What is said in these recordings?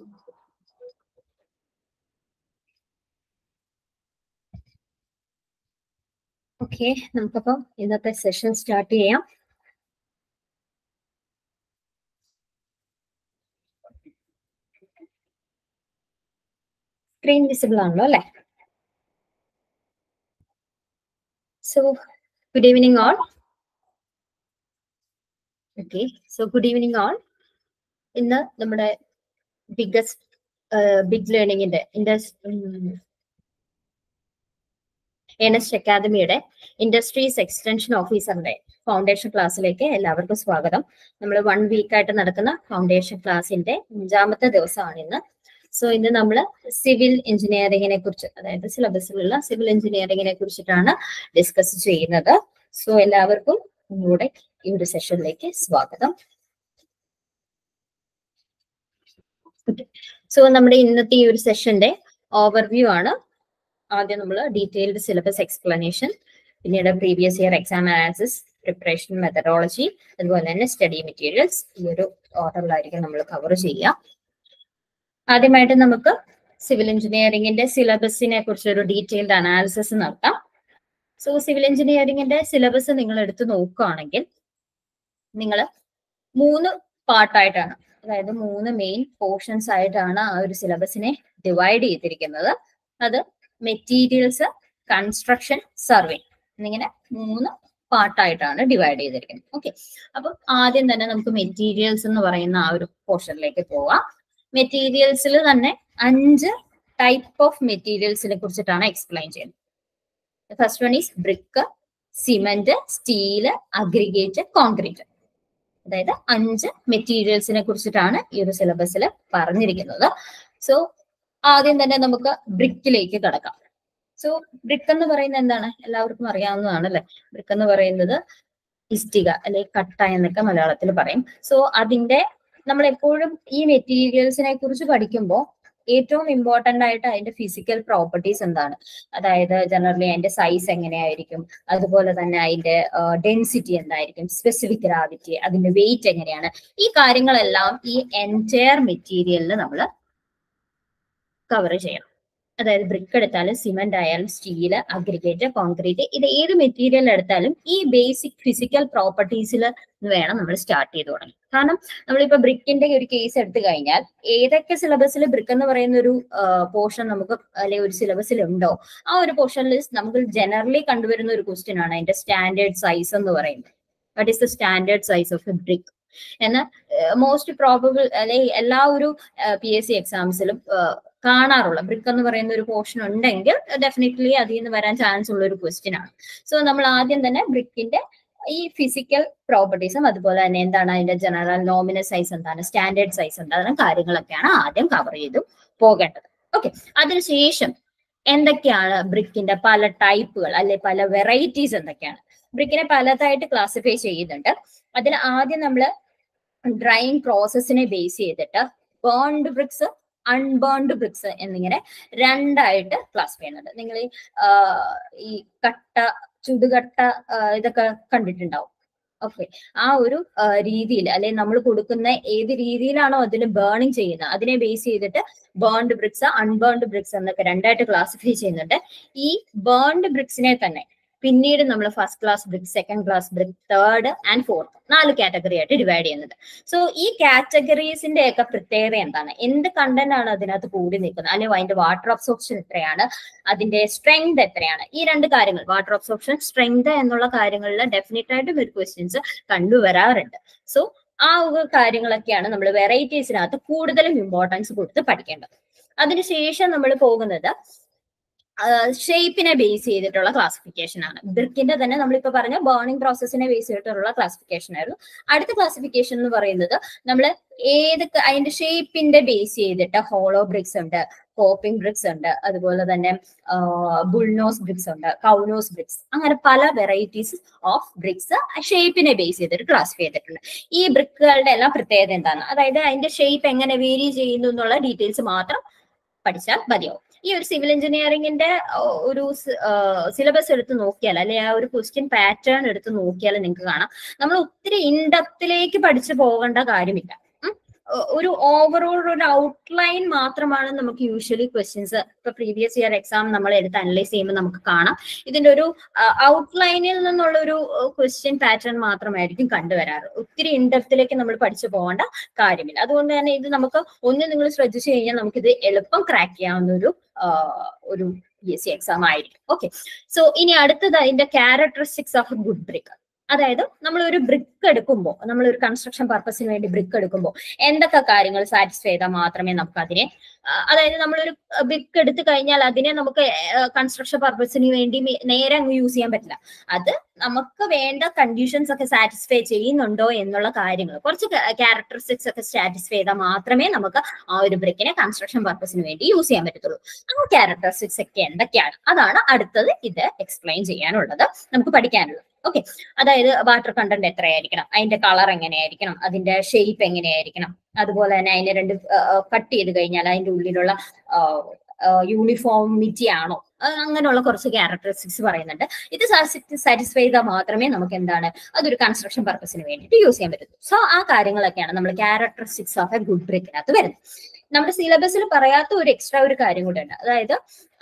Okay നമുക്കപ്പം ഇന്നത്തെ session start ചെയ്യാം സ്ക്രീൻ വിസിബിൾ ആണല്ലോ അല്ലെ so good evening all okay so good evening all ഇന്ന് നമ്മുടെ ബിഗ്ഗസ്റ്റ് ബിഗ് ലേണിംഗിന്റെ ഇൻഡസ് എനസ്റ്റ് അക്കാദമിയുടെ ഇൻഡസ്ട്രീസ് എക്സ്റ്റൻഷൻ ഓഫീസറിന്റെ ഫൗണ്ടേഷൻ ക്ലാസ്സിലേക്ക് എല്ലാവർക്കും സ്വാഗതം നമ്മൾ വൺ വീക്ക് ആയിട്ട് നടക്കുന്ന ഫൗണ്ടേഷൻ ക്ലാസ്സിന്റെ അഞ്ചാമത്തെ ദിവസമാണ് ഇന്ന് സോ ഇന്ന് നമ്മൾ സിവിൽ എഞ്ചിനീയറിംഗിനെ കുറിച്ച് അതായത് സിലബസിലുള്ള സിവിൽ എഞ്ചിനീയറിംഗിനെ കുറിച്ചിട്ടാണ് ഡിസ്കസ് ചെയ്യുന്നത് സോ എല്ലാവർക്കും ഒന്നുകൂടെ ഈ ഒരു സെഷനിലേക്ക് സ്വാഗതം സോ നമ്മുടെ ഇന്നത്തെ ഈ ഒരു സെഷന്റെ ഓവർവ്യൂ ആണ് ആദ്യം നമ്മൾ ഡീറ്റെയിൽഡ് സിലബസ് എക്സ്പ്ലനേഷൻ പിന്നീട് previous year exam analysis preparation methodology അതുപോലെ തന്നെ സ്റ്റഡി മെറ്റീരിയൽസ് ഈ ഒരു ഓർഡറിലായിരിക്കും നമ്മൾ കവർ ചെയ്യുക ആദ്യമായിട്ട് നമുക്ക് സിവിൽ എഞ്ചിനീയറിംഗിന്റെ സിലബസിനെ കുറിച്ച് ഒരു ഡീറ്റെയിൽഡ് അനാലിസിസ് നടത്താം സോ സിവിൽ എഞ്ചിനീയറിംഗിന്റെ സിലബസ് നിങ്ങൾ എടുത്ത് നോക്കുകയാണെങ്കിൽ നിങ്ങൾ മൂന്ന് പാർട്ടായിട്ടാണ് അതായത് മൂന്ന് മെയിൻ പോർഷൻസ് ആയിട്ടാണ് ആ ഒരു സിലബസിനെ ഡിവൈഡ് ചെയ്തിരിക്കുന്നത് അത് മെറ്റീരിയൽസ് കൺസ്ട്രക്ഷൻ സർവേ എന്നിങ്ങനെ മൂന്ന് പാർട്ടായിട്ടാണ് ഡിവൈഡ് ചെയ്തിരിക്കുന്നത് ഓക്കെ അപ്പം ആദ്യം തന്നെ നമുക്ക് മെറ്റീരിയൽസ് എന്ന് പറയുന്ന ആ ഒരു പോർഷനിലേക്ക് പോവാം മെറ്റീരിയൽസിൽ തന്നെ അഞ്ച് ടൈപ്പ് ഓഫ് മെറ്റീരിയൽസിനെ കുറിച്ചിട്ടാണ് എക്സ്പ്ലെയിൻ ചെയ്യുന്നത് first one is brick cement steel aggregate concrete അതായത് അഞ്ച് മെറ്റീരിയൽസിനെ കുറിച്ചിട്ടാണ് ഈ ഒരു സിലബസിൽ പറഞ്ഞിരിക്കുന്നത് സോ ആദ്യം തന്നെ നമുക്ക് ബ്രിക്കിലേക്ക് കടക്കാം സോ ബ്രിക്ക് എന്ന് പറയുന്നത് എന്താണ് എല്ലാവർക്കും അറിയാവുന്നതാണ് അല്ലെ ബ്രിക്ക് എന്ന് പറയുന്നത് ഇഷ്ടിക അല്ലെങ്കിൽ കട്ട എന്നൊക്കെ മലയാളത്തിൽ പറയും സോ അതിന്റെ നമ്മൾ എപ്പോഴും ഈ മെറ്റീരിയൽസിനെ കുറിച്ച് പഠിക്കുമ്പോൾ ഏറ്റവും ഇമ്പോർട്ടന്റ് ആയിട്ട് അതിന്റെ ഫിസിക്കൽ പ്രോപ്പർട്ടീസ് എന്താണ് അതായത് ജനറലി അതിന്റെ സൈസ് എങ്ങനെയായിരിക്കും അതുപോലെ തന്നെ അതിന്റെ ഡെൻസിറ്റി എന്തായിരിക്കും സ്പെസിഫിക് ഗ്രാവിറ്റി അതിന്റെ വെയിറ്റ് എങ്ങനെയാണ് ഈ കാര്യങ്ങളെല്ലാം ഈ എൻറ്റയർ മെറ്റീരിയലിൽ നമ്മൾ കവർ ചെയ്യണം അതായത് ബ്രിക്ക് എടുത്താലും സിമെന്റ് ആയാലും സ്റ്റീല് അഗ്രിഗേറ്റ് കോൺക്രീറ്റ് ഇത് ഏത് മെറ്റീരിയൽ എടുത്താലും ഈ ബേസിക് ഫിസിക്കൽ പ്രോപ്പർട്ടീസിൽ വേണം നമ്മൾ സ്റ്റാർട്ട് ചെയ്ത് തുടങ്ങി കാരണം നമ്മളിപ്പോ ബ്രിക്കിന്റെ ഒരു കേസ് എടുത്തു കഴിഞ്ഞാൽ ഏതൊക്കെ സിലബസിൽ ബ്രിക്ക് എന്ന് പറയുന്ന ഒരു പോർഷൻ നമുക്ക് അല്ലെങ്കിൽ ഒരു സിലബസിൽ ഉണ്ടോ ആ ഒരു പോർഷനിൽ നമുക്ക് ജനറലി കണ്ടുവരുന്ന ഒരു ക്വസ്റ്റ്യൻ ആണ് അതിന്റെ സ്റ്റാൻഡേർഡ് സൈസ് എന്ന് പറയുന്നത് what is the standard size of a brick എന്ന് മോസ്റ്റ് പ്രോബബിൾ അല്ലെങ്കിൽ എല്ലാ ഒരു പി എസ് സി എക്സാംസിലും കാണാറുള്ള ബ്രിക്ക് എന്ന് പറയുന്ന ഒരു പോർഷൻ ഉണ്ടെങ്കിൽ ഡെഫിനറ്റ്ലി അതിൽ നിന്ന് വരാൻ ചാൻസ് ഉള്ള ഒരു ക്വസ്റ്റ്യൻ ആണ് സോ നമ്മൾ ആദ്യം തന്നെ ബ്രിക്കിന്റെ ഈ ഫിസിക്കൽ പ്രോപ്പർട്ടീസും അതുപോലെ തന്നെ എന്താണ് അതിന്റെ ജനറൽ നോമിനൽ സൈസ് എന്താണ് സ്റ്റാൻഡേർഡ് സൈസ് എന്താണ് കാര്യങ്ങളൊക്കെയാണ് ആദ്യം കവർ ചെയ്തു പോകേണ്ടത് ഓക്കെ അതിനുശേഷം എന്തൊക്കെയാണ് ബ്രിക്കിന്റെ പല ടൈപ്പുകൾ അല്ലെ പല വെറൈറ്റീസ് എന്തൊക്കെയാണ് ബ്രിക്കിനെ പലതായിട്ട് ക്ലാസിഫൈ ചെയ്യുന്നുണ്ട് അതിൽ ആദ്യം നമ്മൾ ഡ്രൈയിങ് പ്രോസസ്സിനെ ബേസ് ചെയ്തിട്ട് ബേൺഡ് ബ്രിക്സ് അൺബേൺഡ് ബ്രിക്സ് എന്നിങ്ങനെ രണ്ടായിട്ട് ക്ലാസിഫൈ ചെയ്യുന്നുണ്ട് നിങ്ങൾ ഈ കട്ട ചുടുകട്ട ഇതൊക്കെ കണ്ടിട്ടുണ്ടാവും ഓക്കെ ആ ഒരു രീതിയിൽ അല്ലെങ്കിൽ നമ്മൾ കൊടുക്കുന്ന ഏത് രീതിയിലാണോ അതിന് ബേണിംഗ് ചെയ്യുന്നത് അതിനെ ബേസ് ചെയ്തിട്ട് ബേൺഡ് ബ്രിക്സ് അൺബേൺഡ് ബ്രിക്സ് എന്നൊക്കെ രണ്ടായിട്ട് ക്ലാസിഫൈ ചെയ്യുന്നുണ്ട് ഈ ബേൺഡ് ബ്രിക്സിനെ തന്നെ പിന്നീട് നമ്മൾ first class brick second class brick third and fourth നാല് കാറ്റഗറി ആയിട്ട് ഡിവൈഡ് ചെയ്യുന്നത് സോ ഈ കാറ്റഗറീസിന്റെ ഒക്കെ പ്രത്യേകത എന്താണ് എന്ത് കണ്ടന്റ് ആണ് അതിനകത്ത് കൂടി നിൽക്കുന്നത് അല്ലെങ്കിൽ അതിന്റെ വാട്ടർ അബ്സോർപ്ഷൻ എത്രയാണ് അതിന്റെ സ്ട്രെങ്ത് എത്രയാണ് ഈ രണ്ട് കാര്യങ്ങൾ വാട്ടർ അബ്സോർപ്ഷൻ സ്ട്രെങ്ത് എന്നുള്ള കാര്യങ്ങളിൽ ഡെഫിനറ്റ് ആയിട്ടും ഒരു ക്വസ്റ്റ്യൻസ് കണ്ടുവരാറുണ്ട് സോ ആ ഒരു കാര്യങ്ങളൊക്കെയാണ് നമ്മൾ വെറൈറ്റീസിനകത്ത് കൂടുതലും ഇമ്പോർട്ടൻസ് കൊടുത്ത് പഠിക്കേണ്ടത് അതിനുശേഷം നമ്മൾ പോകുന്നത് ഷേപ്പിനെ ബേസ് ചെയ്തിട്ടുള്ള ക്ലാസിഫിക്കേഷൻ ആണ് ബ്രിക്കിന്റെ തന്നെ നമ്മളിപ്പോ പറഞ്ഞ ബേണിംഗ് പ്രോസസ്സിനെ ബേസ് ചെയ്തിട്ടുള്ള ക്ലാസിഫിക്കേഷൻ ആയിരുന്നു അടുത്ത ക്ലാസിഫിക്കേഷൻ എന്ന് പറയുന്നത് നമ്മൾ ഏത് അതിന്റെ ഷേപ്പിന്റെ ബേസ് ചെയ്തിട്ട് ഹോളോ ബ്രിക്സ് ഉണ്ട് കോപ്പിംഗ് ബ്രിക്സ് ഉണ്ട് അതുപോലെ തന്നെ ബുൾനോസ് ബ്രിക്സ് ഉണ്ട് കൗനോസ് ബ്രിക്സ് അങ്ങനെ പല വെറൈറ്റീസ് ഓഫ് ബ്രിക്സ് ഷേപ്പിനെ ബേസ് ചെയ്തിട്ട് ക്ലാസിഫൈ ചെയ്തിട്ടുണ്ട് ഈ ബ്രിക്കുകളുടെ എല്ലാം പ്രത്യേകത എന്താണ് അതായത് അതിന്റെ ഷേപ്പ് എങ്ങനെ വേരി ചെയ്യുന്നു എന്നുള്ള ഡീറ്റെയിൽസ് മാത്രം പഠിച്ചാൽ മതിയാവും ഈ ഒരു സിവിൽ എഞ്ചിനീയറിംഗിന്റെ ഒരു സിലബസ് എടുത്ത് നോക്കിയാൽ അല്ലെ ആ ഒരു ക്വസ്റ്റ്യൻ പാറ്റേൺ എടുത്ത് നോക്കിയാൽ നിങ്ങൾക്ക് കാണാം നമ്മൾ ഒത്തിരി ഇൻഡപ്തിലേക്ക് പഠിച്ചു പോകേണ്ട കാര്യമില്ല ഏഹ് ഒരു ഓവറോൾ ഒരു ഔട്ട്ലൈൻ മാത്രമാണ് നമുക്ക് യൂഷ്വലി ക്വസ്റ്റ്യൻസ് ഇപ്പൊ പ്രീവിയസ് ഇയർ എക്സാം നമ്മൾ എടുത്ത് അനലൈസ് ചെയ്യുമ്പോൾ നമുക്ക് കാണാം ഇതിന്റെ ഒരു ഔട്ട്ലൈനിൽ നിന്നുള്ള ഒരു ക്വസ്റ്റ്യൻ പാറ്റേൺ മാത്രമായിരിക്കും കണ്ടുവരാറ് ഒത്തിരി ഇൻഡെപ്തിലേക്ക് നമ്മൾ പഠിച്ചു പോകേണ്ട കാര്യമില്ല അതുകൊണ്ട് തന്നെ ഇത് നമുക്ക് ഒന്ന് നിങ്ങൾ ശ്രദ്ധിച്ചു കഴിഞ്ഞാൽ നമുക്കിത് എളുപ്പം ക്രാക്ക് ചെയ്യാവുന്ന ഒരു ആഹ് ഒരു പി എസ് സി എക്സാം ആയിരിക്കും ഓക്കെ സോ ഇനി അടുത്തത് അതിന്റെ ക്യാരക്ടറിസ്റ്റിക്സ് ഓഫ് ഗുഡ് ബ്രിക്ക് അതായത് നമ്മൾ ഒരു ബ്രിക്ക് എടുക്കുമ്പോൾ നമ്മൾ ഒരു കൺസ്ട്രക്ഷൻ പർപ്പസിന് വേണ്ടി ബ്രിക്ക് എടുക്കുമ്പോൾ എന്തൊക്കെ കാര്യങ്ങൾ സാറ്റിസ്ഫൈ ചെയ്താൽ മാത്രമേ നമുക്ക് അതിനെ ആ, അതായത് നമ്മളൊരു ബ്രിക്ക് എടുത്തു കഴിഞ്ഞാൽ അതിനെ നമുക്ക് കൺസ്ട്രക്ഷൻ പർപ്പസിന് വേണ്ടി മേ- നേരെ അങ്ങ് യൂസ് ചെയ്യാൻ പറ്റില്ല അത് നമുക്ക് വേണ്ട കണ്ടീഷൻസ് ഒക്കെ സാറ്റിസ്ഫൈ ചെയ്യുന്നുണ്ടോ എന്നുള്ള കാര്യങ്ങൾ കുറച്ച് ക്യാരക്ടറിസ്റ്റിക്സ് ഒക്കെ സാറ്റിസ്ഫൈ ചെയ്താൽ മാത്രമേ നമുക്ക് ആ ഒരു ബ്രിക്കിനെ കൺസ്ട്രക്ഷൻ പർപ്പസിന് വേണ്ടി യൂസ് ചെയ്യാൻ പറ്റത്തുള്ളൂ ആ ക്യാരക്ടറിസ്റ്റിക്സ് ഒക്കെ എന്തൊക്കെയാണ് അതാണ് അടുത്തത് ഇത് എക്സ്പ്ലെയിൻ ചെയ്യാനുള്ളത് നമുക്ക് പഠിക്കാനുള്ളത് ഓക്കെ അതായത് വാട്ടർ കണ്ടന്റ് എത്രയായിരിക്കണം അതിന്റെ കളർ എങ്ങനെയായിരിക്കണം അതിന്റെ ഷേപ്പ് എങ്ങനെയായിരിക്കണം അതുപോലെ തന്നെ അതിനെ രണ്ട് കട്ട് ചെയ്ത് കഴിഞ്ഞാൽ അതിന്റെ ഉള്ളിലുള്ള യൂണിഫോമിറ്റി ആണോ ആ, അങ്ങനെയുള്ള കുറച്ച് ക്യാരക്ടറിസ്റ്റിക്സ് പറയുന്നുണ്ട് ഇത് സാറ്റിസ്ഫൈ ചെയ്താൽ മാത്രമേ നമുക്ക് എന്താണ് അതൊരു കൺസ്ട്രക്ഷൻ പർപ്പസിന് വേണ്ടിയിട്ട് യൂസ് ചെയ്യാൻ പറ്റൂ സോ ആ കാര്യങ്ങളൊക്കെയാണ് നമ്മൾ ക്യാരക്ടറിസ്റ്റിക്സ് ഓഫ് എ ഗുഡ് ബ്രിക്കിനകത്ത് വരുന്നത് നമ്മുടെ സിലബസിൽ പറയാത്ത ഒരു എക്സ്ട്രാ ഒരു കാര്യം കൂടെ ഉണ്ട് അതായത്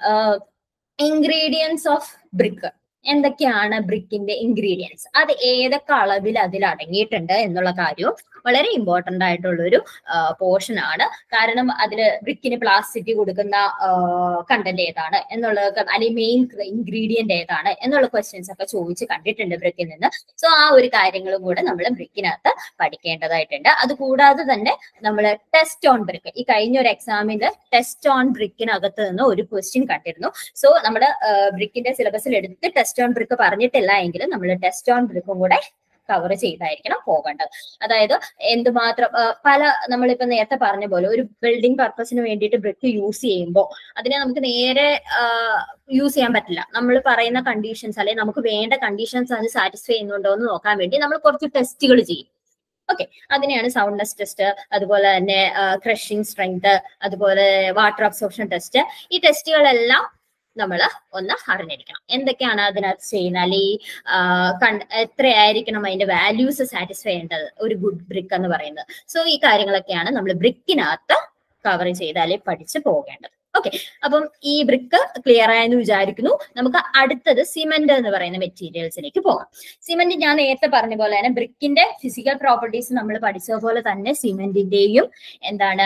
ഇൻഗ്രീഡിയൻസ് ഓഫ് ബ്രിക്ക് എന്തൊക്കെയാണ് ബ്രിക്കിന്റെ ഇൻഗ്രീഡിയൻസ് അത് ഏതൊക്കെ അളവിൽ അതിൽ അടങ്ങിയിട്ടുണ്ട് എന്നുള്ള കാര്യവും വളരെ ഇമ്പോർട്ടന്റ് ആയിട്ടുള്ള ഒരു പോർഷൻ ആണ് കാരണം അതിൽ ബ്രിക്കിന് പ്ലാസ്റ്റിക് കൊടുക്കുന്ന കണ്ടന്റ് ഏതാണ് എന്നുള്ളത് അല്ലെങ്കിൽ മെയിൻ ഇൻഗ്രീഡിയന്റ് ഏതാണ് എന്നുള്ള ക്വസ്റ്റ്യൻസ് ഒക്കെ ചോദിച്ച് കണ്ടിട്ടുണ്ട് ബ്രിക്കിൽ നിന്ന് സോ ആ ഒരു കാര്യങ്ങളും കൂടെ നമ്മൾ ബ്രിക്കിനകത്ത് പഠിക്കേണ്ടതായിട്ടുണ്ട് അത് കൂടാതെ തന്നെ നമ്മൾ ടെസ്റ്റ് ഓൺ ബ്രിക്ക് ഈ കഴിഞ്ഞ ഒരു എക്സാമിൽ ടെസ്റ്റ് ഓൺ ബ്രിക്കിനകത്ത് നിന്ന് ഒരു ക്വസ്റ്റ്യൻ കണ്ടിരുന്നു സോ നമ്മുടെ ബ്രിക്കിന്റെ സിലബസിൽ എടുത്ത് ടെസ്റ്റ് ഓൺ ബ്രിക്ക് പറഞ്ഞിട്ടില്ല എങ്കിലും നമ്മൾ ടെസ്റ്റ് ഓൺ ബ്രിക്കും കൂടെ കവർ ചെയ്തായിരിക്കണം പോകേണ്ടത് അതായത് എന്തുമാത്രം ആ, പല നമ്മളിപ്പോ നേരത്തെ പറഞ്ഞ പോലെ ഒരു ബിൽഡിംഗ് പർപ്പസിന് വേണ്ടിയിട്ട് ബ്രിക്ക് യൂസ് ചെയ്യുമ്പോൾ അതിനെ നമുക്ക് നേരെ യൂസ് ചെയ്യാൻ പറ്റില്ല നമ്മൾ പറയുന്ന കണ്ടീഷൻസ് അല്ലെങ്കിൽ നമുക്ക് വേണ്ട കണ്ടീഷൻസ് അത് സാറ്റിസ്ഫൈ ചെയ്യുന്നുണ്ടോ എന്ന് നോക്കാൻ വേണ്ടി നമ്മൾ കുറച്ച് ടെസ്റ്റുകൾ ചെയ്യും ഓക്കെ അതിനെയാണ് സൗണ്ട്നെസ് ടെസ്റ്റ് അതുപോലെ തന്നെ ക്രഷിംഗ് സ്ട്രെങ്ത് അതുപോലെ വാട്ടർ അബ്സോർപ്ഷൻ ടെസ്റ്റ് ഈ ടെസ്റ്റുകളെല്ലാം നമ്മൾ ഒന്ന് അറിഞ്ഞിരിക്കണം എന്തൊക്കെയാണ് അതിനകത്ത് ചെയ്യുന്നത് അല്ലെങ്കിൽ ആ, കൺ- എത്രയായിരിക്കണം അതിന്റെ വാല്യൂസ് സാറ്റിസ്ഫൈ ചെയ്യേണ്ടത് ഒരു ഗുഡ് ബ്രിക്ക് എന്ന് പറയുന്നത് സോ ഈ കാര്യങ്ങളൊക്കെയാണ് നമ്മൾ ബ്രിക്കിനകത്ത് കവർ ചെയ്താലേ പഠിച്ച് പോകേണ്ടത് ഓക്കെ അപ്പം ഈ ബ്രിക്ക് ക്ലിയർ ആയെന്ന് വിചാരിക്കുന്നു നമുക്ക് അടുത്തത് സിമെന്റ് എന്ന് പറയുന്ന മെറ്റീരിയൽസിലേക്ക് പോകാം സിമെന്റ് ഞാൻ നേരത്തെ പറഞ്ഞ പോലെ തന്നെ ബ്രിക്കിന്റെ ഫിസിക്കൽ പ്രോപ്പർട്ടീസ് നമ്മൾ പഠിച്ച പോലെ തന്നെ സിമെന്റിന്റെയും എന്താണ്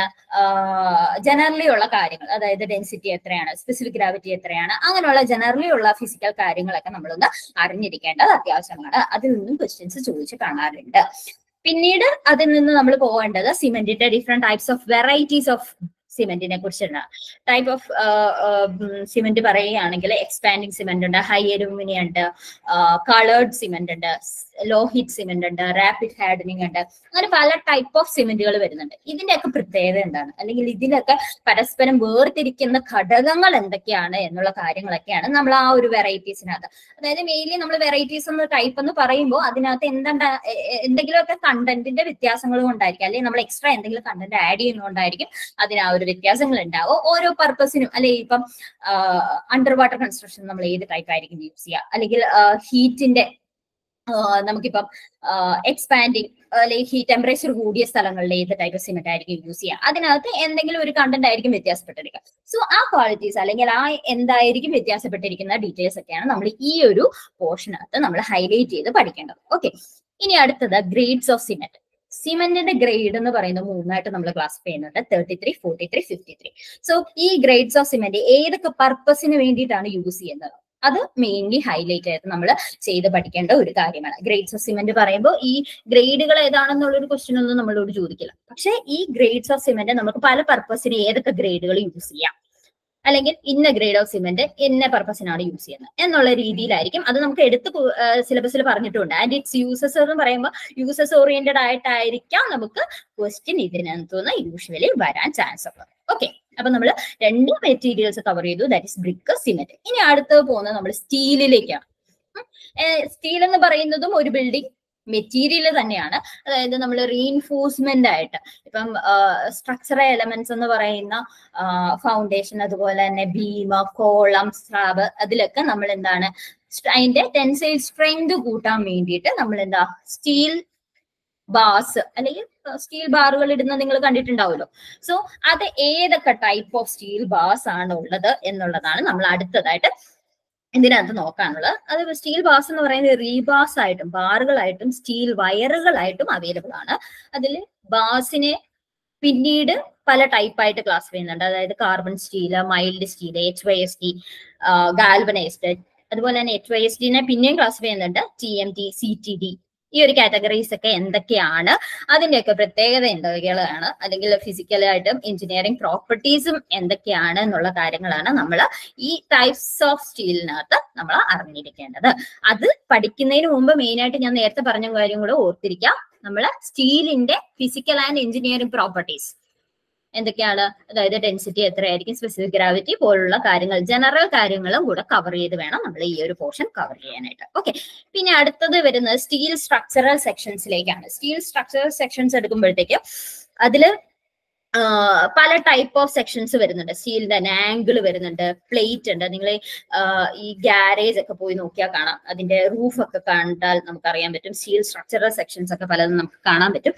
ജനറലി ഉള്ള കാര്യങ്ങൾ അതായത് ഡെൻസിറ്റി എത്രയാണ് സ്പെസിഫിക് ഗ്രാവിറ്റി എത്രയാണ് അങ്ങനെയുള്ള ജനറലി ഉള്ള ഫിസിക്കൽ കാര്യങ്ങളൊക്കെ നമ്മളൊന്ന് അറിഞ്ഞിരിക്കേണ്ടത് അത്യാവശ്യമാണ് അതിൽ നിന്നും ക്വസ്റ്റ്യൻസ് ചോദിച്ച് കാണാറുണ്ട് പിന്നീട് അതിൽ നിന്ന് നമ്മൾ പോകേണ്ടത് സിമെന്റിന്റെ different types of varieties of സിമെന്റിനെ കുറിച്ചാണ് ടൈപ്പ് ഓഫ് സിമെന്റ് പറയുകയാണെങ്കിൽ എക്സ്പാൻഡിങ് സിമെന്റ് ഉണ്ട് ഹൈ അലൂമിനിയം ഉണ്ട് കളേർഡ് സിമെന്റ് ഉണ്ട് ലോ ഹീറ്റ് സിമെന്റ് ഉണ്ട് റാപ്പിഡ് ഹാർഡനിങ് ഉണ്ട് അങ്ങനെ പല ടൈപ്പ് ഓഫ് സിമെന്റുകൾ വരുന്നുണ്ട് ഇതിന്റെയൊക്കെ പ്രത്യേകത എന്താണ് അല്ലെങ്കിൽ ഇതിനൊക്കെ പരസ്പരം വേർതിരിക്കുന്ന ഘടകങ്ങൾ എന്തൊക്കെയാണ് എന്നുള്ള കാര്യങ്ങളൊക്കെയാണ് നമ്മൾ ആ ഒരു വെറൈറ്റീസിനകത്ത് അതായത് മെയിൻലി നമ്മൾ വെറൈറ്റീസ് എന്ന ടൈപ്പ് എന്ന് പറയുമ്പോൾ അതിനകത്ത് എന്തുണ്ട് എന്തെങ്കിലുമൊക്കെ കണ്ടന്റിന്റെ വ്യത്യാസങ്ങളും ഉണ്ടായിരിക്കും അല്ലെങ്കിൽ നമ്മൾ എക്സ്ട്രാ എന്തെങ്കിലും കണ്ടന്റ് ആഡ് ചെയ്യുന്നതുകൊണ്ടായിരിക്കും അതിന് ആ ഒരു വ്യത്യാസങ്ങൾ ഉണ്ടാവും ഓരോ പർപ്പസിനും അല്ലെങ്കിൽ ഇപ്പം അണ്ടർ വാട്ടർ കൺസ്ട്രക്ഷൻ നമ്മൾ ഏത് ടൈപ്പ് ആയിരിക്കും യൂസ് ചെയ്യുക അല്ലെങ്കിൽ ഹീറ്റിന്റെ നമുക്കിപ്പം എക്സ്പാൻഡിങ് അല്ലെങ്കിൽ ഹീറ്റ് ടെമ്പറേച്ചർ കൂടിയ സ്ഥലങ്ങളിൽ ഏത് ടൈപ്പ് സിമെന്റ് ആയിരിക്കും യൂസ് ചെയ്യുക അതിനകത്ത് എന്തെങ്കിലും ഒരു കണ്ടന്റ് ആയിരിക്കും വ്യത്യാസപ്പെട്ടിരിക്കുക സോ ആ ക്വാളിറ്റീസ് അല്ലെങ്കിൽ ആ എന്തായിരിക്കും വ്യത്യാസപ്പെട്ടിരിക്കുന്ന ഡീറ്റെയിൽസ് ഒക്കെയാണ് നമ്മൾ ഈ ഒരു പോർഷനകത്ത് നമ്മൾ ഹൈലൈറ്റ് ചെയ്ത് പഠിക്കേണ്ടത് ഓക്കെ ഇനി അടുത്തത് ഗ്രേഡ്സ് ഓഫ് സിമെന്റ് സിമെന്റിന്റെ ഗ്രേഡ് എന്ന് പറയുന്നത് മൂന്നായിട്ട് നമ്മൾ ക്ലാസിഫൈ ചെയ്യുന്നുണ്ട് thirty three forty three fifty three so ഈ ഗ്രേഡ്സ് ഓഫ് സിമെന്റ് ഏതൊക്കെ പർപ്പസിന് വേണ്ടിയിട്ടാണ് യൂസ് ചെയ്യുന്നത് അത് മെയിൻലി ഹൈലൈറ്റ് ആയിട്ട് നമ്മൾ ചെയ്ത് പഠിക്കേണ്ട ഒരു കാര്യമാണ് ഗ്രേഡ്സ് ഓഫ് സിമെന്റ് പറയുമ്പോൾ ഈ ഗ്രേഡുകൾ ഏതാണെന്നുള്ള ഒരു ക്വസ്റ്റ്യൻ ഒന്നും നമ്മളോട് ചോദിക്കില്ല പക്ഷേ ഈ ഗ്രേഡ്സ് ഓഫ് സിമെന്റ് നമുക്ക് പല പർപ്പസിന് ഏതൊക്കെ ഗ്രേഡുകൾ യൂസ് ചെയ്യാം അല്ലെങ്കിൽ ഇന്ന ഗ്രേഡ് ഓഫ് സിമെന്റ് ഇന്ന പർപ്പസിനാണ് യൂസ് ചെയ്യുന്നത് എന്നുള്ള രീതിയിലായിരിക്കും അത് നമുക്ക് എടുത്ത് സിലബസിൽ പറഞ്ഞിട്ടുണ്ട് ആൻഡ് ഇറ്റ്സ് യൂസസ് എന്ന് പറയുമ്പോൾ യൂസസ് ഓറിയന്റഡ് ആയിട്ടായിരിക്കാം നമുക്ക് ക്വസ്റ്റ്യൻ ഇതിനകത്തുനിന്ന് യൂഷ്വലി വരാൻ ചാൻസ് ഉള്ളത് ഓക്കെ അപ്പൊ നമ്മൾ രണ്ട് മെറ്റീരിയൽസ് കവർ ചെയ്തു ദാറ്റ് ഇസ് ബ്രിക്ക് സിമെന്റ് ഇനി അടുത്തത് പോകുന്നത് നമ്മൾ സ്റ്റീലിലേക്കാണ് സ്റ്റീൽ എന്ന് പറയുന്നതും ഒരു ബിൽഡിംഗ് മെറ്റീരിയൽ തന്നെയാണ് അതായത് നമ്മൾ റീഇൻഫോഴ്സ്മെന്റ് ആയിട്ട് ഇപ്പം സ്ട്രക്ചറൽ എലമെന്റ്സ് എന്ന് പറയുന്ന ഫൗണ്ടേഷൻ അതുപോലെ തന്നെ ബീം കോളം സ്ലാബ് അതിലൊക്കെ നമ്മൾ എന്താണ് അതിന്റെ ടെൻസൈൽ സ്ട്രെങ്ത് കൂട്ടാൻ വേണ്ടിയിട്ട് നമ്മൾ എന്താ സ്റ്റീൽ ബാസ് അല്ലെങ്കിൽ സ്റ്റീൽ ബാറുകൾ ഇടുന്ന നിങ്ങൾ കണ്ടിട്ടുണ്ടാവുമല്ലോ സോ അത് ഏതൊക്കെ ടൈപ്പ് ഓഫ് സ്റ്റീൽ ബാർസ് ആണ് ഉള്ളത് എന്നുള്ളതാണ് നമ്മൾ അടുത്തതായിട്ട് ഇതിനകത്ത് നോക്കാനുള്ളത് അത് സ്റ്റീൽ ബാസ് എന്ന് പറയുന്നത് റീബാസ് ആയിട്ടും ബാറുകളായിട്ടും സ്റ്റീൽ വയറുകളായിട്ടും അവൈലബിൾ ആണ് അതിൽ ബാസിനെ പിന്നീട് പല ടൈപ്പായിട്ട് ക്ലാസ് ചെയ്യുന്നുണ്ട് അതായത് carbon steel mild steel H Y S T galvanised അതുപോലെ തന്നെ എച്ച് വൈ എസ് ടിനെ പിന്നെയും ക്ലാസ് ചെയ്യുന്നുണ്ട് T M T C T D ഈ ഒരു കാറ്റഗറീസ് ഒക്കെ എന്തൊക്കെയാണ് അതിന്റെയൊക്കെ പ്രത്യേകത എന്തൊക്കെയാണ് അല്ലെങ്കിൽ ഫിസിക്കലായിട്ടും എഞ്ചിനീയറിംഗ് പ്രോപ്പർട്ടീസും എന്തൊക്കെയാണ് എന്നുള്ള കാര്യങ്ങളാണ് നമ്മൾ ഈ ടൈപ്സ് ഓഫ് സ്റ്റീലിനകത്ത് നമ്മൾ അറിഞ്ഞിരിക്കേണ്ടത് അത് പഠിക്കുന്നതിന് മുമ്പ് മെയിൻ ആയിട്ട് ഞാൻ നേരത്തെ പറഞ്ഞ കാര്യം കൂടെ ഓർത്തിരിക്കാം നമ്മൾ സ്റ്റീലിന്റെ ഫിസിക്കൽ ആൻഡ് എഞ്ചിനീയറിംഗ് പ്രോപ്പർട്ടീസ് എന്തൊക്കെയാണ് അതായത് ഡെൻസിറ്റി എത്രയായിരിക്കും സ്പെസിഫിക് ഗ്രാവിറ്റി പോലുള്ള കാര്യങ്ങൾ ജനറൽ കാര്യങ്ങളും കൂടെ കവർ ചെയ്ത് വേണം നമ്മൾ ഈ ഒരു പോർഷൻ കവർ ചെയ്യാനായിട്ട് ഓക്കെ പിന്നെ അടുത്തത് വരുന്നത് സ്റ്റീൽ സ്ട്രക്ചറൽ സെക്ഷൻസിലേക്കാണ് സ്റ്റീൽ സ്ട്രക്ചറൽ സെക്ഷൻസ് എടുക്കുമ്പോഴത്തേക്ക് അതില് പല ടൈപ്പ് ഓഫ് സെക്ഷൻസ് വരുന്നുണ്ട് സ്റ്റീലിന്റെ തന്നെ ആംഗിൾ വരുന്നുണ്ട് പ്ലേറ്റ് ഉണ്ട് നിങ്ങൾ ഈ ഗാരേജ് ഒക്കെ പോയി നോക്കിയാൽ കാണാം അതിന്റെ റൂഫ് ഒക്കെ കണ്ടാൽ നമുക്ക് അറിയാൻ പറ്റും സ്റ്റീൽ സ്ട്രക്ചറൽ സെക്ഷൻസ് ഒക്കെ പലതും നമുക്ക് കാണാൻ പറ്റും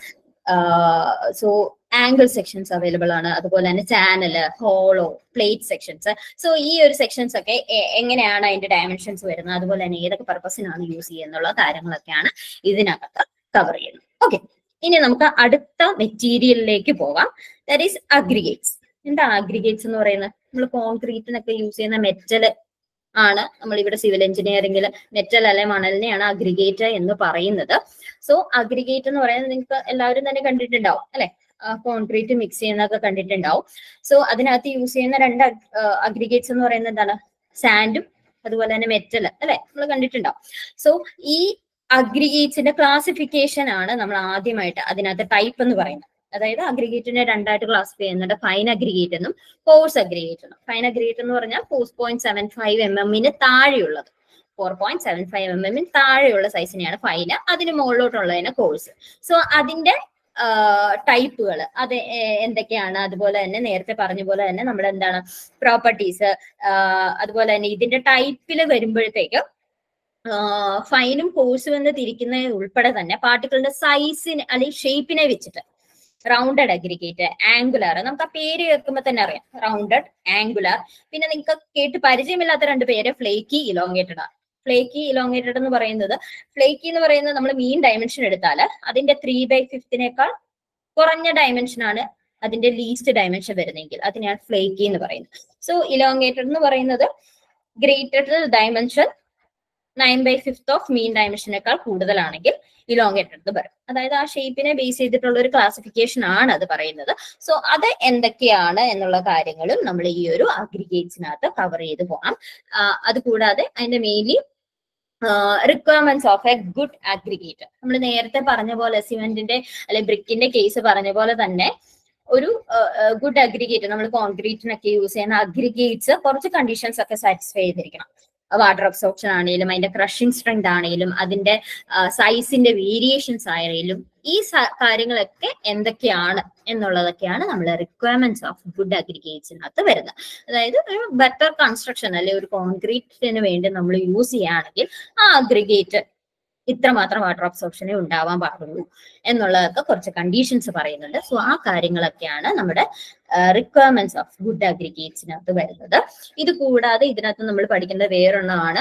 സോ ആംഗിൾ സെക്ഷൻസ് അവൈലബിൾ ആണ് അതുപോലെ തന്നെ channel hollow plate sections so ഈ ഒരു സെക്ഷൻസ് ഒക്കെ എങ്ങനെയാണ് അതിന്റെ ഡയമെൻഷൻസ് വരുന്നത് അതുപോലെ തന്നെ ഏതൊക്കെ പർപ്പസിനാണ് യൂസ് ചെയ്യുന്നുള്ള കാര്യങ്ങളൊക്കെയാണ് ഇതിനകത്ത് കവർ ചെയ്യുന്നത് ഓക്കെ ഇനി നമുക്ക് അടുത്ത മെറ്റീരിയലിലേക്ക് പോവാം ദാറ്റ് ഈസ് അഗ്രിഗേറ്റ്സ് എന്താണ് അഗ്രിഗേറ്റ്സ് എന്ന് പറയുന്നത് നമ്മൾ കോൺക്രീറ്റിനൊക്കെ യൂസ് ചെയ്യുന്ന മെറ്റല് ആണ് നമ്മൾ ഇവിടെ സിവിൽ എഞ്ചിനീയറിംഗിൽ മെറ്റൽ അല്ലെ മണലിനെയാണ് അഗ്രിഗേറ്റ് എന്ന് പറയുന്നത് സോ അഗ്രിഗേറ്റ് എന്ന് പറയുന്നത് നിങ്ങൾക്ക് എല്ലാവരും തന്നെ കണ്ടിട്ടുണ്ടാവും അല്ലെ കോൺക്രീറ്റ് മിക്സ് ചെയ്യുന്നതൊക്കെ കണ്ടിട്ടുണ്ടാവും സോ അതിനകത്ത് യൂസ് ചെയ്യുന്ന രണ്ട് അഗ്രിഗേറ്റ്സ് എന്ന് പറയുന്നത് എന്താണ് സാൻഡും അതുപോലെ തന്നെ മെറ്റൽ അല്ലെ നമ്മൾ കണ്ടിട്ടുണ്ടാവും സോ ഈ അഗ്രിഗേറ്റ്സിന്റെ ക്ലാസിഫിക്കേഷൻ ആണ് നമ്മൾ ആദ്യമായിട്ട് അതിനകത്ത് ടൈപ്പ് എന്ന് പറയുന്നത് അതായത് അഗ്രിഗേറ്റിനെ രണ്ടായിട്ട് ക്ലാസിഫൈ ചെയ്യുന്നുണ്ട് ഫൈൻ അഗ്രിഗേറ്റ് എന്നും കോഴ്സ് അഗ്രിഗേറ്റ് എന്നും ഫൈൻ അഗ്രിഗേറ്റ് എന്ന് പറഞ്ഞാൽ four point seven five M എമ്മിന് താഴെയുള്ളത് four point seven five M എമ്മിന് താഴെയുള്ള സൈസിനെയാണ് ഫൈന് അതിന് മുകളിലോട്ടുള്ളതിന് കോഴ്സ് സോ അതിന്റെ ടൈപ്പുകൾ അത് എന്തൊക്കെയാണ് അതുപോലെ തന്നെ നേരത്തെ പറഞ്ഞ പോലെ തന്നെ നമ്മുടെ എന്താണ് പ്രോപ്പർട്ടീസ് അതുപോലെ തന്നെ ഇതിന്റെ ടൈപ്പിൽ വരുമ്പോഴത്തേക്ക് ഫൈനും കോഴ്സും എന്ന് തിരിക്കുന്നത് ഉൾപ്പെടെ തന്നെ പാർട്ടിക്കിളിന്റെ സൈസിന് അല്ലെങ്കിൽ ഷേപ്പിനെ വെച്ചിട്ട് റൗണ്ടഡ് അഗ്രിഗേറ്റ് ആംഗുലാർ നമുക്ക് ആ പേര് കേൾക്കുമ്പോൾ തന്നെ അറിയാം റൗണ്ടഡ് ആംഗുലാർ പിന്നെ നിങ്ങൾക്ക് കേട്ട് പരിചയമില്ലാത്ത രണ്ട് പേര് ഫ്ലേക്കി ഇലോങ്ങേറ്റഡ് ആണ് ഫ്ലേക്കി ഇലോങ്ങേറ്റഡ് എന്ന് പറയുന്നത് ഫ്ലേക്കി എന്ന് പറയുന്നത് നമ്മൾ മീൻ ഡയമെൻഷൻ എടുത്താൽ അതിന്റെ ത്രീ ബൈ ഫിഫ്റ്റിനേക്കാൾ കുറഞ്ഞ ഡയമെൻഷൻ ആണ് അതിന്റെ ലീസ്റ്റ് ഡയമെൻഷൻ വരുന്നെങ്കിൽ അതിനെയാണ് ഫ്ലേക്കി എന്ന് പറയുന്നത് സോ ഇലോങ്ങേറ്റഡ് എന്ന് പറയുന്നത് greater dimension nine by fifth of mean ഡയമെൻഷനേക്കാൾ കൂടുതലാണെങ്കിൽ ഇലോങ്ങേറ്റഡ് എന്ന് പറയും അതായത് ആ ഷേപ്പിനെ ബേസ് ചെയ്തിട്ടുള്ള ഒരു ക്ലാസിഫിക്കേഷൻ ആണ് അത് പറയുന്നത് സോ അത് എന്തൊക്കെയാണ് എന്നുള്ള കാര്യങ്ങളും നമ്മൾ ഈ ഒരു അഗ്രിഗേറ്റ്സിനകത്ത് കവർ ചെയ്ത് പോകണം അത് കൂടാതെ അതിന്റെ mainly requirements of a good aggregate നമ്മൾ നേരത്തെ പറഞ്ഞ പോലെ സിമെന്റിന്റെ അല്ലെ ബ്രിക്കിന്റെ കേസ് പറഞ്ഞ പോലെ തന്നെ ഒരു ഗുഡ് അഗ്രിഗേറ്റ് നമ്മൾ കോൺക്രീറ്റിനൊക്കെ യൂസ് ചെയ്യുന്ന അഗ്രിഗേറ്റ്സ് കുറച്ച് കണ്ടീഷൻസ് ഒക്കെ സാറ്റിസ്ഫൈ ചെയ്തിരിക്കണം വാട്ടർ അബ്സോർപ്ഷൻ ആണെങ്കിലും അതിന്റെ ക്രഷിംഗ് സ്ട്രെങ്ത് ആണെങ്കിലും അതിന്റെ സൈസിന്റെ വേരിയേഷൻസ് ആണെങ്കിലും ഈ കാര്യങ്ങളൊക്കെ എന്തൊക്കെയാണ് എന്നുള്ളതൊക്കെയാണ് നമ്മൾ റിക്വയർമെന്റ്സ് ഓഫ് ഗുഡ് അഗ്രിഗേറ്റ്സിനകത്ത് വരുന്നത് അതായത് ഒരു ബെറ്റർ കൺസ്ട്രക്ഷൻ അല്ലെ ഒരു കോൺക്രീറ്റിന് വേണ്ടി നമ്മൾ യൂസ് ചെയ്യുകയാണെങ്കിൽ ആ അഗ്രിഗേറ്റ് ഇത്രമാത്രം വാട്ടർ അബ്സോർപ്ഷനെ ഉണ്ടാവാൻ പാടുള്ളൂ എന്നുള്ളതൊക്കെ കുറച്ച് കണ്ടീഷൻസ് പറയുന്നുണ്ട് സോ ആ കാര്യങ്ങളൊക്കെയാണ് നമ്മുടെ റിക്വയർമെന്റ്സ് ഓഫ് ഗുഡ് അഗ്രിഗേറ്റ്സിനകത്ത് വരുന്നത് ഇത് കൂടാതെ ഇതിനകത്ത് നമ്മൾ പഠിക്കേണ്ട വേറൊന്നാണ്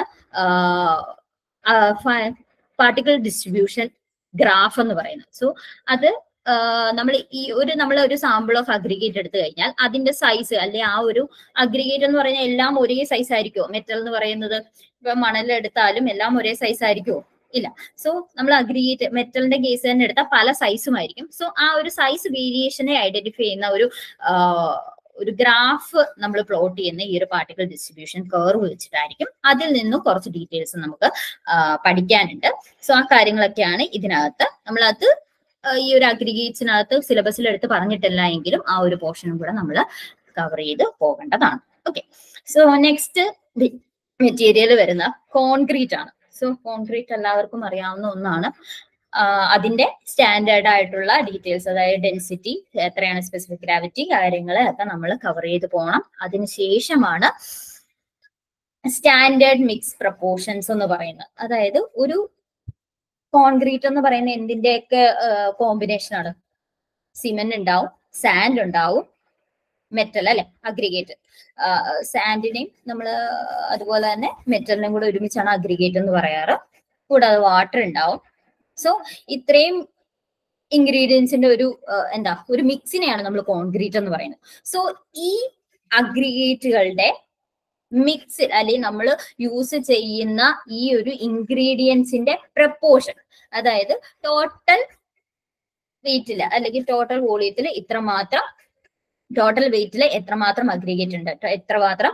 പാർട്ടിക്കിൾ ഡിസ്ട്രിബ്യൂഷൻ ഗ്രാഫ് എന്ന് പറയുന്നത് സോ അത് നമ്മൾ ഈ ഒരു നമ്മൾ ഒരു സാമ്പിൾ ഓഫ് അഗ്രിഗേറ്റ് എടുത്തു കഴിഞ്ഞാൽ അതിന്റെ സൈസ് അല്ലെ ആ ഒരു അഗ്രിഗേറ്റ് എന്ന് പറഞ്ഞാൽ എല്ലാം ഒരേ സൈസ് ആയിരിക്കുമോ മെറ്റൽ എന്ന് പറയുന്നത് ഇപ്പൊ മണൽ എടുത്താലും എല്ലാം ഒരേ സൈസ് ആയിരിക്കുമോ ഇല്ല സോ നമ്മൾ അഗ്രിഗേറ്റ് മെറ്റലിന്റെ കേസ് തന്നെ എടുത്താൽ പല സൈസും ആയിരിക്കും സോ ആ ഒരു സൈസ് വേരിയേഷനെ ഐഡന്റിഫൈ ചെയ്യുന്ന ഒരു ഒരു ഗ്രാഫ് നമ്മൾ പ്ലോട്ട് ചെയ്യുന്ന ഈ ഒരു പാർട്ടിക്കൽ ഡിസ്ട്രിബ്യൂഷൻ കർവ് വെച്ചിട്ടായിരിക്കും അതിൽ നിന്നും കുറച്ച് ഡീറ്റെയിൽസ് നമുക്ക് പഠിക്കാനുണ്ട് സോ ആ കാര്യങ്ങളൊക്കെയാണ് ഇതിനകത്ത് നമ്മളത് ഈ ഒരു അഗ്രിഗേറ്റ്സിനകത്ത് സിലബസിൽ എടുത്ത് പറഞ്ഞിട്ടില്ല എങ്കിലും ആ ഒരു പോർഷനും കൂടെ നമ്മൾ കവർ ചെയ്ത് പോകേണ്ടതാണ് ഓക്കെ സോ നെക്സ്റ്റ് മെറ്റീരിയൽ വരുന്ന കോൺക്രീറ്റ് ആണ് സോ കോൺക്രീറ്റ് എല്ലാവർക്കും അറിയാവുന്ന ഒന്നാണ് അതിന്റെ സ്റ്റാൻഡേർഡ് ആയിട്ടുള്ള ഡീറ്റെയിൽസ് അതായത് ഡെൻസിറ്റി എത്രയാണ് സ്പെസിഫിക് ഗ്രാവിറ്റി കാര്യങ്ങൾ ഒക്കെ നമ്മൾ കവർ ചെയ്ത് പോകണം അതിനുശേഷമാണ് സ്റ്റാൻഡേർഡ് മിക്സ് പ്രപ്പോർഷൻസ് എന്ന് പറയുന്നത് അതായത് ഒരു കോൺക്രീറ്റ് എന്ന് പറയുന്ന എന്തിന്റെയൊക്കെ കോമ്പിനേഷൻ ആണ് സിമെന്റ് ഉണ്ടാവും സാൻഡ് ഉണ്ടാവും മെറ്റൽ അല്ലെ അഗ്രിഗേറ്റ് സാൻഡിനെയും നമ്മൾ അതുപോലെ തന്നെ മെറ്റലിനെയും കൂടെ ഒരുമിച്ചാണ് അഗ്രിഗേറ്റ് എന്ന് പറയാറ് കൂടാതെ വാട്ടർ ഉണ്ടാവും സോ ഇത്രയും ഇൻഗ്രീഡിയൻസിന്റെ ഒരു ആ, എന്താ ഒരു മിക്സിനെയാണ് നമ്മൾ കോൺക്രീറ്റ് എന്ന് പറയുന്നത് സോ ഈ അഗ്രിഗേറ്റുകളുടെ മിക്സ് അല്ലെങ്കിൽ നമ്മൾ യൂസ് ചെയ്യുന്ന ഈ ഒരു ഇൻഗ്രീഡിയൻസിന്റെ പ്രപ്പോർഷൻ അതായത് ടോട്ടൽ വെയിറ്റിൽ അല്ലെങ്കിൽ ടോട്ടൽ വോളിയത്തിൽ ഇത്രമാത്രം ടോട്ടൽ വെയിറ്റിൽ എത്രമാത്രം അഗ്രിഗേറ്റ് ഉണ്ട് ട്ടോ, എത്രമാത്രം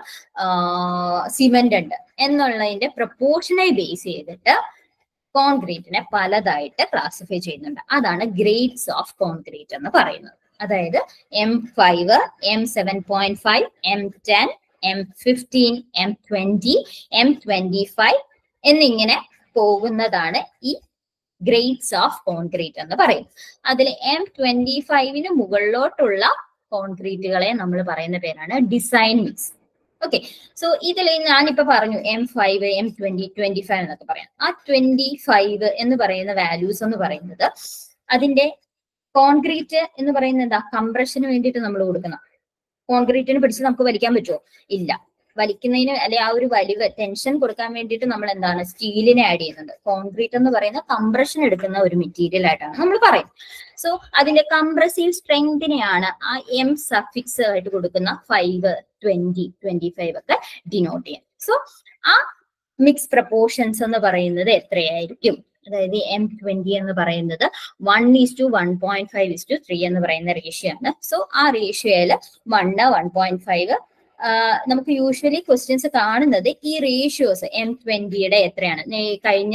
സിമെന്റ് ഉണ്ട് എന്നുള്ളതിന്റെ പ്രപ്പോർഷനെ ബേസ് ചെയ്തിട്ട് കോൺക്രീറ്റിനെ പലതായിട്ട് ക്ലാസിഫൈ ചെയ്യുന്നുണ്ട് അതാണ് ഗ്രേഡ്സ് ഓഫ് കോൺക്രീറ്റ് എന്ന് പറയുന്നത് അതായത് M five M seven point five M ten M fifteen M twenty M twenty five എന്നിങ്ങനെ പോകുന്നതാണ് ഈ ഗ്രേഡ്സ് ഓഫ് കോൺക്രീറ്റ് എന്ന് പറയും അതിൽ എം ട്വന്റി ഫൈവിന് മുകളിലോട്ടുള്ള കോൺക്രീറ്റുകളെ നമ്മൾ പറയുന്ന പേരാണ് ഡിസൈൻ മിക്സ് ഓക്കെ സോ ഇതിൽ ഞാനിപ്പോ പറഞ്ഞു M five M twenty twenty five എന്നൊക്കെ പറയാം ആ ട്വന്റി ഫൈവ് എന്ന് പറയുന്ന വാല്യൂസ് എന്ന് പറയുന്നത് അതിന്റെ കോൺക്രീറ്റ് എന്ന് പറയുന്നത് എന്താ കംപ്രഷന് വേണ്ടിയിട്ട് നമ്മൾ കൊടുക്കുന്ന കോൺക്രീറ്റിന് പിടിച്ച് നമുക്ക് വലിക്കാൻ പറ്റുമോ ഇല്ല വലിക്കുന്നതിന് അല്ലെ ആ ഒരു വലിവ് ടെൻഷൻ കൊടുക്കാൻ വേണ്ടിയിട്ട് നമ്മൾ എന്താണ് സ്റ്റീലിനെ ആഡ് ചെയ്യുന്നുണ്ട് കോൺക്രീറ്റ് എന്ന് പറയുന്ന കംപ്രഷൻ എടുക്കുന്ന ഒരു മെറ്റീരിയൽ ആയിട്ടാണ് നമ്മൾ പറയുന്നത് സോ അതിന്റെ കംപ്രസീവ് സ്ട്രെങ്തിനെയാണ് ആ എം സഫിക്സ് ആയിട്ട് കൊടുക്കുന്ന ഫൈവ് ട്വന്റി ട്വന്റി ഫൈവ് ഒക്കെ ഡിനോട്ട് ചെയ്യാൻ സോ ആ മിക്സ് പ്രപ്പോർഷൻസ് എന്ന് പറയുന്നത് എത്രയായിരിക്കും അതായത് എം ട്വന്റി എന്ന് പറയുന്നത് one is to one point five is to three എന്ന് പറയുന്ന റേഷ്യോ ആണ് സോ ആ റേഷ്യോയില് വണ്ണ് വൺ പോയിന്റ് ഫൈവ് നമുക്ക് യൂഷ്വലി ക്വസ്റ്റ്യൻസ് കാണുന്നത് ഈ റേഷ്യോസ് എം ട്വന്റിയുടെ എത്രയാണ് നേ- കഴിഞ്ഞ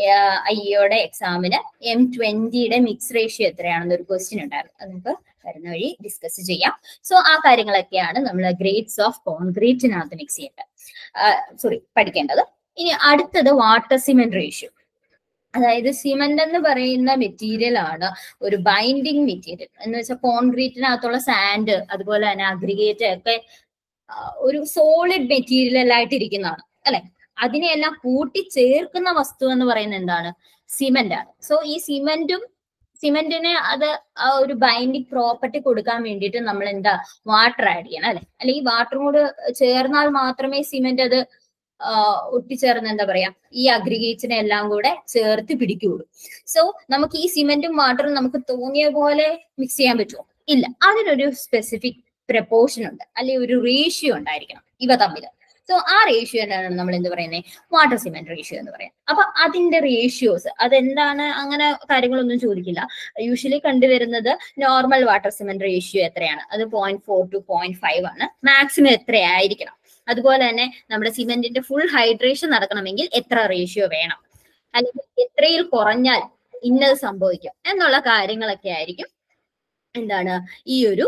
ഐയുടെ എക്സാമിന് എം ട്വന്റിയുടെ മിക്സ് റേഷ്യോ എത്രയാണെന്ന് ഒരു ക്വസ്റ്റ്യൻ ഉണ്ടായിരുന്നു അത് നമുക്ക് വരുന്ന വഴി ഡിസ്കസ് ചെയ്യാം സോ ആ കാര്യങ്ങളൊക്കെയാണ് നമ്മൾ ഗ്രേഡ്സ് ഓഫ് കോൺക്രീറ്റിനകത്ത് മിക്സ് ചെയ്യേണ്ടത് സോറി പഠിക്കേണ്ടത് ഇനി അടുത്തത് വാട്ടർ സിമെന്റ് റേഷ്യോ അതായത് സിമെന്റ് എന്ന് പറയുന്ന മെറ്റീരിയൽ ആണ് ഒരു ബൈൻഡിങ് മെറ്റീരിയൽ എന്ന് വെച്ചാൽ കോൺക്രീറ്റിനകത്തുള്ള സാൻഡ് അതുപോലെ തന്നെ അഗ്രിഗേറ്റ് ഒക്കെ ആ, ഒരു സോളിഡ് മെറ്റീരിയൽ ആയിട്ട് ഇരിക്കുന്നതാണ് അല്ലെ അതിനെയെല്ലാം കൂട്ടി ചേർക്കുന്ന വസ്തു എന്ന് പറയുന്നത് എന്താണ് സിമെന്റ് ആണ് സോ ഈ സിമെന്റും സിമെന്റിന് അത് ആ ഒരു ബൈൻഡിങ് പ്രോപ്പർട്ടി കൊടുക്കാൻ വേണ്ടിയിട്ട് നമ്മൾ എന്താ വാട്ടർ ആഡ് ചെയ്യണം അല്ലെ അല്ലെങ്കിൽ വാട്ടറും കൂടെ ചേർന്നാൽ മാത്രമേ സിമെന്റ് അത് ആ, ഒട്ടിച്ചേർന്ന് എന്താ പറയാ ഈ അഗ്രിഗേറ്റ്സിനെ എല്ലാം കൂടെ ചേർത്ത് പിടിക്കുകയുള്ളൂ സോ നമുക്ക് ഈ സിമെന്റും വാട്ടറും നമുക്ക് തോന്നിയ പോലെ മിക്സ് ചെയ്യാൻ പറ്റുമോ ഇല്ല അതിനൊരു സ്പെസിഫിക് പ്രപ്പോർഷൻ ഉണ്ട് അല്ലെങ്കിൽ ഒരു റേഷ്യോ ഉണ്ടായിരിക്കണം ഇവ തമ്മിൽ സോ ആ റേഷ്യോ ആണ് നമ്മൾ എന്ത് പറയുന്നത് വാട്ടർ സിമെന്റ് റേഷ്യോ എന്ന് പറയാം അപ്പൊ അതിന്റെ റേഷ്യോസ് അതെന്താണ് അങ്ങനെ കാര്യങ്ങളൊന്നും ചോദിക്കില്ല യൂഷ്വലി കണ്ടുവരുന്നത് നോർമൽ വാട്ടർ സിമെന്റ് റേഷ്യോ എത്രയാണ് അത് point four two point five ആണ് മാക്സിമം എത്രയായിരിക്കണം അതുപോലെ തന്നെ നമ്മുടെ സിമെന്റിന്റെ ഫുൾ ഹൈഡ്രേഷൻ നടക്കണമെങ്കിൽ എത്ര റേഷ്യോ വേണം അല്ലെങ്കിൽ എത്രയിൽ കുറഞ്ഞാൽ ഇന്നത് സംഭവിക്കും എന്നുള്ള കാര്യങ്ങളൊക്കെ ആയിരിക്കും എന്താണ് ഈ ഒരു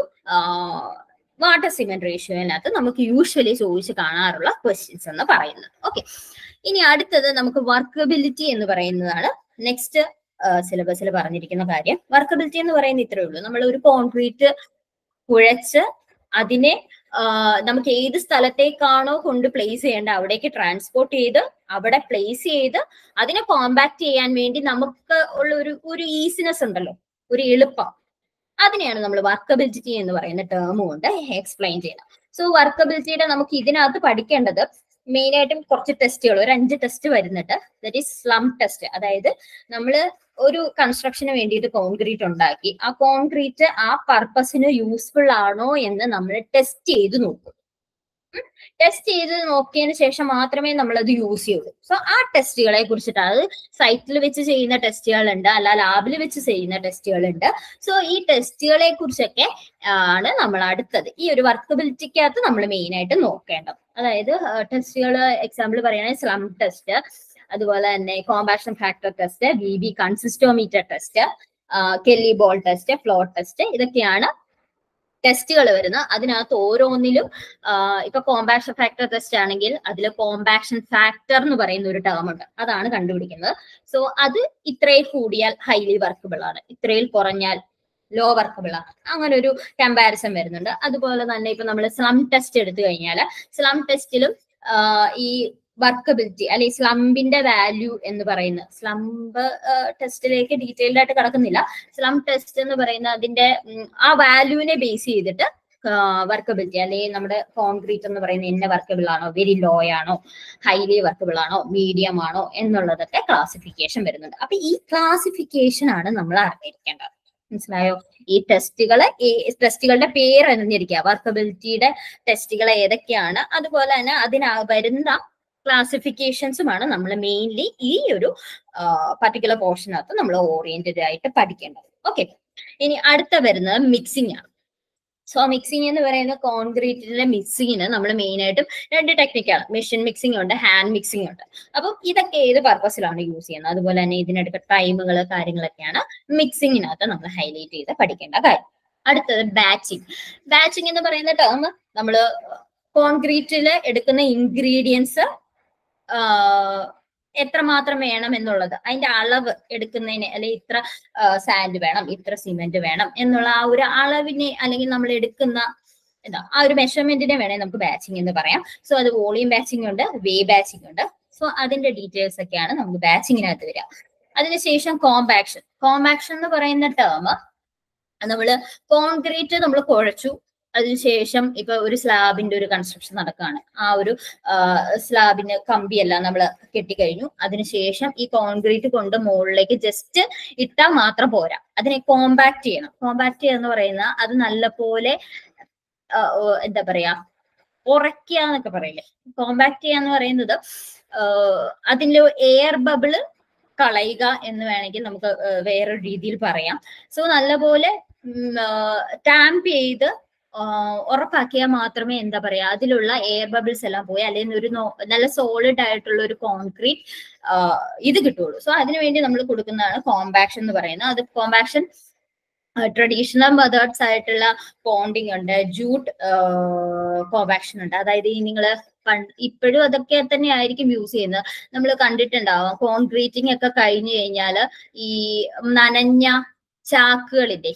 വാട്ടർ സിമെന്റ് റേഷ്യോയിനകത്ത് നമുക്ക് യൂഷ്വലി ചോദിച്ച് കാണാറുള്ള ക്വസ്റ്റ്യൻസ് എന്ന് പറയുന്നത് ഓക്കെ ഇനി അടുത്തത് നമുക്ക് വർക്കബിലിറ്റി എന്ന് പറയുന്നതാണ് നെക്സ്റ്റ് സിലബസിൽ പറഞ്ഞിരിക്കുന്ന കാര്യം വർക്കബിലിറ്റി എന്ന് പറയുന്നത് ഇത്രയേ ഉള്ളൂ നമ്മൾ ഒരു കോൺക്രീറ്റ് കുഴച്ച് അതിനെ ആ, നമുക്ക് ഏത് സ്ഥലത്തേക്കാണോ കൊണ്ട് പ്ലേസ് ചെയ്യേണ്ട അവിടേക്ക് ട്രാൻസ്പോർട്ട് ചെയ്ത് അവിടെ പ്ലേസ് ചെയ്ത് അതിനെ കോമ്പാക്ട് ചെയ്യാൻ വേണ്ടി നമുക്ക് ഉള്ള ഒരു ഒരു ഈസിനെസ് ഉണ്ടല്ലോ ഒരു എളുപ്പം അതിനെയാണ് നമ്മൾ വർക്കബിലിറ്റി എന്ന് പറയുന്ന ടേം കൊണ്ട് എക്സ്പ്ലെയിൻ ചെയ്യുന്നത് സോ വർക്കബിലിറ്റിയുടെ നമുക്ക് ഇതിനകത്ത് പഠിക്കേണ്ടത് മെയിൻ ആയിട്ടും കുറച്ച് ടെസ്റ്റുകൾ ഒരു അഞ്ച് ടെസ്റ്റ് വരുന്നുണ്ട് ദറ്റ് ഈസ് സ്ലം ടെസ്റ്റ് അതായത് നമ്മൾ ഒരു കൺസ്ട്രക്ഷന് വേണ്ടിയിട്ട് കോൺക്രീറ്റ് ഉണ്ടാക്കി ആ കോൺക്രീറ്റ് ആ പർപ്പസിന് യൂസ്ഫുൾ ആണോ എന്ന് നമ്മൾ ടെസ്റ്റ് ചെയ്ത് നോക്കും ടെസ്റ്റ് ചെയ്ത് നോക്കിയതിന് ശേഷം മാത്രമേ നമ്മൾ അത് യൂസ് ചെയ്യൂ സോ ആ ടെസ്റ്റുകളെ കുറിച്ചിട്ട് അത് സൈറ്റിൽ വെച്ച് ചെയ്യുന്ന ടെസ്റ്റുകളുണ്ട് അല്ല ലാബിൽ വെച്ച് ചെയ്യുന്ന ടെസ്റ്റുകളുണ്ട് സോ ഈ ടെസ്റ്റുകളെ കുറിച്ചൊക്കെ ആണ് നമ്മൾ അടുത്തത് ഈ ഒരു വർക്കബിലിറ്റിക്കകത്ത് നമ്മൾ മെയിൻ ആയിട്ട് നോക്കേണ്ടത് അതായത് ടെസ്റ്റുകൾ എക്സാമ്പിൾ പറയുകയാണെങ്കിൽ സ്ലം ടെസ്റ്റ് അതുപോലെ തന്നെ compaction factor test B B consistometer test Kelly ball test flow test ഇതൊക്കെയാണ് ടെസ്റ്റുകൾ വരുന്നത് അതിനകത്ത് ഓരോന്നിലും ആഹ് ഇപ്പൊ കോമ്പാക്ഷൻ ഫാക്ടർ ടെസ്റ്റ് ആണെങ്കിൽ അതിൽ കോമ്പാക്ഷൻ ഫാക്ടർ എന്ന് പറയുന്ന ഒരു ടേം ഉണ്ട് അതാണ് കണ്ടുപിടിക്കുന്നത് സോ അത് ഇത്രയിൽ കൂടിയാൽ ഹൈലി വർക്കബിൾ ആണ് ഇത്രയിൽ കുറഞ്ഞാൽ ലോ വർക്കബിൾ ആണ് അങ്ങനെ ഒരു കമ്പാരിസൺ വരുന്നുണ്ട് അതുപോലെ തന്നെ ഇപ്പൊ നമ്മൾ സ്ലം ടെസ്റ്റ് എടുത്തു കഴിഞ്ഞാൽ സ്ലം ടെസ്റ്റിലും ഈ വർക്കബിലിറ്റി അല്ലെ സ്ലംബിന്റെ വാല്യൂ എന്ന് പറയുന്ന സ്ലംബ് ടെസ്റ്റിലേക്ക് ഡീറ്റെയിൽഡ് ആയിട്ട് കിടക്കുന്നില്ല സ്ലം ടെസ്റ്റ് എന്ന് പറയുന്ന അതിന്റെ ഉം, ആ വാല്യൂവിനെ ബേസ് ചെയ്തിട്ട് വർക്കബിലിറ്റി അല്ലെങ്കിൽ നമ്മുടെ കോൺക്രീറ്റ് എന്ന് പറയുന്നത് എന്നെ വർക്കബിൾ ആണോ വെരി ലോ ആണോ ഹൈലി വർക്കബിൾ ആണോ മീഡിയം ആണോ എന്നുള്ളതൊക്കെ ക്ലാസിഫിക്കേഷൻ വരുന്നുണ്ട് അപ്പൊ ഈ ക്ലാസിഫിക്കേഷൻ ആണ് നമ്മൾ അറിഞ്ഞിരിക്കേണ്ടത് മനസ്സിലായോ ഈ ടെസ്റ്റുകള് ഈ ടെസ്റ്റുകളുടെ പേര് അറിഞ്ഞിരിക്കുക വർക്കബിലിറ്റിയുടെ ടെസ്റ്റുകൾ ഏതൊക്കെയാണ് അതുപോലെ തന്നെ അതിന വരുന്ന ക്ലാസിഫിക്കേഷൻസുമാണ് നമ്മൾ മെയിൻലി ഈ ഒരു പർട്ടിക്കുലർ പോർഷനകത്ത് നമ്മൾ ഓറിയന്റഡ് ആയിട്ട് പഠിക്കേണ്ടത് ഓക്കെ ഇനി അടുത്ത വരുന്നത് മിക്സിംഗ് ആണ് സോ മിക്സിംഗ് എന്ന് പറയുന്ന കോൺക്രീറ്റിന്റെ മിക്സിങ്ങിന് നമ്മൾ മെയിൻ ആയിട്ടും രണ്ട് ടെക്നിക്കാണ് മെഷീൻ മിക്സിംഗ് ഉണ്ട് ഹാൻഡ് മിക്സിംഗ് ഉണ്ട് അപ്പം ഇതൊക്കെ ഏത് പർപ്പസിലാണ് യൂസ് ചെയ്യുന്നത് അതുപോലെ തന്നെ ഇതിനെടുക്ക ടൈമുകൾ കാര്യങ്ങളൊക്കെയാണ് മിക്സിങ്ങിനകത്ത് നമ്മൾ ഹൈലൈറ്റ് ചെയ്ത് പഠിക്കേണ്ട കാര്യം അടുത്തത് ബാച്ചിങ് ബാച്ചിങ് എന്ന് പറയുന്ന ടേം നമ്മൾ കോൺക്രീറ്റിൽ എടുക്കുന്ന ഇൻഗ്രീഡിയൻസ് എത്രമാത്രം വേണം എന്നുള്ളത് അതിന്റെ അളവ് എടുക്കുന്നതിന് അല്ലെങ്കിൽ ഇത്ര സാൻഡ് വേണം ഇത്ര സിമെന്റ് വേണം എന്നുള്ള ആ ഒരു അളവിനെ അല്ലെങ്കിൽ നമ്മൾ എടുക്കുന്ന എന്താ ആ ഒരു മെഷർമെന്റിനെ വേണേ നമുക്ക് ബാച്ചിങ് എന്ന് പറയാം സോ അത് വോളിയം ബാച്ചിങ് ഉണ്ട് വേ ബാച്ചിങ് ഉണ്ട് സോ അതിന്റെ ഡീറ്റെയിൽസ് ഒക്കെയാണ് നമുക്ക് ബാച്ചിങ്ങിനകത്ത് വരിക അതിനുശേഷം കോമ്പാക്ഷൻ കോമ്പാക്ഷൻ എന്ന് പറയുന്ന ടേം നമ്മള് കോൺക്രീറ്റ് നമ്മൾ കുഴച്ചു അതിനുശേഷം ഇപ്പൊ ഒരു സ്ലാബിന്റെ ഒരു കൺസ്ട്രക്ഷൻ നടക്കുകയാണ് ആ ഒരു സ്ലാബിന് കമ്പിയെല്ലാം നമ്മൾ കെട്ടിക്കഴിഞ്ഞു അതിനുശേഷം ഈ കോൺക്രീറ്റ് കൊണ്ട് മുകളിലേക്ക് ജസ്റ്റ് ഇട്ടാൽ മാത്രം പോരാ അതിനെ കോമ്പാക്ട് ചെയ്യണം കോമ്പാക്ട് ചെയ്യുക എന്ന് പറയുന്ന അത് നല്ലപോലെ ആ, ഓ, എന്താ പറയാ ഉറക്കുക എന്നൊക്കെ പറയില്ലേ കോമ്പാക്ട് ചെയ്യുക എന്ന് പറയുന്നത് അതിന്റെ എയർ ബബിള് കളയുക എന്ന് വേണമെങ്കിൽ നമുക്ക് ആ, വേറൊരു രീതിയിൽ പറയാം സോ നല്ലപോലെ ടാമ്പ് ചെയ്ത് ആഹ് ഉറപ്പാക്കിയാൽ മാത്രമേ എന്താ പറയാ അതിലുള്ള എയർ ബബിൾസ് എല്ലാം പോയി അല്ലെങ്കിൽ ഒരു നോ- നല്ല സോളിഡ് ആയിട്ടുള്ള ഒരു കോൺക്രീറ്റ് ഇത് കിട്ടുള്ളൂ സോ അതിനുവേണ്ടി നമ്മൾ കൊടുക്കുന്നതാണ് കോമ്പാക്ഷൻ എന്ന് പറയുന്നത് അത് കോമ്പാക്ഷൻ ട്രഡീഷണൽ മെത്തേഡ്സ് ആയിട്ടുള്ള പോണ്ടിങ് ഉണ്ട് ജൂട്ട് കോവാക്ഷൻ ഉണ്ട് അതായത് ഈ നിങ്ങൾ ഇപ്പോഴും അതൊക്കെ തന്നെ ആയിരിക്കും യൂസ് ചെയ്യുന്നത് നമ്മൾ കണ്ടിട്ടുണ്ടാവാം കോൺക്രീറ്റിംഗ് ഒക്കെ കഴിഞ്ഞു കഴിഞ്ഞാൽ ഈ നനഞ്ഞ ചാക്കുകളില്ലേ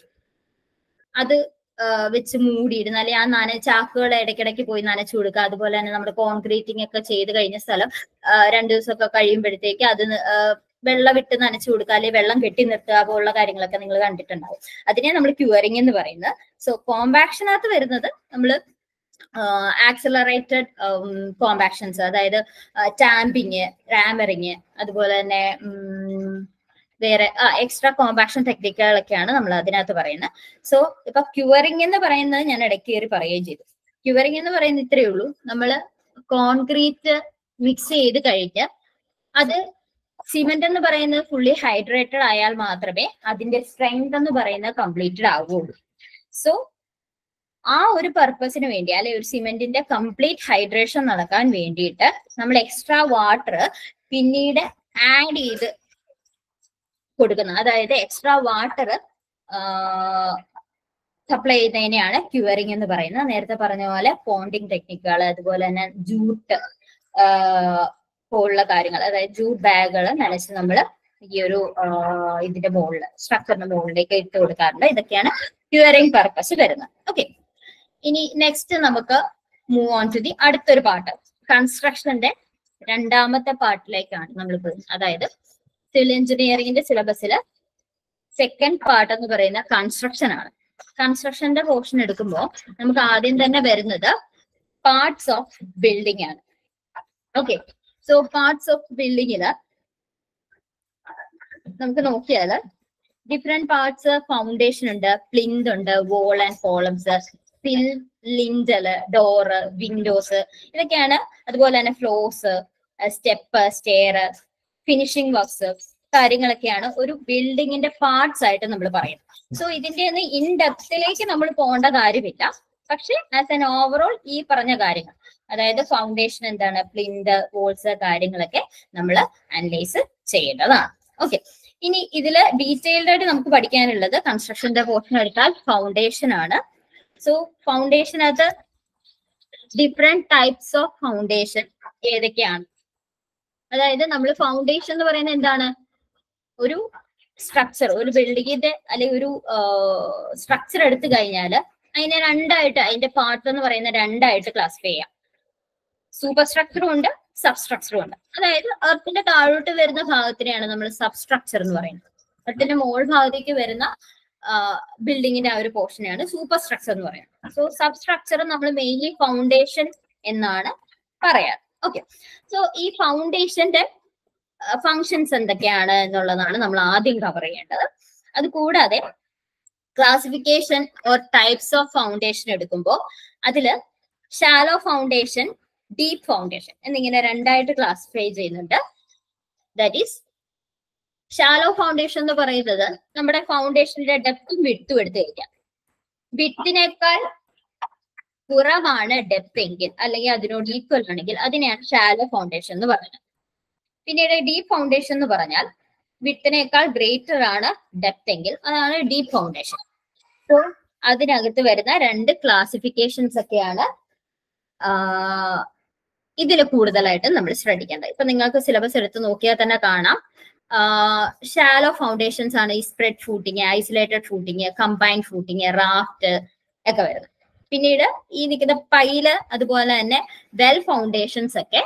അത് ആ, വെച്ച് മൂടിയിടുന്ന അല്ലെ ആ നന ചാക്കുകൾ ഇടയ്ക്കിടയ്ക്ക് പോയി നനച്ചു കൊടുക്കുക അതുപോലെ തന്നെ നമ്മുടെ കോൺക്രീറ്റിംഗ് ഒക്കെ ചെയ്ത് കഴിഞ്ഞ സ്ഥലം ആ, രണ്ടു ദിവസമൊക്കെ കഴിയുമ്പോഴത്തേക്ക് അത് ന- ആ, വെള്ളം വിട്ട് നനച്ചു കൊടുക്കുക അല്ലെങ്കിൽ വെള്ളം കെട്ടി നിർത്തുക പോലുള്ള കാര്യങ്ങളൊക്കെ നിങ്ങൾ കണ്ടിട്ടുണ്ടാവും അതിനെ നമ്മൾ ക്യൂറിംഗ് എന്ന് പറയുന്നത് സോ കോമ്പാക്ഷനകത്ത് വരുന്നത് നമ്മൾ ആക്സിലറേറ്റഡ് കോമ്പാക്ഷൻസ് അതായത് ടാമ്പിങ് റാമറിങ് അതുപോലെ തന്നെ ഉം, വേറെ എക്സ്ട്രാ കോമ്പാക്ഷൻ ടെക്നിക്കുകളൊക്കെയാണ് നമ്മൾ അതിനകത്ത് പറയുന്നത് സോ ഇപ്പൊ ക്യൂറിംഗ് എന്ന് പറയുന്നത് ഞാൻ ഇടയ്ക്ക് കയറി പറയുകയും ചെയ്തു ക്യൂറിംഗ് എന്ന് പറയുന്നത് ഇത്രയേ ഉള്ളൂ നമ്മൾ കോൺക്രീറ്റ് മിക്സ് ചെയ്ത് കഴിഞ്ഞ് അത് സിമെന്റ് എന്ന് പറയുന്നത് ഫുള്ളി ഹൈഡ്രേറ്റഡ് ആയാൽ മാത്രമേ അതിന്റെ സ്ട്രെങ്ത് എന്ന് പറയുന്നത് കംപ്ലീറ്റഡ് ആവുകയുള്ളൂ സോ ആ ഒരു പർപ്പസിന് വേണ്ടി അല്ലെ ഒരു സിമെന്റിന്റെ കംപ്ലീറ്റ് ഹൈഡ്രേഷൻ നടക്കാൻ വേണ്ടിയിട്ട് നമ്മൾ എക്സ്ട്രാ വാട്ടർ പിന്നീട് ആഡ് ചെയ്ത് കൊടുക്കുന്നത് അതായത് എക്സ്ട്രാ വാട്ടർ സപ്ലൈ ചെയ്യുന്നതിനെയാണ് ക്യൂറിംഗ് എന്ന് പറയുന്നത് നേരത്തെ പറഞ്ഞ പോലെ പോണ്ടിങ് ടെക്നിക്കുകൾ അതുപോലെ തന്നെ ജൂട്ട് പോലുള്ള കാര്യങ്ങൾ അതായത് ജൂട്ട് ബാഗുകൾ നനച്ച് നമ്മൾ ഈ ഒരു ആ, ഇതിന്റെ മുകളിൽ സ്ട്രക്ചറിന്റെ മുകളിലേക്ക് ഇട്ട് കൊടുക്കാറുണ്ട് ഇതൊക്കെയാണ് ക്യൂറിംഗ് പർപ്പസ് വരുന്നത് ഓക്കെ ഇനി നെക്സ്റ്റ് നമുക്ക് മൂവ് ഓൺ ടു ദി അടുത്തൊരു പാർട്ട് കൺസ്ട്രക്ഷന്റെ രണ്ടാമത്തെ പാർട്ടിലേക്കാണ് നമ്മൾ പോകുന്നത് അതായത് സിവിൽ എഞ്ചിനീയറിംഗിന്റെ സിലബസിൽ സെക്കൻഡ് പാർട്ട് എന്ന് പറയുന്ന കൺസ്ട്രക്ഷൻ ആണ് കൺസ്ട്രക്ഷന്റെ പോർഷൻ എടുക്കുമ്പോൾ നമുക്ക് ആദ്യം തന്നെ വരുന്നത് പാർട്സ് ഓഫ് ബിൽഡിംഗ് ആണ് ഓക്കെ സോ പാർട്സ് ഓഫ് ബിൽഡിങ്ങില് നമുക്ക് നോക്കിയാല് ഡിഫറെന്റ് പാർട്സ് ഫൗണ്ടേഷൻ ഉണ്ട് പ്ലിന്ത് ഉണ്ട് wall and columns sill lintel door windows ഇതൊക്കെയാണ് അതുപോലെ തന്നെ floors step stair finishing works കാര്യങ്ങളൊക്കെയാണ് ഒരു ബിൽഡിങ്ങിന്റെ പാർട്സ് ആയിട്ട് നമ്മൾ പറയുന്നത് സോ ഇതിന്റെ ഒന്ന് ഇൻ ഡെപ്തിലേക്ക് നമ്മൾ പോകേണ്ട കാര്യമില്ല പക്ഷെ ആസ് എൻ ഓവറോൾ ഈ പറഞ്ഞ കാര്യങ്ങൾ അതായത് ഫൗണ്ടേഷൻ എന്താണ് പ്ലിന്ത് വോൾസ് കാര്യങ്ങളൊക്കെ നമ്മൾ അനലൈസ് ചെയ്യേണ്ടതാണ് ഓക്കെ ഇനി ഇതില് ഡീറ്റെയിൽഡ് ആയിട്ട് നമുക്ക് പഠിക്കാനുള്ളത് കൺസ്ട്രക്ഷന്റെ പോർഷൻ എടുത്താൽ ഫൗണ്ടേഷൻ ആണ് സോ ഫൗണ്ടേഷനകത്ത് ഡിഫറെന്റ് ടൈപ്സ് ഓഫ് ഫൗണ്ടേഷൻ ഏതൊക്കെയാണ് അതായത് നമ്മൾ ഫൗണ്ടേഷൻ എന്ന് പറയുന്നത് എന്താണ് ഒരു സ്ട്രക്ചർ ഒരു ബിൽഡിങ്ങിന്റെ അല്ലെങ്കിൽ ഒരു സ്ട്രക്ചർ എടുത്തു കഴിഞ്ഞാൽ അതിനെ രണ്ടായിട്ട് അതിന്റെ പാർട്ട് എന്ന് പറയുന്ന രണ്ടായിട്ട് ക്ലാസിഫൈ ചെയ്യാം സൂപ്പർ സ്ട്രക്ചറും ഉണ്ട് സബ്സ്ട്രക്ചറും ഉണ്ട് അതായത് എർത്തിന്റെ താഴോട്ട് വരുന്ന ഭാഗത്തിനെയാണ് നമ്മൾ സബ്സ്ട്രക്ചർ എന്ന് പറയുന്നത് എർത്തിന്റെ മോൾ ഭാഗത്തേക്ക് വരുന്ന ബിൽഡിങ്ങിന്റെ ആ ഒരു പോർഷനെയാണ് സൂപ്പർ സ്ട്രക്ചർ എന്ന് പറയുന്നത് സോ സബ്സ്ട്രക്ചർ നമ്മൾ മെയിൻലി ഫൗണ്ടേഷൻ എന്നാണ് പറയാറ് ഓക്കെ സോ ഈ ഫൗണ്ടേഷന്റെ ഫങ്ഷൻസ് എന്തൊക്കെയാണ് എന്നുള്ളതാണ് നമ്മൾ ആദ്യം കവർ ചെയ്യേണ്ടത് അത് കൂടാതെ classification or types of foundation എടുക്കുമ്പോൾ അതില് ഷാലോ ഫൗണ്ടേഷൻ ഡീപ് ഫൗണ്ടേഷൻ എന്നിങ്ങനെ രണ്ടായിട്ട് ക്ലാസിഫൈ ചെയ്യുന്നുണ്ട് ദാറ്റ് ഈസ് ഷാലോ ഫൗണ്ടേഷൻ എന്ന് പറയുന്നത് നമ്മുടെ ഫൗണ്ടേഷന്റെ ഡെപ്തും വിട്ടും എടുത്തു കഴിഞ്ഞാൽ വിട്ടിനേക്കാൾ കുറവാണ് ഡെപ്ത് എങ്കിൽ അല്ലെങ്കിൽ അതിനോട് ഈക്വൽ ആണെങ്കിൽ അതിനെയാണ് ഷാലോ ഫൗണ്ടേഷൻ എന്ന് പറയുന്നത് പിന്നീട് ഡീപ് ഫൗണ്ടേഷൻ എന്ന് പറഞ്ഞാൽ വിത്തിനേക്കാൾ ഗ്രേറ്റർ ആണ് ഡെപ്ത് എങ്കിൽ അതാണ് ഡീപ് ഫൗണ്ടേഷൻ സോ അതിനകത്ത് വരുന്ന രണ്ട് ക്ലാസിഫിക്കേഷൻസ് ഒക്കെയാണ് ഇതിൽ കൂടുതലായിട്ട് നമ്മൾ ശ്രദ്ധിക്കേണ്ടത് ഇപ്പൊ നിങ്ങൾക്ക് സിലബസ് എടുത്ത് നോക്കിയാൽ തന്നെ കാണാം ഷാലോ ഫൗണ്ടേഷൻസ് ആണ് ഈ spread footing isolated footing combined footing raft ഒക്കെ വരുന്നത് പിന്നീട് ഈ നിൽക്കുന്ന പൈല് അതുപോലെ തന്നെ വെൽ ഫൗണ്ടേഷൻസ് ഒക്കെ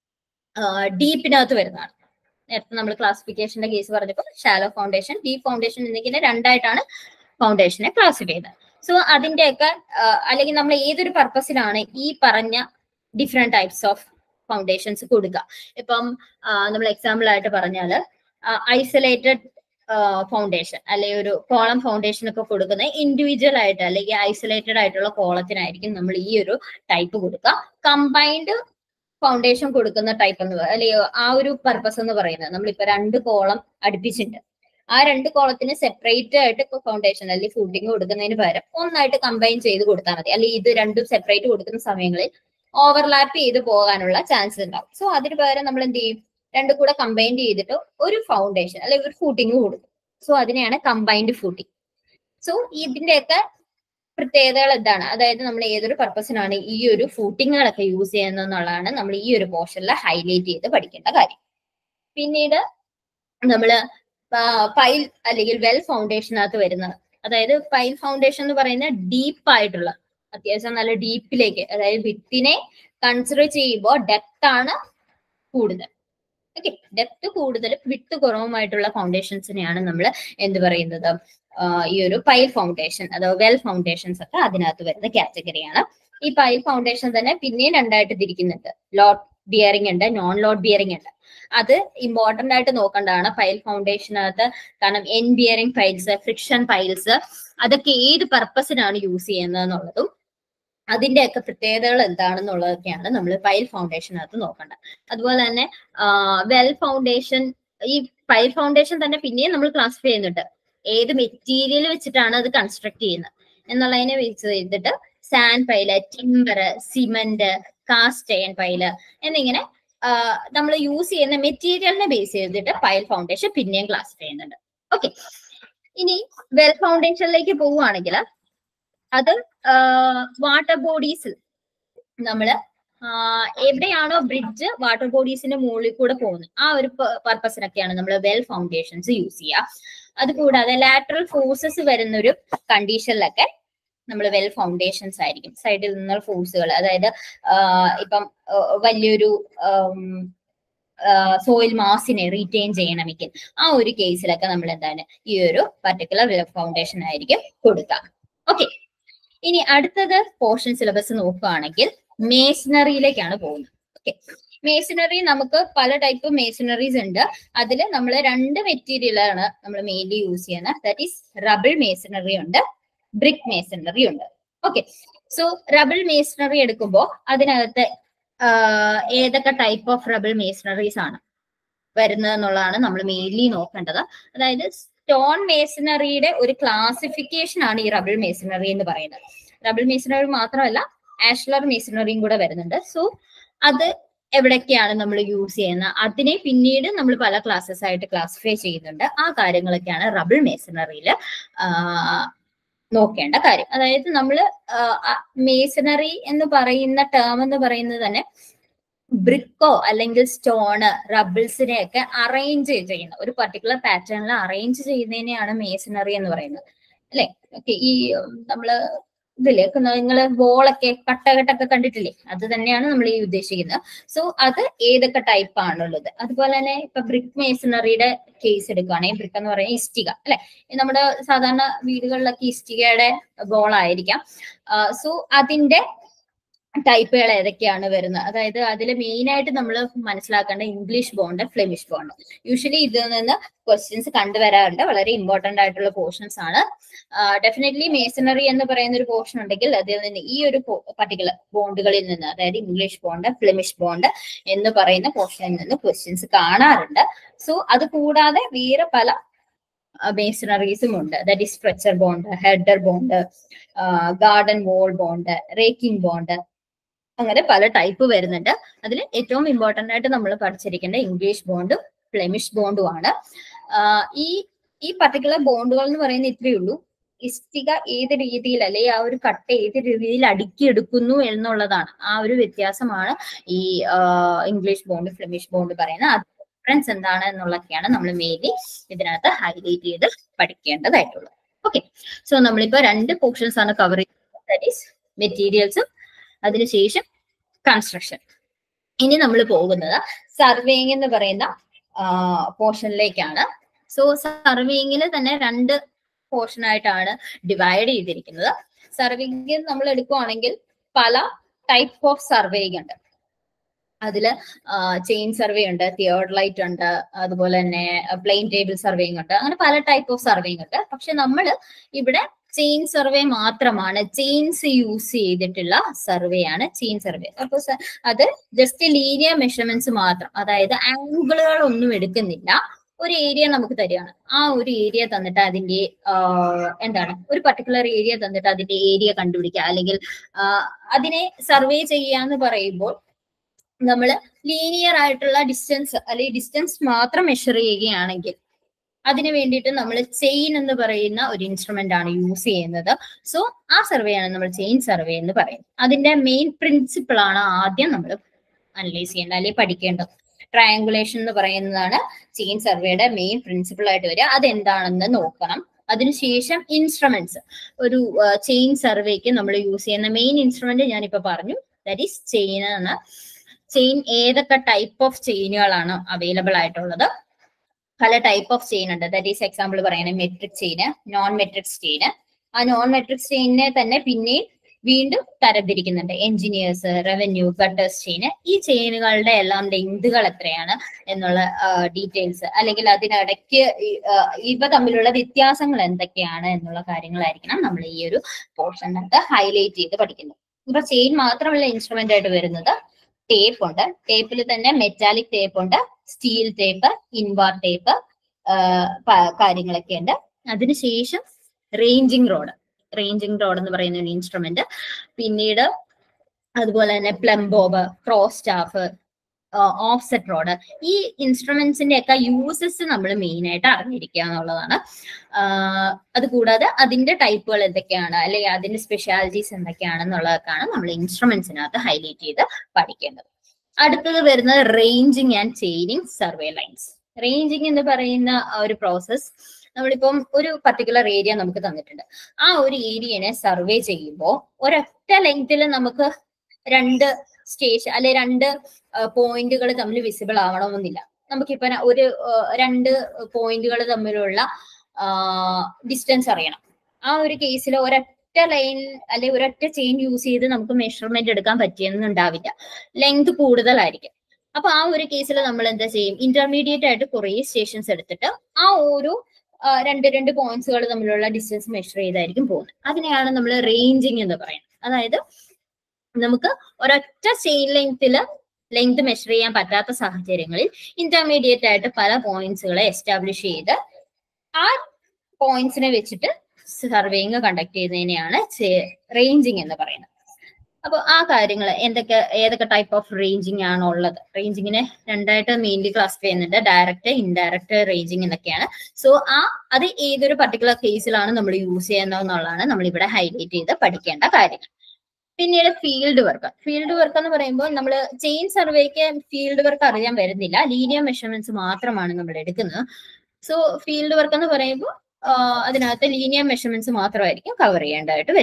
ഡീപ്പിനകത്ത് വരുന്നതാണ് നേരത്തെ നമ്മൾ ക്ലാസിഫിക്കേഷന്റെ കേസ് പറഞ്ഞപ്പോൾ ഷാലോ ഫൗണ്ടേഷൻ ഡീപ് ഫൗണ്ടേഷൻ എന്നിങ്ങനെ രണ്ടായിട്ടാണ് ഫൗണ്ടേഷനെ ക്ലാസിഫൈ ചെയ്യുന്നത് സോ അതിന്റെയൊക്കെ അല്ലെങ്കിൽ നമ്മൾ ഏതൊരു പർപ്പസിലാണ് ഈ പറഞ്ഞ ഡിഫറെന്റ് ടൈപ്സ് ഓഫ് ഫൗണ്ടേഷൻസ് കൊടുക്കുക ഇപ്പം നമ്മൾ എക്സാമ്പിൾ ആയിട്ട് പറഞ്ഞാൽ ഐസൊലേറ്റഡ് ഫൗണ്ടേഷൻ അല്ലെങ്കിൽ ഒരു കോളം ഫൗണ്ടേഷൻ ഒക്കെ കൊടുക്കുന്ന ഇൻഡിവിജ്വൽ ആയിട്ട് അല്ലെങ്കിൽ ഐസൊലേറ്റഡ് ആയിട്ടുള്ള കോളത്തിനായിരിക്കും നമ്മൾ ഈ ഒരു ടൈപ്പ് കൊടുക്കുക കമ്പൈൻഡ് ഫൗണ്ടേഷൻ കൊടുക്കുന്ന ടൈപ്പ് എന്ന് അല്ലെങ്കിൽ ആ ഒരു പർപ്പസ് എന്ന് പറയുന്നത് നമ്മളിപ്പോ രണ്ട് കോളം അടുപ്പിച്ചിട്ടുണ്ട് ആ രണ്ട് കോളത്തിന് സെപ്പറേറ്റ് ആയിട്ട് ഫൗണ്ടേഷൻ അല്ലെങ്കിൽ ഫുഡിങ് കൊടുക്കുന്നതിന് പകരം ഒന്നായിട്ട് കമ്പൈൻ ചെയ്ത് കൊടുത്താൽ മതി അല്ലെങ്കിൽ ഇത് രണ്ടും സെപ്പറേറ്റ് കൊടുക്കുന്ന സമയങ്ങളിൽ ഓവർലാപ്പ് ചെയ്ത് പോകാനുള്ള ചാൻസ് ഉണ്ടാവും സോ അതിന് പകരം നമ്മൾ എന്ത് ചെയ്യും രണ്ടും കൂടെ കമ്പൈൻഡ് ചെയ്തിട്ട് ഒരു ഫൗണ്ടേഷൻ അല്ലെങ്കിൽ ഒരു ഫൂട്ടിങ് കൊടുക്കും സോ അതിനെയാണ് കമ്പൈൻഡ് ഫൂട്ടിങ് സോ ഇതിന്റെയൊക്കെ പ്രത്യേകതകൾ എന്താണ് അതായത് നമ്മൾ ഏതൊരു പർപ്പസിനാണ് ഈ ഒരു ഫൂട്ടിങ്ങുകളൊക്കെ യൂസ് ചെയ്യുന്നത് എന്നുള്ളതാണ് നമ്മൾ ഈ ഒരു പോർഷനിൽ ഹൈലൈറ്റ് ചെയ്ത് പഠിക്കേണ്ട കാര്യം പിന്നീട് നമ്മൾ പൈൽ അല്ലെങ്കിൽ വെൽ ഫൗണ്ടേഷനകത്ത് വരുന്നത് അതായത് പൈൽ ഫൗണ്ടേഷൻ എന്ന് പറയുന്നത് ഡീപ്പ് ആയിട്ടുള്ള അത്യാവശ്യം നല്ല ഡീപ്പിലേക്ക് അതായത് വിത്തിനെ കൺസിഡർ ചെയ്യുമ്പോൾ ഡെപ്ത് ആണ് കൂടുതൽ ഓക്കെ ഡെപ്ത് കൂടുതലും വിട്ട് കുറവുമായിട്ടുള്ള ഫൗണ്ടേഷൻസിനെയാണ് നമ്മൾ എന്ത് പറയുന്നത് ഈ ഒരു പൈൽ ഫൗണ്ടേഷൻ അഥവാ വെൽ ഫൗണ്ടേഷൻസ് ഒക്കെ അതിനകത്ത് വരുന്ന കാറ്റഗറിയാണ് ഈ പൈൽ ഫൗണ്ടേഷൻ തന്നെ പിന്നെയും രണ്ടായിട്ട് തിരിക്കുന്നുണ്ട് ലോഡ് ബിയറിംഗ് ഉണ്ട് നോൺ ലോഡ് ബിയറിംഗ് ഉണ്ട് അത് ഇമ്പോർട്ടന്റ് ആയിട്ട് നോക്കേണ്ടതാണ് പൈൽ ഫൗണ്ടേഷനകത്ത് കാരണം end bearing piles friction piles അതൊക്കെ ഏത് പർപ്പസിനാണ് യൂസ് ചെയ്യുന്നത് എന്നുള്ളതും അതിന്റെയൊക്കെ പ്രത്യേകതകൾ എന്താണെന്നുള്ളതൊക്കെയാണ് നമ്മൾ പൈൽ ഫൗണ്ടേഷനകത്ത് നോക്കേണ്ടത് അതുപോലെ തന്നെ വെൽ ഫൗണ്ടേഷൻ ഈ പൈൽ ഫൗണ്ടേഷൻ തന്നെ പിന്നെയും നമ്മൾ ക്ലാസിഫൈ ചെയ്യുന്നുണ്ട് ഏത് മെറ്റീരിയൽ വെച്ചിട്ടാണ് അത് കൺസ്ട്രക്ട് ചെയ്യുന്നത് എന്നുള്ളതിനെ ബേസ് ചെയ്തിട്ട് sand pile timber cement cast iron pile എന്നിങ്ങനെ നമ്മൾ യൂസ് ചെയ്യുന്ന മെറ്റീരിയലിനെ ബേസ് ചെയ്തിട്ട് പൈൽ ഫൗണ്ടേഷൻ പിന്നെയും ക്ലാസിഫൈ ചെയ്യുന്നുണ്ട് ഓക്കെ ഇനി വെൽ ഫൗണ്ടേഷനിലേക്ക് പോവുകയാണെങ്കിൽ അത് വാട്ടർ ബോഡീസിൽ നമ്മള് എവിടെയാണോ ബ്രിഡ്ജ് വാട്ടർ ബോഡീസിന്റെ മുകളിൽ കൂടെ പോകുന്നത് ആ ഒരു പർപ്പസിനൊക്കെയാണ് നമ്മൾ വെൽ ഫൗണ്ടേഷൻസ് യൂസ് ചെയ്യുക അതുകൂടാതെ ലാറ്ററൽ ഫോഴ്സസ് വരുന്ന ഒരു കണ്ടീഷനിലൊക്കെ നമ്മൾ വെൽ ഫൗണ്ടേഷൻസ് ആയിരിക്കും സൈഡിൽ നിന്നുള്ള ഫോഴ്സുകൾ അതായത് ഇപ്പം വലിയൊരു സോയിൽ മാസിനെ റീറ്റെയിൻ ചെയ്യണമെങ്കിൽ ആ ഒരു കേസിലൊക്കെ നമ്മൾ എന്താണ് ഈ ഒരു പർട്ടിക്കുലർ വെൽ ഫൗണ്ടേഷൻ ആയിരിക്കും കൊടുക്കുക ഓക്കെ ഇനി അടുത്തത് പോർഷൻ സിലബസ് നോക്കുകയാണെങ്കിൽ മേസണറിയിലേക്കാണ് പോകുന്നത് ഓക്കെ മേസണറി നമുക്ക് പല ടൈപ്പ് മേസണറീസ് ഉണ്ട് അതിൽ നമ്മൾ രണ്ട് മെറ്റീരിയലാണ് നമ്മൾ മെയിൻലി യൂസ് ചെയ്യുന്നത് ദാറ്റ് ഈസ് റബിൾ മേസണറി ഉണ്ട് ബ്രിക്ക് മേസണറി ഉണ്ട് ഓക്കെ സോ റബിൾ മേസണറി എടുക്കുമ്പോൾ അതിനകത്ത് ഏതൊക്കെ ടൈപ്പ് ഓഫ് റബിൾ മേസണറീസ് ആണ് വരുന്നത് എന്നുള്ളതാണ് നമ്മൾ മെയിൻലി നോക്കേണ്ടത് അതായത് സ്റ്റോൺ മേസണറിയുടെ ഒരു ക്ലാസിഫിക്കേഷൻ ആണ് ഈ റബിൾ മേസണറി എന്ന് പറയുന്നത് റബിൾ മേസണറി മാത്രമല്ല ആഷ്ലർ മേസണറിയും കൂടെ വരുന്നുണ്ട് സോ അത് എവിടൊക്കെയാണ് നമ്മൾ യൂസ് ചെയ്യുന്നത് അതിനെ പിന്നീട് നമ്മൾ പല ക്ലാസ്സസ് ആയിട്ട് ക്ലാസിഫൈ ചെയ്യുന്നുണ്ട് ആ കാര്യങ്ങളൊക്കെയാണ് റബിൾ മേസണറിയിൽ നോക്കേണ്ട കാര്യം അതായത് നമ്മൾ മേസണറി എന്ന് പറയുന്ന ടേം എന്ന് പറയുന്നത് തന്നെ ബ്രിക്കോ അല്ലെങ്കിൽ സ്റ്റോണ് റബിൾസിനെ ഒക്കെ അറേഞ്ച് ചെയ്യുന്ന ഒരു പർട്ടിക്കുലർ പാറ്റേണിൽ അറേഞ്ച് ചെയ്യുന്നതിനെയാണ് മേസണറി എന്ന് പറയുന്നത് അല്ലെ ഓക്കെ ഈ നമ്മള് ഇതില്ലേ നിങ്ങൾ ബോളൊക്കെ കട്ടകട്ടൊക്കെ കണ്ടിട്ടില്ലേ അത് തന്നെയാണ് നമ്മൾ ഈ ഉദ്ദേശിക്കുന്നത് സോ അത് ഏതൊക്കെ ടൈപ്പ് ആണുള്ളത് അതുപോലെ തന്നെ ഇപ്പൊ ബ്രിക്ക് മേസണറിയുടെ കേസ് എടുക്കുകയാണെങ്കിൽ ബ്രിക്ക് എന്ന് പറയുന്നത് ഇഷ്ടിക അല്ലെ നമ്മുടെ സാധാരണ വീടുകളിലൊക്കെ ഇഷ്ടികയുടെ ബോൾ ആയിരിക്കാം സോ അതിന്റെ ടൈപ്പുകൾ ഏതൊക്കെയാണ് വരുന്നത് അതായത് അതിൽ മെയിൻ ആയിട്ട് നമ്മൾ മനസ്സിലാക്കേണ്ട English bond Flemish bond usually ഇതിൽ നിന്ന് ക്വസ്റ്റ്യൻസ് കണ്ടുവരാറുണ്ട് വളരെ ഇമ്പോർട്ടന്റ് ആയിട്ടുള്ള പോർഷൻസ് ആണ് ഡെഫിനറ്റ്ലി മേസണറി എന്ന് പറയുന്ന ഒരു പോർഷൻ ഉണ്ടെങ്കിൽ അതിൽ നിന്ന് ഈ ഒരു പർട്ടിക്കുലർ ബോണ്ടുകളിൽ നിന്ന് അതായത് ഇംഗ്ലീഷ് ബോണ്ട് ഫ്ലെമിഷ് ബോണ്ട് എന്ന് പറയുന്ന പോർഷനിൽ നിന്ന് ക്വസ്റ്റ്യൻസ് കാണാറുണ്ട് സോ അത് കൂടാതെ വേറെ പല മേസണറീസും ഉണ്ട് ദാറ്റ് ഈ stretcher bond header bond garden wall bond raking bond അങ്ങനെ പല ടൈപ്പ് വരുന്നുണ്ട് അതിൽ ഏറ്റവും ഇമ്പോർട്ടന്റ് ആയിട്ട് നമ്മൾ പഠിച്ചിരിക്കേണ്ട ഇംഗ്ലീഷ് ബോണ്ടും ഫ്ലെമിഷ് ബോണ്ടും ആണ് ഈ ഈ പർട്ടിക്കുലർ ബോണ്ടുകൾ എന്ന് പറയുന്നത് ഇത്രയേ ഉള്ളൂ ഇഷ്ടിക ഏത് രീതിയിൽ അല്ലെ ആ ഒരു കട്ട ഏത് രീതിയിൽ അടുക്കിയെടുക്കുന്നു എന്നുള്ളതാണ് ആ ഒരു വ്യത്യാസമാണ് ഈ ഇംഗ്ലീഷ് ബോണ്ട് ഫ്ലെമിഷ് ബോണ്ട് പറയുന്നത് ഡിഫറൻസ് എന്താണ് എന്നുള്ളതൊക്കെയാണ് നമ്മൾ മെയിൻലി ഇതിനകത്ത് ഹൈലൈറ്റ് ചെയ്ത് പഠിക്കേണ്ടതായിട്ടുള്ളത് ഓക്കെ സോ നമ്മളിപ്പോ രണ്ട് പോർഷൻസ് ആണ് കവർ ചെയ്യുന്നത് ദാറ്റ് ഈസ് മെറ്റീരിയൽസും അതിനുശേഷം കൺസ്ട്രക്ഷൻ ഇനി നമ്മൾ പോകുന്നത് സർവേയിങ് എന്ന് പറയുന്ന പോർഷനിലേക്കാണ് സോ സർവേയിങ്ങിൽ തന്നെ രണ്ട് പോർഷൻ ആയിട്ടാണ് ഡിവൈഡ് ചെയ്തിരിക്കുന്നത് സർവേയിങ് നമ്മൾ എടുക്കുവാണെങ്കിൽ പല ടൈപ്പ് ഓഫ് സർവേയിങ് ഉണ്ട് അതിൽ ചെയിൻ സർവേ ഉണ്ട് തിയോഡലൈറ്റ് ഉണ്ട് അതുപോലെ തന്നെ പ്ലെയിൻ ടേബിൾ സർവേയിങ് ഉണ്ട് അങ്ങനെ പല ടൈപ്പ് ഓഫ് സർവേയിങ് ഉണ്ട് പക്ഷെ നമ്മൾ ഇവിടെ ചെയിൻ സർവേ മാത്രമാണ് ചെയിൻസ് യൂസ് ചെയ്തിട്ടുള്ള സർവേ ആണ് ചെയിൻ സർവേ അപ്പൊ അത് ജസ്റ്റ് ലീനിയർ മെഷർമെന്റ്സ് മാത്രം അതായത് ആംഗിളുകൾ ഒന്നും എടുക്കുന്നില്ല ഒരു ഏരിയ നമുക്ക് തരികയാണ് ആ ഒരു ഏരിയ തന്നിട്ട് അതിന്റെ എന്താണ് ഒരു പർട്ടിക്കുലർ ഏരിയ തന്നിട്ട് അതിന്റെ ഏരിയ കണ്ടുപിടിക്കുക അല്ലെങ്കിൽ അതിനെ സർവേ ചെയ്യാന്ന് പറയുമ്പോൾ നമ്മൾ ലീനിയർ ആയിട്ടുള്ള ഡിസ്റ്റൻസ് അല്ലെങ്കിൽ ഡിസ്റ്റൻസ് മാത്രം മെഷർ ചെയ്യുകയാണെങ്കിൽ അതിന് വേണ്ടിയിട്ട് നമ്മൾ ചെയിൻ എന്ന് പറയുന്ന ഒരു ഇൻസ്ട്രുമെന്റ് ആണ് യൂസ് ചെയ്യുന്നത് സോ ആ സർവേ ആണ് നമ്മൾ ചെയിൻ സർവേ എന്ന് പറയുന്നത് അതിന്റെ മെയിൻ പ്രിൻസിപ്പിൾ ആണ് ആദ്യം നമ്മൾ അനലൈസ് ചെയ്യേണ്ടത് അല്ലെങ്കിൽ പഠിക്കേണ്ടത് ട്രയാങ്കുലേഷൻ എന്ന് പറയുന്നതാണ് ചെയിൻ സർവേയുടെ മെയിൻ പ്രിൻസിപ്പിൾ ആയിട്ട് വരിക അതെന്താണെന്ന് നോക്കണം അതിനുശേഷം ഇൻസ്ട്രുമെന്റ്സ് ഒരു ചെയിൻ സർവേക്ക് നമ്മൾ യൂസ് ചെയ്യുന്ന മെയിൻ ഇൻസ്ട്രുമെന്റ് ഞാനിപ്പോ പറഞ്ഞു ദാറ്റ് ഈസ് ചെയിൻ എന്ന് ചെയിൻ ഏതൊക്കെ ടൈപ്പ് ഓഫ് ചെയിനുകളാണ് അവൈലബിൾ ആയിട്ടുള്ളത് പല ടൈപ്പ് ഓഫ് ചെയിൻ ഉണ്ട് ദാറ്റ് ഈസ് എക്സാമ്പിൾ പറയുന്നത് metric chain non metric chain ആ നോൺ മെട്രിക് ചെയിനെ തന്നെ പിന്നെയും വീണ്ടും തരംതിരിക്കുന്നുണ്ട് എഞ്ചിനീയേഴ്സ് റവന്യൂ ഗട്ടേഴ്സ് ചെയിന് ഈ ചെയിനുകളുടെ എല്ലാം ലെങ്തുകൾ എത്രയാണ് എന്നുള്ള ഡീറ്റെയിൽസ് അല്ലെങ്കിൽ അതിനിടയ്ക്ക് ഇവ തമ്മിലുള്ള വ്യത്യാസങ്ങൾ എന്തൊക്കെയാണ് എന്നുള്ള കാര്യങ്ങളായിരിക്കണം നമ്മൾ ഈ ഒരു പോർഷനകത്ത് ഹൈലൈറ്റ് ചെയ്ത് പഠിക്കുന്നത് ഇപ്പൊ ചെയിൻ മാത്രമല്ല ഇൻസ്ട്രുമെന്റ് ആയിട്ട് വരുന്നത് ടേപ്പ് ഉണ്ട് ടേപ്പിൽ തന്നെ മെറ്റാലിക് ടേപ്പ് ഉണ്ട് സ്റ്റീൽ ടേപ്പ് ഇൻവാർ ടേപ്പ് കാര്യങ്ങളൊക്കെ ഉണ്ട് അതിനുശേഷം റേഞ്ചിങ് റോഡ് റേഞ്ചിങ് റോഡ് എന്ന് പറയുന്ന ഒരു ഇൻസ്ട്രുമെന്റ് പിന്നീട് അതുപോലെ തന്നെ plumb bob cross staff offset rod ഈ ഇൻസ്ട്രുമെന്റ്സിന്റെ ഒക്കെ യൂസസ് നമ്മൾ മെയിൻ ആയിട്ട് അറിഞ്ഞിരിക്കുക എന്നുള്ളതാണ് അതുകൂടാതെ അതിന്റെ ടൈപ്പുകൾ എന്തൊക്കെയാണ് അല്ലെങ്കിൽ അതിന്റെ സ്പെഷ്യാലിറ്റീസ് എന്തൊക്കെയാണെന്നുള്ളതൊക്കെയാണ് നമ്മൾ ഇൻസ്ട്രുമെന്റ്സിനകത്ത് ഹൈലൈറ്റ് ചെയ്ത് പഠിക്കേണ്ടത് അടുത്തത് വരുന്നത് ranging and chaining survey lines ranging എന്ന് പറയുന്ന ഒരു പ്രോസസ് നമ്മളിപ്പം ഒരു പർട്ടിക്കുലർ ഏരിയ നമുക്ക് തന്നിട്ടുണ്ട് ആ ഒരു ഏരിയനെ സർവേ ചെയ്യുമ്പോൾ ഒരൊറ്റ ലെങ്തിൽ നമുക്ക് രണ്ട് സ്റ്റേഷൻ അല്ലെ രണ്ട് പോയിന്റുകൾ തമ്മിൽ വിസിബിൾ ആവണമെന്നില്ല നമുക്കിപ്പോ ഒരു രണ്ട് പോയിന്റുകൾ തമ്മിലുള്ള ഡിസ്റ്റൻസ് അറിയണം ആ ഒരു കേസിൽ ഒരൊറ്റ ലൈൻ അല്ലെ ഒരൊറ്റ ചെയിൻ യൂസ് ചെയ്ത് നമുക്ക് മെഷർമെന്റ് എടുക്കാൻ പറ്റിയെന്നുണ്ടാവില്ല ലെങ്ത് കൂടുതലായിരിക്കും അപ്പൊ ആ ഒരു കേസിൽ നമ്മൾ എന്താ ചെയ്യും ഇന്റർമീഡിയറ്റ് ആയിട്ട് കുറേ സ്റ്റേഷൻസ് എടുത്തിട്ട് ആ ഓരോ രണ്ട് രണ്ട് പോയിന്റ്സുകൾ തമ്മിലുള്ള ഡിസ്റ്റൻസ് മെഷർ ചെയ്തായിരിക്കും പോകുന്നത് അതിനെയാണ് നമ്മൾ റേഞ്ചിങ് എന്ന് പറയുന്നത് അതായത് നമുക്ക് ഒരൊറ്റ ചെയിൻ ലെങ്ത്തിൽ ലെങ്ത് മെഷർ ചെയ്യാൻ പറ്റാത്ത സാഹചര്യങ്ങളിൽ ഇന്റർമീഡിയറ്റ് ആയിട്ട് പല പോയിന്റ്സുകളെ എസ്റ്റാബ്ലിഷ് ചെയ്ത് ആ പോയിന്റ്സിനെ വെച്ചിട്ട് സർവേയിങ് കണ്ടക്ട് ചെയ്യുന്നതിനെയാണ് റേഞ്ചിങ് എന്ന് പറയുന്നത് അപ്പോൾ ആ കാര്യങ്ങൾ എന്തൊക്കെ ഏതൊക്കെ ടൈപ്പ് ഓഫ് റേഞ്ചിങ് ആണ് ഉള്ളത് റേഞ്ചിങ്ങിനെ രണ്ടായിട്ട് മെയിൻലി ക്ലാസിഫൈ ചെയ്യുന്നുണ്ട് ഡയറക്റ്റ് ഇൻഡയറക്റ്റ് റേഞ്ചിങ് എന്നൊക്കെയാണ് സോ ആ അത് ഏതൊരു പർട്ടിക്കുലർ കേസിലാണ് നമ്മൾ യൂസ് ചെയ്യുന്നത് എന്നുള്ളതാണ് നമ്മൾ ഇവിടെ ഹൈലൈറ്റ് ചെയ്ത് പഠിക്കേണ്ട കാര്യങ്ങൾ പിന്നീട് ഫീൽഡ് വർക്ക് ഫീൽഡ് വർക്ക് എന്ന് പറയുമ്പോൾ നമ്മൾ ചെയിൻ സർവേക്ക് ഫീൽഡ് വർക്ക് അറിയാൻ വരുന്നില്ല ലീനിയർ മെഷർമെന്റ്സ് മാത്രമാണ് നമ്മൾ എടുക്കുന്നത് സോ ഫീൽഡ് വർക്ക് എന്ന് പറയുമ്പോൾ അതിനകത്ത് ലീനിയർ മെഷർമെന്റ്സ് മാത്രമായിരിക്കും കവർ ചെയ്യേണ്ടതായിട്ട് വരിക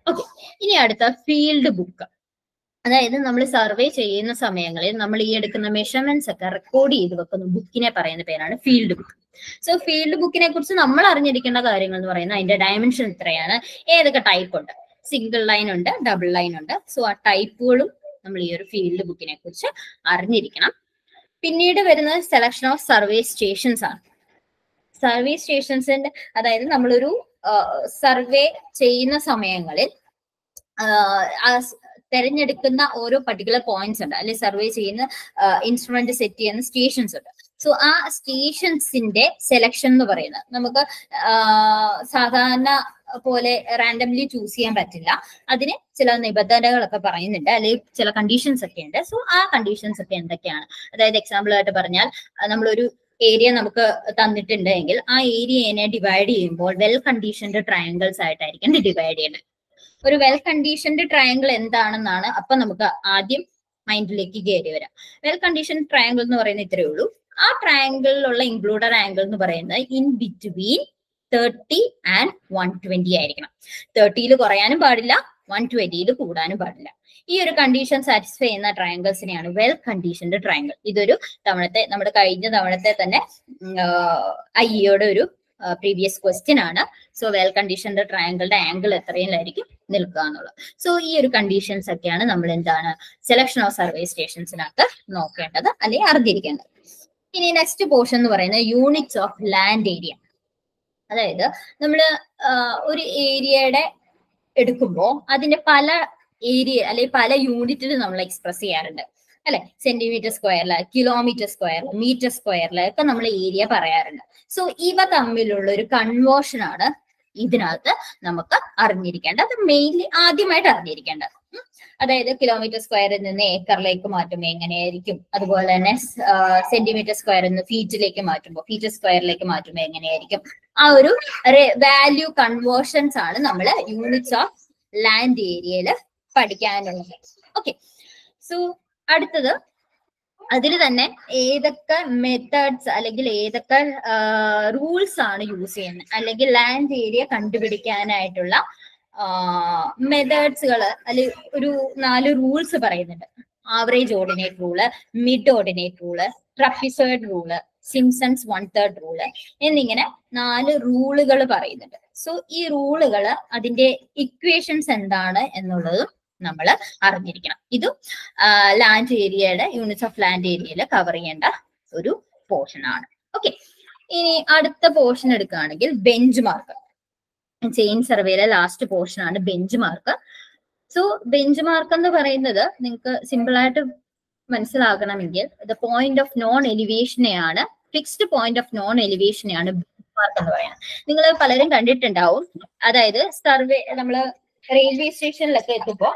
ഓക്കെ ഇനി അടുത്ത ഫീൽഡ് ബുക്ക് അതായത് നമ്മൾ സർവേ ചെയ്യുന്ന സമയങ്ങളിൽ നമ്മൾ ഈ എടുക്കുന്ന മെഷർമെന്റ്സ് ഒക്കെ റെക്കോർഡ് ചെയ്ത് വെക്കുന്ന ബുക്കിനെ പറയുന്ന പേരാണ് ഫീൽഡ് ബുക്ക് സോ ഫീൽഡ് ബുക്കിനെ കുറിച്ച് നമ്മൾ അറിഞ്ഞിരിക്കേണ്ട കാര്യങ്ങൾ എന്ന് പറയുന്നത് അതിന്റെ ഡയമെൻഷൻ എത്രയാണ് ഏതൊക്കെ ടൈപ്പ് ഉണ്ട് സിംഗിൾ ലൈൻ ഉണ്ട് ഡബിൾ ലൈൻ ഉണ്ട് സോ ആ ടൈപ്പുകളും നമ്മൾ ഈ ഒരു ഫീൽഡ് ബുക്കിനെ കുറിച്ച് അറിഞ്ഞിരിക്കണം പിന്നീട് വരുന്നത് സെലക്ഷൻ ഓഫ് സർവേ സ്റ്റേഷൻസ് ആണ് സർവേ സ്റ്റേഷൻസിന്റെ അതായത് നമ്മളൊരു സർവേ ചെയ്യുന്ന സമയങ്ങളിൽ ആഹ് ആ സ് തെരഞ്ഞെടുക്കുന്ന ഓരോ പർട്ടിക്കുലർ പോയിന്റ്സ് ഉണ്ട് അല്ലെങ്കിൽ സർവേ ചെയ്യുന്ന ഇൻസ്ട്രുമെന്റ് സെറ്റ് ചെയ്യുന്ന സ്റ്റേഷൻസ് ഉണ്ട് സോ ആ സ്റ്റേഷൻസിന്റെ സെലക്ഷൻ എന്ന് പറയുന്നത് നമുക്ക് ആഹ് സാധാരണ പോലെ റാൻഡംലി ചൂസ് ചെയ്യാൻ പറ്റില്ല അതിന് ചില നിബന്ധനകളൊക്കെ പറയുന്നുണ്ട് അല്ലെങ്കിൽ ചില കണ്ടീഷൻസ് ഒക്കെ ഉണ്ട് സോ ആ കണ്ടീഷൻസ് ഒക്കെ എന്തൊക്കെയാണ് അതായത് എക്സാമ്പിൾ ആയിട്ട് പറഞ്ഞാൽ അഹ് നമ്മളൊരു ഏരിയ നമുക്ക് തന്നിട്ടുണ്ട് എങ്കിൽ ആ ഏരിയനെ ഡിവൈഡ് ചെയ്യുമ്പോൾ വെൽ കണ്ടീഷൻഡ് ട്രയാങ്കിൾസ് ആയിട്ടായിരിക്കും ഡിവൈഡ് ചെയ്യുന്നത് ഒരു വെൽ കണ്ടീഷൻഡ് ട്രയാങ്കിൾ എന്താണെന്നാണ് അപ്പൊ നമുക്ക് ആദ്യം മൈൻഡിലേക്ക് കയറി വരാം വെൽ കണ്ടീഷൻ ട്രയാങ്കിൾ എന്ന് പറയുന്നത് ഇത്രയേ ഉള്ളൂ ആ ട്രയാങ്കിളിലുള്ള ഇൻക്ലൂഡഡ് ആംഗിൾ എന്ന് പറയുന്നത് in between thirty and one twenty ആയിരിക്കണം തേർട്ടിയിൽ കുറയാനും പാടില്ല വൺ ട്വന്റിയിൽ കൂടാനും പാടില്ല ഈ ഒരു കണ്ടീഷൻ സാറ്റിസ്ഫൈ ചെയ്യുന്ന ട്രയാങ്കിൾസിനെയാണ് വെൽ കണ്ടീഷൻഡ് ട്രയാങ്കിൾ ഇതൊരു തവണത്തെ നമ്മുടെ കഴിഞ്ഞ തവണത്തെ തന്നെ ഐയുടെ ഒരു പ്രീവിയസ് ക്വസ്റ്റ്യൻ ആണ് സോ വെൽ കണ്ടീഷൻഡ് ട്രയാങ്കിളുടെ ആംഗിൾ എത്രയിലായിരിക്കും നിൽക്കുക എന്നുള്ളത് സോ ഈ ഒരു കണ്ടീഷൻസ് ഒക്കെയാണ് നമ്മൾ എന്താണ് സെലക്ഷൻ ഓഫ് സർവേ സ്റ്റേഷൻസിനകത്ത് നോക്കേണ്ടത് അല്ലെങ്കിൽ അറിഞ്ഞിരിക്കേണ്ടത് ഇനി നെക്സ്റ്റ് പോർഷൻ എന്ന് പറയുന്നത് യൂണിറ്റ്സ് ഓഫ് ലാൻഡ് ഏരിയ അതായത് നമ്മൾ ഒരു ഏരിയയുടെ എടുക്കുമ്പോൾ അതിന്റെ പല ഏരിയ അല്ലെങ്കിൽ പല യൂണിറ്റിൽ നമ്മൾ എക്സ്പ്രസ് ചെയ്യാറുണ്ട് അല്ലെ സെന്റിമീറ്റർ സ്ക്വയറില് കിലോമീറ്റർ സ്ക്വയറിൽ മീറ്റർ സ്ക്വയറിൽ ഒക്കെ നമ്മൾ ഏരിയ പറയാറുണ്ട് സോ ഇവ തമ്മിലുള്ള ഒരു കൺവേർഷൻ ആണ് ഇതിനകത്ത് നമുക്ക് അറിഞ്ഞിരിക്കേണ്ടത് മെയിൻലി ആദ്യമായിട്ട് അറിഞ്ഞിരിക്കേണ്ടത് ഉം. അതായത് കിലോമീറ്റർ സ്ക്വയറിൽ നിന്ന് ഏക്കറിലേക്ക് മാറ്റുമ്പോൾ എങ്ങനെയായിരിക്കും അതുപോലെ തന്നെ സെന്റിമീറ്റർ സ്ക്വയറിൽ നിന്ന് ഫീറ്റിലേക്ക് മാറ്റുമ്പോൾ ഫീറ്റ് സ്ക്വയറിലേക്ക് മാറ്റുമ്പോൾ എങ്ങനെയായിരിക്കും ആ ഒരു വാല്യൂ കൺവേർഷൻസ് ആണ് നമ്മൾ യൂണിറ്റ്സ് ഓഫ് ലാൻഡ് ഏരിയയിൽ പഠിക്കാനുള്ളത് ഓക്കെ സോ അടുത്തത് അതിൽ തന്നെ ഏതൊക്കെ മെത്തേഡ്സ് അല്ലെങ്കിൽ ഏതൊക്കെ റൂൾസ് ആണ് യൂസ് ചെയ്യുന്നത് അല്ലെങ്കിൽ ലാൻഡ് ഏരിയ കണ്ടുപിടിക്കാനായിട്ടുള്ള മെത്തേഡ്സുകൾ അല്ലെങ്കിൽ ഒരു നാല് റൂൾസ് പറയുന്നുണ്ട് average ordinate rule mid ordinate rule trapezoid rule Simpson's one third rule എന്നിങ്ങനെ നാല് റൂളുകൾ പറയുന്നുണ്ട് സോ ഈ റൂളുകൾ അതിന്റെ ഇക്വേഷൻസ് എന്താണ് എന്നുള്ളതും നമ്മൾ അറിഞ്ഞിരിക്കണം ഇതും ലാൻഡ് ഏരിയയുടെ യൂണിറ്റ്സ് ഓഫ് ലാൻഡ് ഏരിയയിൽ കവർ ചെയ്യേണ്ട ഒരു പോർഷൻ ആണ് ഓക്കെ ഇനി അടുത്ത പോർഷൻ എടുക്കുകയാണെങ്കിൽ ബെഞ്ച് മാർക്ക് ചെയിൻ സർവേയിലെ ലാസ്റ്റ് പോർഷൻ ആണ് bench mark so bench mark എന്ന് പറയുന്നത് നിങ്ങൾക്ക് സിമ്പിൾ ആയിട്ട് മനസ്സിലാക്കണമെങ്കിൽ ദ പോയിന്റ് ഓഫ് നോൺ എലിവേഷനെയാണ് ഫിക്സ്ഡ് പോയിന്റ് ഓഫ് നോൺ എലിവേഷനെയാണ് ബെഞ്ച് മാർക്ക് എന്ന് പറയുന്നത് നിങ്ങൾ പലരും കണ്ടിട്ടുണ്ടാവും അതായത് സർവേ നമ്മള് റെയിൽവേ സ്റ്റേഷനിലൊക്കെ എത്തുമ്പോ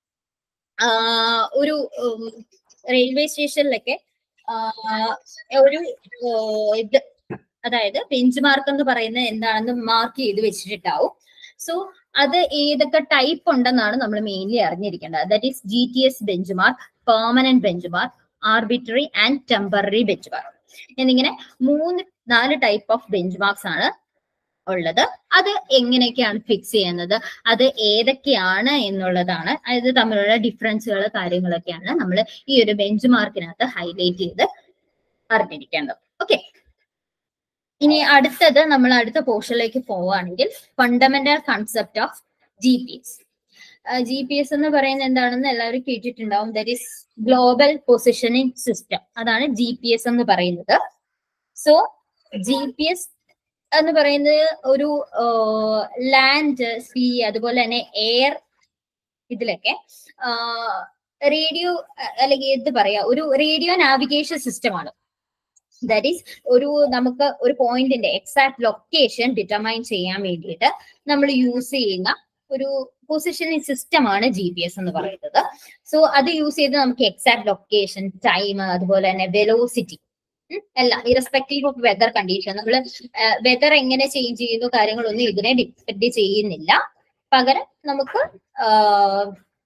ഒരു റെയിൽവേ സ്റ്റേഷനിലൊക്കെ ഒരു ഇത് അതായത് ബെഞ്ച് മാർക്ക് എന്ന് പറയുന്നത് എന്താണെന്ന് മാർക്ക് ചെയ്ത് വെച്ചിട്ടുണ്ടാവും സോ അത് ഏതൊക്കെ ടൈപ്പ് ഉണ്ടെന്നാണ് നമ്മൾ മെയിൻലി അറിഞ്ഞിരിക്കേണ്ടത് that is G T S bench mark permanent bench mark arbitrary and temporary bench mark എന്നിങ്ങനെ മൂന്ന് നാല് ടൈപ്പ് ഓഫ് ബെഞ്ച് മാർക്സ് ആണ് ഉള്ളത് അത് എങ്ങനെയൊക്കെയാണ് ഫിക്സ് ചെയ്യുന്നത് അത് ഏതൊക്കെയാണ് എന്നുള്ളതാണ് അത് തമ്മിലുള്ള ഡിഫറൻസുകൾ കാര്യങ്ങളൊക്കെയാണ് നമ്മൾ ഈ ഒരു ബെഞ്ച് മാർക്കിനകത്ത് ഹൈലൈറ്റ് ചെയ്ത് അറിഞ്ഞിരിക്കേണ്ടത് ഓക്കെ ഇനി അടുത്തത് നമ്മൾ അടുത്ത പോർഷനിലേക്ക് പോവുകയാണെങ്കിൽ fundamental concept of G P S G P S എന്ന് പറയുന്നത് എന്താണെന്ന് എല്ലാവരും കേട്ടിട്ടുണ്ടാവും that is global positioning system അതാണ് ജി പി എസ് എന്ന് പറയുന്നത് സോ ജി പി എസ് എന്ന് പറയുന്നത് ഒരു ലാൻഡ് സീ അതുപോലെ തന്നെ എയർ ഇതിലൊക്കെ റേഡിയോ അല്ലെങ്കിൽ എന്ത് പറയാ ഒരു റേഡിയോ നാവിഗേഷൻ സിസ്റ്റമാണ് ദാറ്റ് ഈസ് ഒരു നമുക്ക് ഒരു പോയിന്റിന്റെ എക്സാക്ട് ലൊക്കേഷൻ ഡിറ്റർമൈൻ ചെയ്യാൻ വേണ്ടിയിട്ട് നമ്മൾ യൂസ് ചെയ്യുന്ന ഒരു പൊസിഷനിങ് സിസ്റ്റമാണ് ജി പി എസ് എന്ന് പറയുന്നത് സോ അത് യൂസ് ചെയ്ത് നമുക്ക് എക്സാക്ട് ലൊക്കേഷൻ ടൈം അതുപോലെ തന്നെ വെലോസിറ്റി എല്ലാം ഇറസ്പെക്റ്റീവ് ഓഫ് വെതർ കണ്ടീഷൻ നമ്മൾ വെതർ എങ്ങനെ ചേഞ്ച് ചെയ്യുന്നു കാര്യങ്ങളൊന്നും ഇതിനെ ഡിപ്പെൻഡ് ചെയ്യുന്നില്ല പകരം നമുക്ക്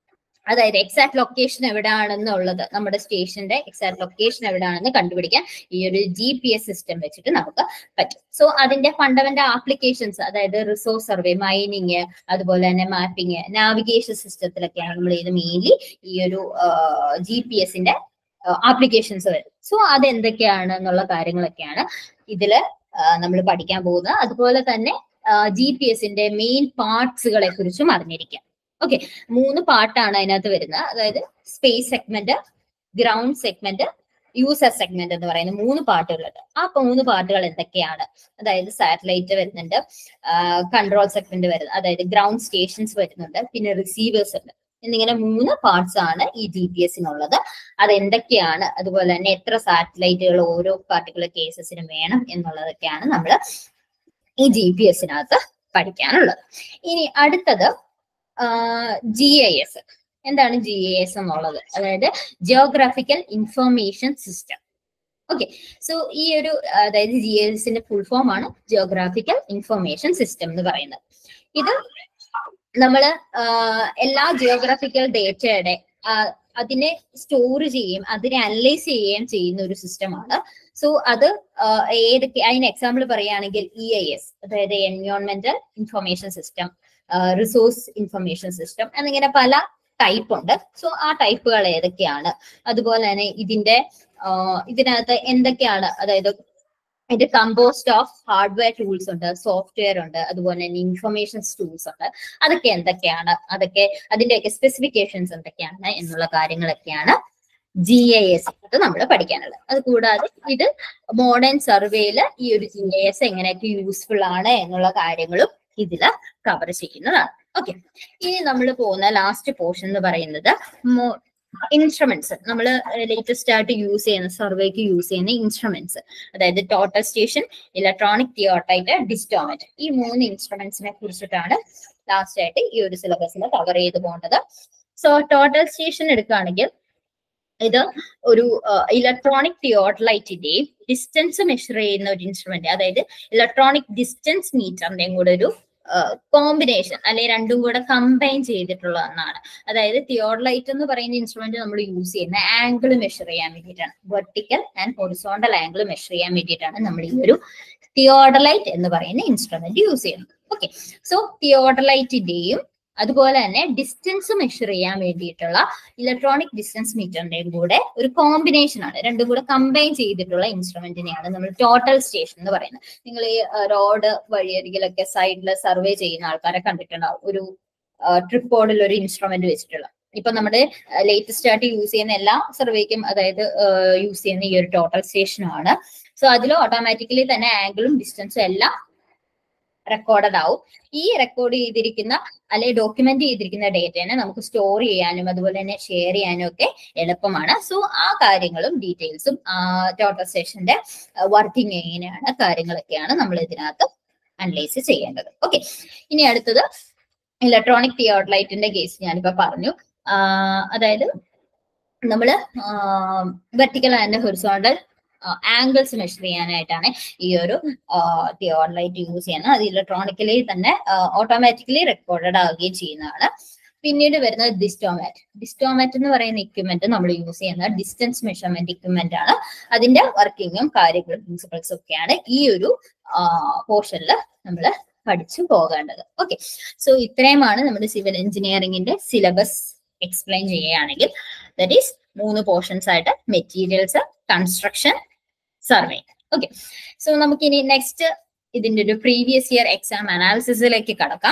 അതായത് എക്സാക്ട് ലൊക്കേഷൻ എവിടെയാണെന്നുള്ളത് നമ്മുടെ സ്റ്റേഷന്റെ എക്സാക്ട് ലൊക്കേഷൻ എവിടെയാണെന്ന് കണ്ടുപിടിക്കാൻ ഈ ഒരു ജി പി എസ് സിസ്റ്റം വെച്ചിട്ട് നമുക്ക് പറ്റും സോ അതിന്റെ ഫണ്ടമെന്റൽ ആപ്ലിക്കേഷൻസ് അതായത് റിസോഴ്സ് സർവേ മൈനിങ് അതുപോലെ തന്നെ മാപ്പിംഗ് നാവിഗേഷൻ സിസ്റ്റത്തിലൊക്കെയാണ് നമ്മൾ ഇത് മെയിൻലി ഈ ഒരു ജി പി എസിന്റെ ആപ്ലിക്കേഷൻസ് വരും സോ അതെന്തൊക്കെയാണ് എന്നുള്ള കാര്യങ്ങളൊക്കെയാണ് ഇതില് നമ്മൾ പഠിക്കാൻ പോകുന്നത് അതുപോലെ തന്നെ ജി പി എസിന്റെ മെയിൻ പാർട്സുകളെ കുറിച്ചും അറിഞ്ഞിരിക്കാം ഓക്കെ മൂന്ന് പാർട്ടാണ് അതിനകത്ത് വരുന്നത് അതായത് space segment ground segment user segment എന്ന് പറയുന്ന മൂന്ന് പാർട്ടുകളുണ്ട് ആ മൂന്ന് പാർട്ടുകൾ എന്തൊക്കെയാണ് അതായത് സാറ്റലൈറ്റ് വരുന്നുണ്ട് കൺട്രോൾ സെഗ്മെന്റ് വരുന്നത് അതായത് ഗ്രൗണ്ട് സ്റ്റേഷൻസ് വരുന്നുണ്ട് പിന്നെ റിസീവേഴ്സ് ഉണ്ട് എന്നിങ്ങനെ മൂന്ന് പാർട്സ് ആണ് ഈ ജി പി എസിനുള്ളത് അത് എന്തൊക്കെയാണ് അതുപോലെ തന്നെ എത്ര സാറ്റലൈറ്റുകൾ ഓരോ പാർട്ടിക്കുലർ കേസസിനും വേണം എന്നുള്ളതൊക്കെയാണ് നമ്മൾ ഈ ജി പി എസിനകത്ത് പഠിക്കാനുള്ളത് ഇനി അടുത്തത് ജി ഐ എസ് എന്താണ് ജി ഐ എസ് എന്നുള്ളത് അതായത് geographical information system okay so ഈ ഒരു അതായത് ജി ഐ എസിന്റെ ഫുൾ ഫോം ആണ് ജിയോഗ്രാഫിക്കൽ ഇൻഫർമേഷൻ സിസ്റ്റം എന്ന് പറയുന്നത് ഇത് നമ്മള് എല്ലാ ജിയോഗ്രാഫിക്കൽ ഡേറ്റയുടെ അതിനെ സ്റ്റോർ ചെയ്യുകയും അതിനെ അനലൈസ് ചെയ്യുകയും ചെയ്യുന്ന ഒരു സിസ്റ്റമാണ് സോ അത് ഏതൊക്കെ അതിന് എക്സാമ്പിൾ പറയുകയാണെങ്കിൽ ഇ ഐ എസ് അതായത് എൻവയോൺമെന്റൽ information system resource information system എന്നിങ്ങനെ പല ടൈപ്പ് ഉണ്ട് സോ ആ ടൈപ്പുകൾ ഏതൊക്കെയാണ് അതുപോലെ തന്നെ ഇതിന്റെ ഇതിനകത്ത് എന്തൊക്കെയാണ് അതായത് ഇത് കമ്പോസ്റ്റ് ഓഫ് ഹാർഡ്വെയർ ടൂൾസ് ഉണ്ട് സോഫ്റ്റ്വെയർ ഉണ്ട് അതുപോലെ തന്നെ ഇൻഫർമേഷൻ ടൂൾസ് ഉണ്ട് അതൊക്കെ എന്തൊക്കെയാണ് അതൊക്കെ അതിന്റെയൊക്കെ സ്പെസിഫിക്കേഷൻസ് എന്തൊക്കെയാണ് എന്നുള്ള കാര്യങ്ങളൊക്കെയാണ് ജി ഐ എസ് നമ്മൾ പഠിക്കാനുള്ളത് അത് കൂടാതെ ഇത് മോഡേൺ സർവേയിൽ ഈ ഒരു ജി ഐ എസ് എങ്ങനെയൊക്കെ യൂസ്ഫുൾ ആണ് എന്നുള്ള കാര്യങ്ങളും ഇതിൽ കവർ ചെയ്യുന്നതാണ് ഓക്കെ ഇനി നമ്മൾ പോകുന്ന ലാസ്റ്റ് പോർഷൻ എന്ന് പറയുന്നത് ഇൻസ്ട്രുമെന്റ്സ് നമ്മൾ ലേറ്റസ്റ്റ് ആയിട്ട് യൂസ് ചെയ്യുന്ന സർവേക്ക് യൂസ് ചെയ്യുന്ന ഇൻസ്ട്രുമെന്റ്സ് അതായത് ടോട്ടൽ സ്റ്റേഷൻ ഇലക്ട്രോണിക് തിയോട്ടൈറ്റ് ഡിസ്റ്റോമറ്റ് ഈ മൂന്ന് ഇൻസ്ട്രുമെന്റ്സിനെ കുറിച്ചിട്ടാണ് ലാസ്റ്റ് ആയിട്ട് ഈ ഒരു സിലബസിൽ കവർ ചെയ്ത് പോകേണ്ടത് സോ ടോട്ടൽ സ്റ്റേഷൻ എടുക്കുകയാണെങ്കിൽ ഇത് ഒരു ഇലക്ട്രോണിക് തിയോട്ടലൈറ്റിന്റെയും ഡിസ്റ്റൻസ് മെഷർ ചെയ്യുന്ന ഒരു ഇൻസ്ട്രുമെന്റ് അതായത് ഇലക്ട്രോണിക് ഡിസ്റ്റൻസ് മീറ്ററിന്റെയും കൂടെ ഒരു കോമ്പിനേഷൻ അല്ലെ രണ്ടും കൂടെ കമ്പൈൻ ചെയ്തിട്ടുള്ള ഒന്നാണ് അതായത് തിയോഡലൈറ്റ് എന്ന് പറയുന്ന ഇൻസ്ട്രുമെന്റ് നമ്മൾ യൂസ് ചെയ്യുന്ന ആംഗിൾ മെഷർ ചെയ്യാൻ വേണ്ടിയിട്ടാണ് vertical and horizontal angle measure ചെയ്യാൻ വേണ്ടിയിട്ടാണ് നമ്മൾ ഈ ഒരു തിയോഡലൈറ്റ് എന്ന് പറയുന്ന ഇൻസ്ട്രുമെന്റ് യൂസ് ചെയ്യുന്നത് ഓക്കെ സോ തിയോഡലൈറ്റിന്റെയും അതുപോലെ തന്നെ ഡിസ്റ്റൻസ് മെഷർ ചെയ്യാൻ വേണ്ടിയിട്ടുള്ള ഇലക്ട്രോണിക് ഡിസ്റ്റൻസ് മീറ്ററിന്റെയും കൂടെ ഒരു കോമ്പിനേഷൻ ആണ് രണ്ടും കൂടെ കമ്പൈൻ ചെയ്തിട്ടുള്ള ഇൻസ്ട്രുമെന്റിനെയാണ് നമ്മൾ ടോട്ടൽ സ്റ്റേഷൻ എന്ന് പറയുന്നത് നിങ്ങൾ ഈ റോഡ് വഴിയരികിലൊക്കെ സൈഡിൽ സർവേ ചെയ്യുന്ന ആൾക്കാരെ കണ്ടിട്ടുണ്ടാവും ഒരു ട്രിപ്പ് ബോർഡിൽ ഒരു ഇൻസ്ട്രുമെന്റ് വെച്ചിട്ടുള്ള ഇപ്പൊ നമ്മുടെ ലേറ്റസ്റ്റ് ആയിട്ട് യൂസ് ചെയ്യുന്ന എല്ലാ സർവേക്കും അതായത് യൂസ് ചെയ്യുന്ന ഈ ഒരു ടോട്ടൽ സ്റ്റേഷനുമാണ് സോ അതിൽ ഓട്ടോമാറ്റിക്കലി തന്നെ ആംഗിളും ഡിസ്റ്റൻസും എല്ലാം റെക്കോർഡഡ് ആവും ഈ റെക്കോർഡ് ചെയ്തിരിക്കുന്ന അല്ലെങ്കിൽ ഡോക്യുമെന്റ് ചെയ്തിരിക്കുന്ന ഡേറ്റനെ നമുക്ക് സ്റ്റോർ ചെയ്യാനും അതുപോലെ തന്നെ ഷെയർ ചെയ്യാനും ഒക്കെ എളുപ്പമാണ് സോ ആ കാര്യങ്ങളും ഡീറ്റെയിൽസും ടോട്ടൽ സ്റ്റേഷന്റെ വർക്കിംഗ് എങ്ങനെയാണ് കാര്യങ്ങളൊക്കെയാണ് നമ്മൾ ഇതിനകത്ത് അനലൈസ് ചെയ്യേണ്ടത് ഓക്കെ ഇനി അടുത്തത് ഇലക്ട്രോണിക് തിയോട്ട്ലൈറ്റിന്റെ കേസ് ഞാനിപ്പോ പറഞ്ഞു അതായത് നമ്മള് vertical and horizontal angles measure ചെയ്യാനായിട്ടാണ് ഈ ഒരു തിയോൺലൈറ്റ് യൂസ് ചെയ്യുന്നത് അത് ഇലക്ട്രോണിക്കലി തന്നെ ഓട്ടോമാറ്റിക്കലി റെക്കോർഡഡ് ആവുകയും ചെയ്യുന്നതാണ് പിന്നീട് വരുന്നത് ഡിസ്റ്റോമാറ്റ് ഡിസ്റ്റോമാറ്റ് എന്ന് പറയുന്ന ഇക്വിപ്മെന്റ് നമ്മൾ യൂസ് ചെയ്യുന്ന ഡിസ്റ്റൻസ് മെഷർമെന്റ് ഇക്വിപ്മെന്റ് ആണ് അതിന്റെ വർക്കിങ്ങും കാര്യങ്ങളും പ്രിൻസിപ്പൾസും ഒക്കെയാണ് ഈ ഒരു പോർഷനിൽ നമ്മൾ പഠിച്ചു പോകേണ്ടത് ഓക്കെ സോ ഇത്രയുമാണ് നമ്മുടെ സിവിൽ എഞ്ചിനീയറിംഗിന്റെ സിലബസ് എക്സ്പ്ലെയിൻ ചെയ്യുകയാണെങ്കിൽ ദറ്റ് ഈസ് മൂന്ന് പോർഷൻസ് ആയിട്ട് materials construction survey okay so നമുക്കിനി നെക്സ്റ്റ് ഇതിന്റെ ഒരു പ്രീവിയസ് ഇയർ എക്സാം അനാലിസിസിലേക്ക് കടക്കാം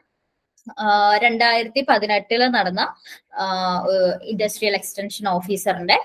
രണ്ടായിരത്തി പതിനെട്ടില് നടന്ന ഇൻഡസ്ട്രിയൽ എക്സ്റ്റൻഷൻ ഓഫീസറിന്റെ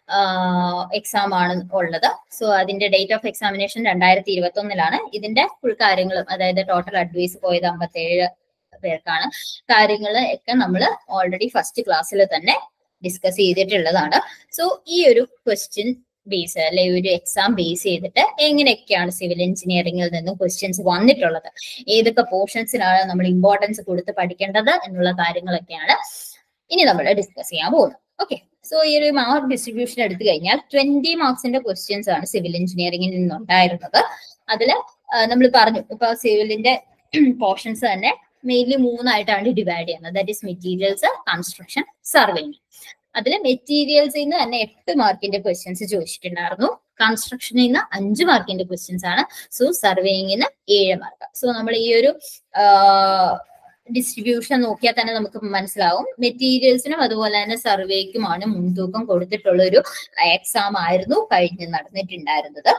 എക്സാം ആണ് ഉള്ളത് സോ അതിന്റെ ഡേറ്റ് ഓഫ് എക്സാമിനേഷൻ രണ്ടായിരത്തി ഇരുപത്തി ഒന്നിലാണ് ഇതിന്റെ ഫുൾ കാര്യങ്ങളും അതായത് ടോട്ടൽ അഡ്വൈസ് പോയത് അമ്പത്തേഴ് പേർക്കാണ് കാര്യങ്ങൾ ഒക്കെ നമ്മൾ ഓൾറെഡി ഫസ്റ്റ് ക്ലാസ്സിൽ തന്നെ ഡിസ്കസ് ചെയ്തിട്ടുള്ളതാണ് സോ ഈ ഒരു ക്വസ്റ്റ്യൻ ബേസ് അല്ലെ ഒരു എക്സാം ബേസ് ചെയ്തിട്ട് എങ്ങനെയൊക്കെയാണ് സിവിൽ എഞ്ചിനീയറിംഗിൽ നിന്നും ക്വസ്റ്റ്യൻസ് വന്നിട്ടുള്ളത് ഏതൊക്കെ പോർഷൻസിനാണ് നമ്മൾ ഇമ്പോർട്ടൻസ് കൊടുത്ത് പഠിക്കേണ്ടത് എന്നുള്ള കാര്യങ്ങളൊക്കെയാണ് ഇനി നമ്മൾ ഡിസ്കസ് ചെയ്യാൻ പോകുന്നത് ഓക്കെ സോ ഈ ഒരു മാർക്ക് ഡിസ്ട്രിബ്യൂഷൻ എടുത്തു കഴിഞ്ഞാൽ ട്വന്റി മാർക്സിന്റെ ക്വസ്റ്റ്യൻസ് ആണ് സിവിൽ എഞ്ചിനീയറിംഗിൽ നിന്നുണ്ടായിരുന്നത് അതിൽ നമ്മൾ പറഞ്ഞു ഇപ്പൊ സിവിലിന്റെ പോർഷൻസ് തന്നെ മെയിൻലി മൂന്നായിട്ടാണ് ഡിവൈഡ് ചെയ്യുന്നത് that is materials construction surveying അതിൽ മെറ്റീരിയൽസിൽ നിന്ന് തന്നെ എട്ട് മാർക്കിന്റെ ക്വസ്റ്റ്യൻസ് ചോദിച്ചിട്ടുണ്ടായിരുന്നു കൺസ്ട്രക്ഷനിൽ നിന്ന് അഞ്ച് മാർക്കിന്റെ ക്വസ്റ്റ്യൻസ് ആണ് സോ സർവേയിങ്ങിന് ഏഴ് മാർക്ക് സോ നമ്മൾ ഈ ഒരു ഡിസ്ട്രിബ്യൂഷൻ നോക്കിയാൽ തന്നെ നമുക്ക് മനസ്സിലാവും മെറ്റീരിയൽസിനും അതുപോലെ തന്നെ സർവേക്കുമാണ് മുൻതൂക്കം കൊടുത്തിട്ടുള്ള ഒരു എക്സാം ആയിരുന്നു കഴിഞ്ഞ് നടന്നിട്ടുണ്ടായിരുന്നത്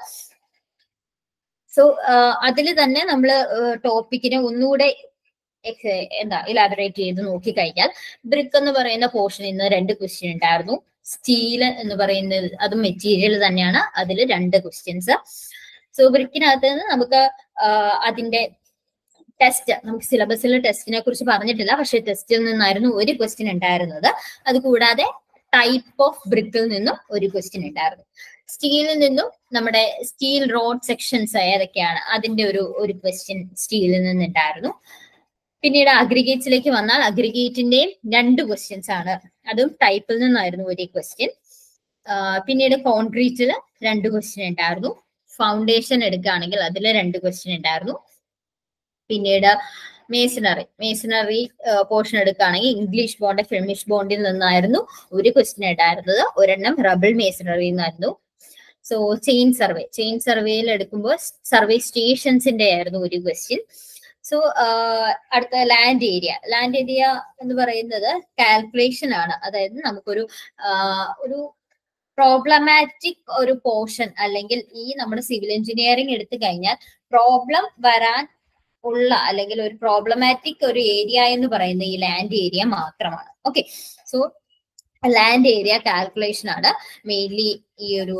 സോ അതിൽ തന്നെ നമ്മൾ ടോപ്പിക്കിനെ ഒന്നുകൂടെ എക്സ്- എന്താ ഇലാബറേറ്റ് ചെയ്ത് നോക്കിക്കഴിഞ്ഞാൽ ബ്രിക്ക് എന്ന് പറയുന്ന പോർഷനിൽ നിന്ന് രണ്ട് ക്വസ്റ്റ്യൻ ഉണ്ടായിരുന്നു സ്റ്റീൽ എന്ന് പറയുന്നത് അത് മെറ്റീരിയൽ തന്നെയാണ് അതിൽ രണ്ട് ക്വസ്റ്റ്യൻസ് സോ ബ്രിക്കിനകത്ത് നിന്ന് നമുക്ക് ആ, അതിന്റെ ടെസ്റ്റ് നമുക്ക് സിലബസിലെ ടെസ്റ്റിനെ കുറിച്ച് പറഞ്ഞിട്ടില്ല പക്ഷെ ടെസ്റ്റിൽ നിന്നായിരുന്നു ഒരു ക്വസ്റ്റ്യൻ ഉണ്ടായിരുന്നത് അത് കൂടാതെ ടൈപ്പ് ഓഫ് ബ്രിക്കിൽ നിന്നും ഒരു ക്വസ്റ്റ്യൻ ഉണ്ടായിരുന്നു സ്റ്റീലിൽ നിന്നും നമ്മുടെ സ്റ്റീൽ റോഡ് സെക്ഷൻസ് ഏതൊക്കെയാണ് അതിന്റെ ഒരു ഒരു ക്വസ്റ്റ്യൻ സ്റ്റീലിൽ നിന്നുണ്ടായിരുന്നു പിന്നീട് അഗ്രിഗേറ്റ്സിലേക്ക് വന്നാൽ അഗ്രിഗേറ്റിന്റെയും രണ്ട് ക്വസ്റ്റ്യൻസ് ആണ് അതും ടൈപ്പിൽ നിന്നായിരുന്നു ഒരു ക്വസ്റ്റ്യൻ പിന്നീട് കോൺക്രീറ്റിൽ രണ്ട് ക്വസ്റ്റ്യൻ ഉണ്ടായിരുന്നു ഫൗണ്ടേഷൻ എടുക്കുകയാണെങ്കിൽ അതിൽ രണ്ട് ക്വസ്റ്റ്യൻ ഉണ്ടായിരുന്നു പിന്നീട് മേസണറി മേസണറി പോർഷൻ എടുക്കുകയാണെങ്കിൽ ഇംഗ്ലീഷ് ബോണ്ട് ഫിനിഷ് ബോണ്ടിൽ നിന്നായിരുന്നു ഒരു ക്വസ്റ്റ്യൻ ഉണ്ടായിരുന്നത് ഒരെണ്ണം റബിൾ മേസണറി നിന്നായിരുന്നു സോ ചെയിൻ സർവേ ചെയിൻ സർവേയിൽ എടുക്കുമ്പോൾ സർവേ സ്റ്റേഷൻസിന്റെ ആയിരുന്നു ഒരു ക്വസ്റ്റ്യൻ സോ അടുത്ത ലാൻഡ് ഏരിയ ലാൻഡ് ഏരിയ എന്ന് പറയുന്നത് കാൽക്കുലേഷൻ ആണ് അതായത് നമുക്കൊരു ആഹ് ഒരു പ്രോബ്ലമാറ്റിക് ഒരു പോർഷൻ അല്ലെങ്കിൽ ഈ നമ്മുടെ സിവിൽ എഞ്ചിനീയറിംഗ് എടുത്തു കഴിഞ്ഞാൽ പ്രോബ്ലം വരാൻ ഉള്ള അല്ലെങ്കിൽ ഒരു പ്രോബ്ലമാറ്റിക് ഒരു ഏരിയ എന്ന് പറയുന്ന ഈ ലാൻഡ് ഏരിയ മാത്രമാണ് okay so land area calculation ആണ് മെയിൻലി ഈ ഒരു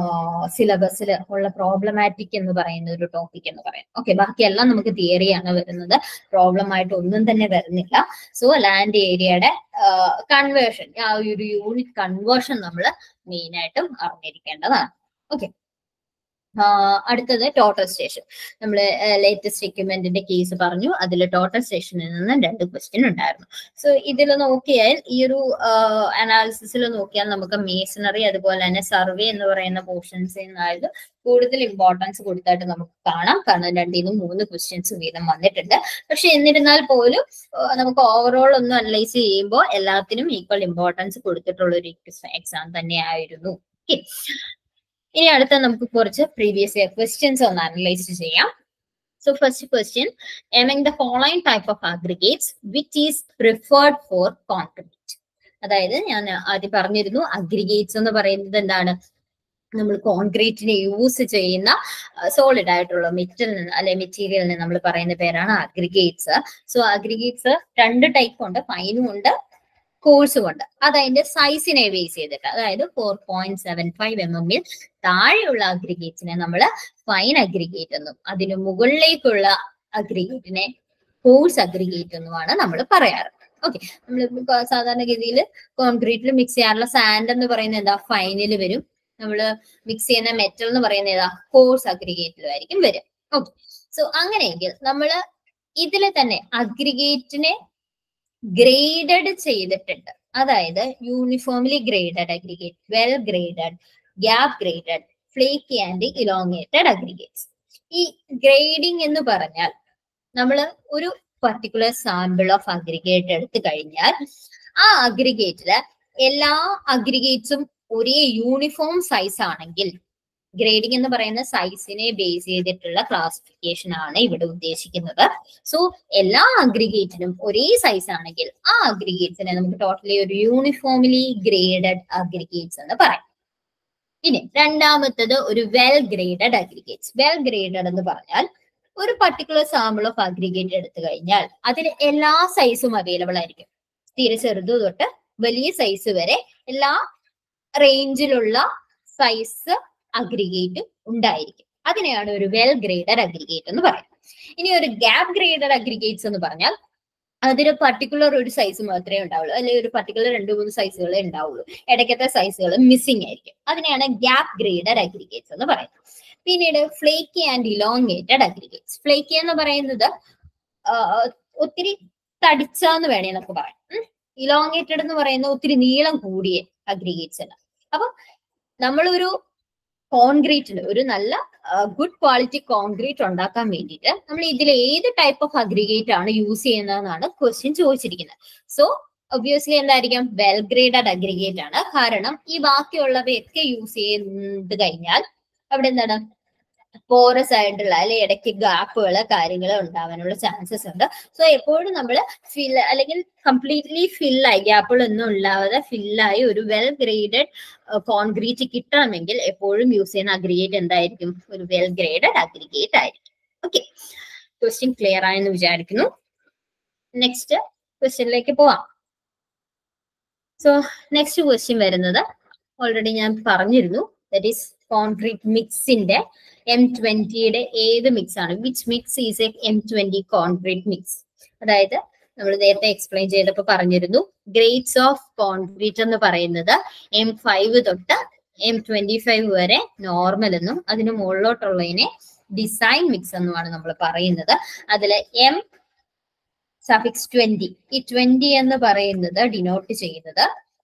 സിലബസിൽ ഉള്ള പ്രോബ്ലമാറ്റിക് എന്ന് പറയുന്ന ഒരു ടോപ്പിക് എന്ന് പറയുന്നത് ഓക്കെ ബാക്കിയെല്ലാം നമുക്ക് തിയറിയാണ് വരുന്നത് പ്രോബ്ലം ആയിട്ട് ഒന്നും തന്നെ വരുന്നില്ല സോ ലാൻഡ് ഏരിയയുടെ കൺവേർഷൻ ആ ഒരു യൂണിറ്റ് കൺവേർഷൻ നമ്മൾ മെയിൻ ആയിട്ടും അറിഞ്ഞിരിക്കേണ്ടതാണ് ഓക്കെ അടുത്തത് ടോട്ടൽ സ്റ്റേഷൻ നമ്മൾ ലേറ്റസ്റ്റ് എക്യുപ്മെന്റിന്റെ കേസ് പറഞ്ഞു അതിൽ ടോട്ടൽ സ്റ്റേഷനിൽ നിന്ന് രണ്ട് ക്വസ്റ്റ്യൻ ഉണ്ടായിരുന്നു സോ ഇതിൽ നോക്കിയാൽ ഈ ഒരു അനാലിസിസിൽ നോക്കിയാൽ നമുക്ക് മേസണറി അതുപോലെ തന്നെ സർവേ എന്ന് പറയുന്ന പോർഷൻസിൽ നിന്നായത് കൂടുതൽ ഇമ്പോർട്ടൻസ് കൊടുത്തായിട്ട് നമുക്ക് കാണാം കാരണം രണ്ടിൽ നിന്ന് മൂന്ന് ക്വസ്റ്റ്യൻസ് വീതം വന്നിട്ടുണ്ട് പക്ഷെ എന്നിരുന്നാൽ പോലും ആ, നമുക്ക് ഓവറോൾ ഒന്ന് അനലൈസ് ചെയ്യുമ്പോൾ എല്ലാത്തിനും ഈക്വൽ ഇമ്പോർട്ടൻസ് കൊടുത്തിട്ടുള്ള ഒരു എക്സാം തന്നെയായിരുന്നു Okay. ഇനി അടുത്ത നമുക്ക് കുറച്ച് പ്രീവിയസ് ഇയർ ക്വസ്റ്റ്യൻസ് ഒന്ന് അനലൈസ് ചെയ്യാം so first question among the following type of aggregates which is preferred for concrete അതായത് ഞാൻ ആദ്യം പറഞ്ഞിരുന്നു അഗ്രിഗേറ്റ്സ് എന്ന് പറയുന്നത് എന്താണ് നമ്മൾ കോൺക്രീറ്റിന് യൂസ് ചെയ്യുന്ന സോളിഡ് ആയിട്ടുള്ള മെറ്റൽ അല്ലെ മെറ്റീരിയലിന് നമ്മൾ പറയുന്ന പേരാണ് അഗ്രിഗേറ്റ്സ് സോ അഗ്രിഗേറ്റ്സ് രണ്ട് ടൈപ്പ് ഉണ്ട് ഫൈനും ഉണ്ട് കോഴ്സും ഉണ്ട് അത് അതിന്റെ സൈസിനെ ബേസ് ചെയ്തിട്ട് അതായത് four point seven five M എമ്മിൽ താഴെയുള്ള അഗ്രിഗേറ്റ്സിനെ നമ്മൾ ഫൈൻ അഗ്രിഗേറ്റ് എന്നും അതിന് മുകളിലേക്കുള്ള അഗ്രിഗേറ്റിനെ കോഴ്സ് അഗ്രിഗേറ്റ് എന്നുമാണ് നമ്മൾ പറയാറ് ഓക്കെ നമ്മൾ സാധാരണഗതിയിൽ കോൺക്രീറ്റിൽ മിക്സ് ചെയ്യാറുള്ള സാൻഡ് എന്ന് പറയുന്നത് എന്താ ഫൈനിൽ വരും നമ്മൾ മിക്സ് ചെയ്യുന്ന മെറ്റൽ എന്ന് പറയുന്നത് ഏതാ കോഴ്സ് അഗ്രിഗേറ്റിലായിരിക്കും വരും ഓക്കെ സോ അങ്ങനെയെങ്കിൽ നമ്മൾ ഇതിൽ തന്നെ അഗ്രിഗേറ്റിനെ ഗ്രേഡഡ് ചെയ്തിട്ടുണ്ട് അതായത് uniformly graded aggregate well graded gap graded flaky and elongated aggregates ഈ ഗ്രേഡിംഗ് എന്ന് പറഞ്ഞാൽ നമ്മൾ ഒരു പർട്ടിക്കുലർ സാമ്പിൾ ഓഫ് അഗ്രിഗേറ്റ് എടുത്തു കഴിഞ്ഞാൽ ആ അഗ്രിഗേറ്റില് എല്ലാ അഗ്രിഗേറ്റ്സും ഒരേ യൂണിഫോം സൈസ് ആണെങ്കിൽ ഗ്രേഡിംഗ് എന്ന് പറയുന്ന സൈസിനെ ബേസ് ചെയ്തിട്ടുള്ള ക്ലാസിഫിക്കേഷൻ ആണ് ഇവിടെ ഉദ്ദേശിക്കുന്നത് സോ എല്ലാ അഗ്രിഗേറ്റിനും ഒരേ സൈസ് ആണെങ്കിൽ ആ അഗ്രിഗേറ്റ്സിനെ നമുക്ക് ടോട്ടലി ഒരു യൂണിഫോംലി ഗ്രേഡഡ് അഗ്രിഗേറ്റ്സ് എന്ന് പറയാം ഇനി രണ്ടാമത്തത് ഒരു well graded aggregates well graded എന്ന് പറഞ്ഞാൽ ഒരു പർട്ടിക്കുലർ സാമ്പിൾ ഓഫ് അഗ്രിഗേറ്റ് എടുത്തു കഴിഞ്ഞാൽ അതിന് എല്ലാ സൈസും അവൈലബിൾ ആയിരിക്കും തീരെ ചെറുത് തൊട്ട് വലിയ സൈസ് വരെ എല്ലാ റേഞ്ചിലുള്ള സൈസ് അഗ്രിഗേറ്റ് ഉണ്ടായിരിക്കും അതിനെയാണ് ഒരു വെൽ ഗ്രേഡഡ് അഗ്രിഗേറ്റ് എന്ന് പറയുന്നത് ഇനി ഒരു ഗ്യാപ് ഗ്രേഡഡ് അഗ്രിഗേറ്റ്സ് എന്ന് പറഞ്ഞാൽ അതിന് പർട്ടിക്കുലർ ഒരു സൈസ് മാത്രമേ ഉണ്ടാവുള്ളൂ അല്ലെങ്കിൽ ഒരു പർട്ടിക്കുലർ രണ്ട് മൂന്ന് സൈസുകളെ ഉണ്ടാവുള്ളൂ ഇടയ്ക്കത്തെ സൈസുകൾ മിസ്സിംഗ് ആയിരിക്കും അതിനെയാണ് ഗ്യാപ് ഗ്രേഡഡ് അഗ്രിഗേറ്റ്സ് എന്ന് പറയുന്നത് പിന്നീട് flaky and elongated aggregates flaky എന്ന് പറയുന്നത് ആ, ഒത്തിരി തടിച്ചാന്ന് വേണേ നമുക്ക് പറയാം ഇലോങ്ങേറ്റഡ് എന്ന് പറയുന്ന ഒത്തിരി നീളം കൂടിയ അഗ്രിഗേറ്റ്സ് ആണ് അപ്പൊ നമ്മളൊരു കോൺക്രീറ്റിന് ഒരു നല്ല ഗുഡ് ക്വാളിറ്റി കോൺക്രീറ്റ് ഉണ്ടാക്കാൻ വേണ്ടിയിട്ട് നമ്മൾ ഇതിൽ ഏത് ടൈപ്പ് ഓഫ് അഗ്രിഗേറ്റ് ആണ് യൂസ് ചെയ്യുന്നതെന്നാണ് ക്വസ്റ്റ്യൻ ചോദിച്ചിരിക്കുന്നത് സോ ഒബ്വിയസ്ലി എന്തായിരിക്കും വെൽ ഗ്രേഡഡ് അഗ്രിഗേറ്റ് ആണ് കാരണം ഈ ബാക്കിയുള്ളവയൊക്കെ യൂസ് ചെയ്ത് കഴിഞ്ഞാൽ അവിടെ എന്താണ് പോറസ് ആയിട്ടുള്ള അല്ലെ ഇടയ്ക്ക് ഗ്യാപ്പുകൾ കാര്യങ്ങൾ ഉണ്ടാവാനുള്ള ചാൻസസ് ഉണ്ട് സോ എപ്പോഴും നമ്മൾ ഫിൽ അല്ലെങ്കിൽ കംപ്ലീറ്റ്ലി ഫില്ലായി ഗ്യാപ്പുകളൊന്നും ഇല്ലാതെ ഫില്ലായി ഒരു വെൽ ഗ്രേഡഡ് കോൺക്രീറ്റ് കിട്ടണമെങ്കിൽ എപ്പോഴും യൂസ് ചെയ്യുന്ന അഗ്രിഗേറ്റ് എന്തായിരിക്കും ഒരു വെൽ ഗ്രേഡഡ് അഗ്രിഗേറ്റ് ആയിരിക്കും ഓക്കെ ക്വസ്റ്റ്യൻ ക്ലിയർ ആയെന്ന് വിചാരിക്കുന്നു നെക്സ്റ്റ് ക്വസ്റ്റ്യനിലേക്ക് പോവാം സോ നെക്സ്റ്റ് ക്വസ്റ്റ്യൻ വരുന്നത് ഓൾറെഡി ഞാൻ പറഞ്ഞിരുന്നു ദറ്റ് ഈസ് കോൺക്രീറ്റ് മിക്സിന്റെ എം ട്വന്റിയുടെ ഏത് മിക്സ് ആണ് which mix is a M twenty concrete mix അതായത് നമ്മൾ നേരത്തെ എക്സ്പ്ലെയിൻ ചെയ്തപ്പോൾ പറഞ്ഞിരുന്നു ഗ്രേഡ്സ് ഓഫ് കോൺക്രീറ്റ് എന്ന് പറയുന്നത് എം ഫൈവ് തൊട്ട് എം ട്വന്റി ഫൈവ് വരെ നോർമൽ എന്നും അതിന് മുകളിലോട്ടുള്ളതിനെ ഡിസൈൻ മിക്സ് എന്നുമാണ് നമ്മൾ പറയുന്നത് അതിൽ എം സഫിക്സ് ട്വന്റി ഈ ട്വന്റി എന്ന് പറയുന്നത് ഡിനോട്ട് ചെയ്യുന്നത്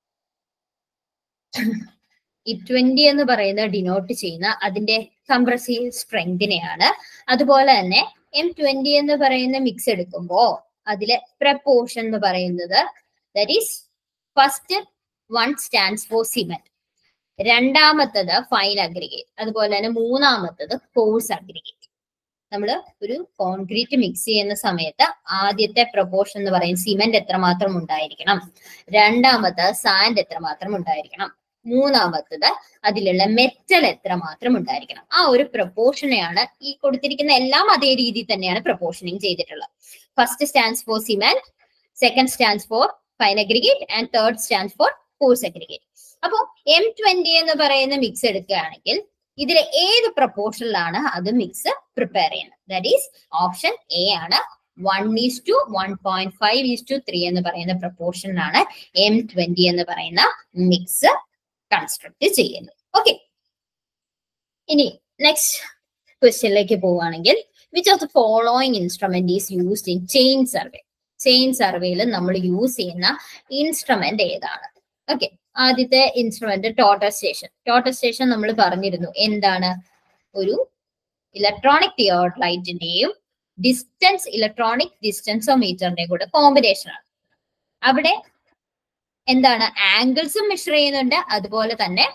ഈ ട്വന്റി എന്ന് പറയുന്നത് ഡിനോട്ട് ചെയ്യുന്ന അതിന്റെ കംപ്രസീവ് സ്ട്രെങ്തിനെയാണ് അതുപോലെ തന്നെ എം ട്വന്റി എന്ന് പറയുന്ന മിക്സ് എടുക്കുമ്പോ അതിലെ പ്രപ്പോർഷൻ എന്ന് പറയുന്നത് that is first one stands for cement രണ്ടാമത്തത് ഫൈൻ അഗ്രിഗേറ്റ് അതുപോലെ തന്നെ മൂന്നാമത്തത് കോഴ്സ് അഗ്രിഗേറ്റ് നമ്മൾ ഒരു കോൺക്രീറ്റ് മിക്സ് ചെയ്യുന്ന സമയത്ത് ആദ്യത്തെ പ്രപ്പോർഷൻ എന്ന് പറയുന്നത് സിമെന്റ് എത്രമാത്രം ഉണ്ടായിരിക്കണം രണ്ടാമത്തെ സാൻഡ് എത്രമാത്രം ഉണ്ടായിരിക്കണം മൂന്നാമത്തത് അതിലുള്ള മെറ്റൽ എത്രമാത്രം ഉണ്ടായിരിക്കണം ആ ഒരു പ്രപ്പോർഷനെയാണ് ഈ കൊടുത്തിരിക്കുന്ന എല്ലാം അതേ രീതിയിൽ തന്നെയാണ് പ്രപ്പോർഷനിങ് ചെയ്തിട്ടുള്ളത് first stands for cement second stands for fine aggregate and third stands for coarse aggregate അപ്പോൾ എം ട്വന്റി എന്ന് പറയുന്ന മിക്സ് എടുക്കുകയാണെങ്കിൽ ഇതിലെ ഏത് പ്രപ്പോർഷനിലാണ് അത് മിക്സ് പ്രിപ്പയർ ചെയ്യുന്നത് ദാറ്റ് ഈസ് ഓപ്ഷൻ എ ആണ് one is to one point five is to three എന്ന് പറയുന്ന പ്രപ്പോർഷനിലാണ് എം ട്വന്റി എന്ന് പറയുന്ന മിക്സ് കൺസ്ട്രക്ട് ചെയ്യുന്നത് ഓക്കെ ഇനി നെക്സ്റ്റ് ക്വസ്റ്റ്യനിലേക്ക് പോവുകയാണെങ്കിൽ which of the following instrument is used in chain survey chain സർവേയിൽ നമ്മൾ യൂസ് ചെയ്യുന്ന ഇൻസ്ട്രുമെന്റ് ഏതാണ് ഓക്കെ ആദ്യത്തെ instrument total station total station നമ്മൾ പറഞ്ഞിരുന്നു എന്താണ് ഒരു ഇലക്ട്രോണിക് തിയോഡ്ലൈറ്റിന്റെയും ഡിസ്റ്റൻസ് ഇലക്ട്രോണിക് ഡിസ്റ്റൻസോമീറ്ററിന്റെയും കൂടെ കോമ്പിനേഷൻ ആണ് അവിടെ എന്താണ് ആംഗിൾസും മെഷർ ചെയ്യുന്നുണ്ട് അതുപോലെ തന്നെ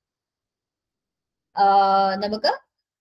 നമുക്ക്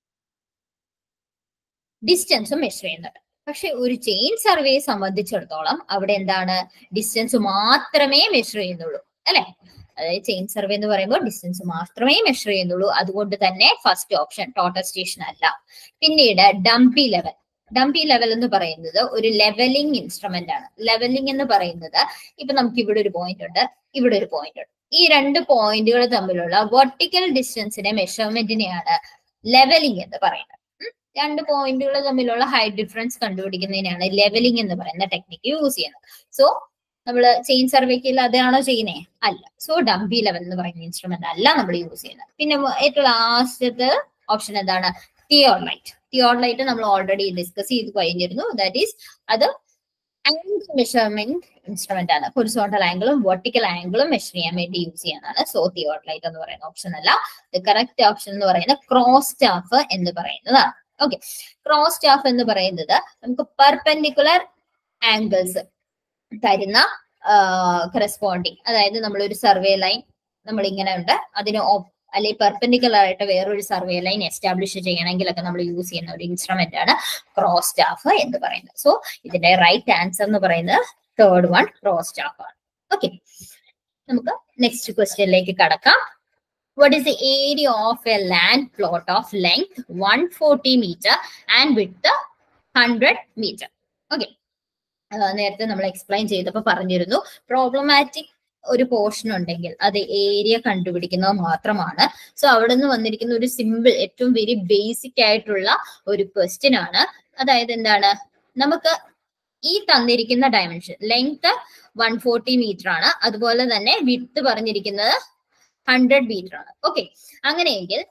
ഡിസ്റ്റൻസും മെഷർ ചെയ്യുന്നുണ്ട് പക്ഷെ ഒരു ചെയിൻ സർവേയെ സംബന്ധിച്ചിടത്തോളം അവിടെ എന്താണ് ഡിസ്റ്റൻസ് മാത്രമേ മെഷർ ചെയ്യുന്നുള്ളൂ അല്ലെ അതായത് ചെയിൻ സർവേ എന്ന് പറയുമ്പോൾ ഡിസ്റ്റൻസ് മാത്രമേ മെഷർ ചെയ്യുന്നുള്ളൂ അതുകൊണ്ട് തന്നെ ഫസ്റ്റ് ഓപ്ഷൻ ടോട്ടൽ സ്റ്റേഷൻ അല്ല പിന്നീട് ഡംപി ലെവൽ ഡംപി ലെവൽ എന്ന് പറയുന്നത് ഒരു ലെവലിംഗ് ഇൻസ്ട്രുമെന്റ് ആണ് ലെവലിംഗ് എന്ന് പറയുന്നത് ഇപ്പൊ നമുക്ക് ഇവിടെ ഒരു പോയിന്റ് ഉണ്ട് ഇവിടെ ഒരു പോയിന്റ് ഉണ്ട് ഈ രണ്ട് പോയിന്റുകൾ തമ്മിലുള്ള വെർട്ടിക്കൽ ഡിസ്റ്റൻസിനെ മെഷർമെന്റിനെയാണ് ലെവലിംഗ് എന്ന് പറയുന്നത് രണ്ട് പോയിന്റുകൾ തമ്മിലുള്ള ഹൈറ്റ് ഡിഫറൻസ് കണ്ടുപിടിക്കുന്നതിനാണ് ലെവലിംഗ് എന്ന് പറയുന്ന ടെക്നിക്ക് യൂസ് ചെയ്യുന്നത് സോ നമ്മൾ ചെയിൻ സർവേക്കിൽ അതാണോ ചെയ്യുന്നേ അല്ല സോ ഡംപി ലെവൽ എന്ന് പറയുന്ന ഇൻസ്ട്രുമെന്റ് അല്ല നമ്മൾ യൂസ് ചെയ്യുന്നത് പിന്നെ ഏറ്റവും ലാസ്റ്റത്തെ ഓപ്ഷൻ എന്താണ് തിയോർലൈറ്റ് തിയോർലൈറ്റ് നമ്മൾ ഓൾറെഡി ഡിസ്കസ് ചെയ്ത് കഴിഞ്ഞിരുന്നു ദാറ്റ് ഈസ് അത് ആംഗിൾ മെഷർമെന്റ് ഇൻസ്ട്രുമെന്റ് ആണ് ഹൊറിസോണ്ടൽ ആംഗിളും വെർട്ടിക്കൽ ആംഗിളും മെഷർ ചെയ്യാൻ വേണ്ടി യൂസ് ചെയ്യാനാണ് സോ തിയോർലൈറ്റ് എന്ന് പറയുന്ന ഓപ്ഷൻ അല്ല കറക്റ്റ് ഓപ്ഷൻ എന്ന് പറയുന്നത് ക്രോസ് സ്റ്റാഫ് എന്ന് പറയുന്നതാണ് ഓക്കെ ക്രോസ് സ്റ്റാഫ് എന്ന് പറയുന്നത് നമുക്ക് പെർപെൻഡിക്കുലർ ആംഗിൾസ് തരുന്ന കറസ്പോണ്ടിങ് അതായത് നമ്മളൊരു സർവേ ലൈൻ നമ്മൾ ഇങ്ങനെ ഉണ്ട് അതിന് അല്ലെങ്കിൽ പെർപെൻഡിക്കുലർ ആയിട്ട് വേറൊരു സർവേ ലൈൻ എസ്റ്റാബ്ലിഷ് ചെയ്യണമെങ്കിലൊക്കെ നമ്മൾ യൂസ് ചെയ്യുന്ന ഒരു ഇൻസ്ട്രുമെന്റ് ആണ് ക്രോസ് സ്റ്റാഫ് എന്ന് പറയുന്നത് സോ ഇതിന്റെ റൈറ്റ് ആൻസർ എന്ന് പറയുന്നത് തേർഡ് വൺ ക്രോസ് സ്റ്റാഫ് ആണ് ഓക്കെ നമുക്ക് നെക്സ്റ്റ് ക്വസ്റ്റ്യനിലേക്ക് കടക്കാം what is the area of a land plot of length 140 meter and width 100 meter okay നേരത്തെ നമ്മൾ എക്സ്പ്ലെയിൻ ചെയ്തപ്പോൾ പറഞ്ഞിരുന്നു പ്രോബ്ലമാറ്റിക് ഒരു പോർഷൻ ഉണ്ടെങ്കിൽ അത് ഏരിയ കണ്ടുപിടിക്കുന്നത് മാത്രമാണ് സോ അവിടെ നിന്ന് വന്നിരിക്കുന്ന ഒരു സിമ്പിൾ ഏറ്റവും വെരി ബേസിക് ആയിട്ടുള്ള ഒരു ക്വസ്റ്റ്യൻ ആണ് അതായത് എന്താണ് നമുക്ക് ഈ തന്നിരിക്കുന്ന dimension length one forty metre ആണ് അതുപോലെ തന്നെ വിട്ട് പറഞ്ഞിരിക്കുന്നത് ഹൺഡ്രഡ് മീറ്റർ ആണ് ഓക്കെ അങ്ങനെയെങ്കിൽ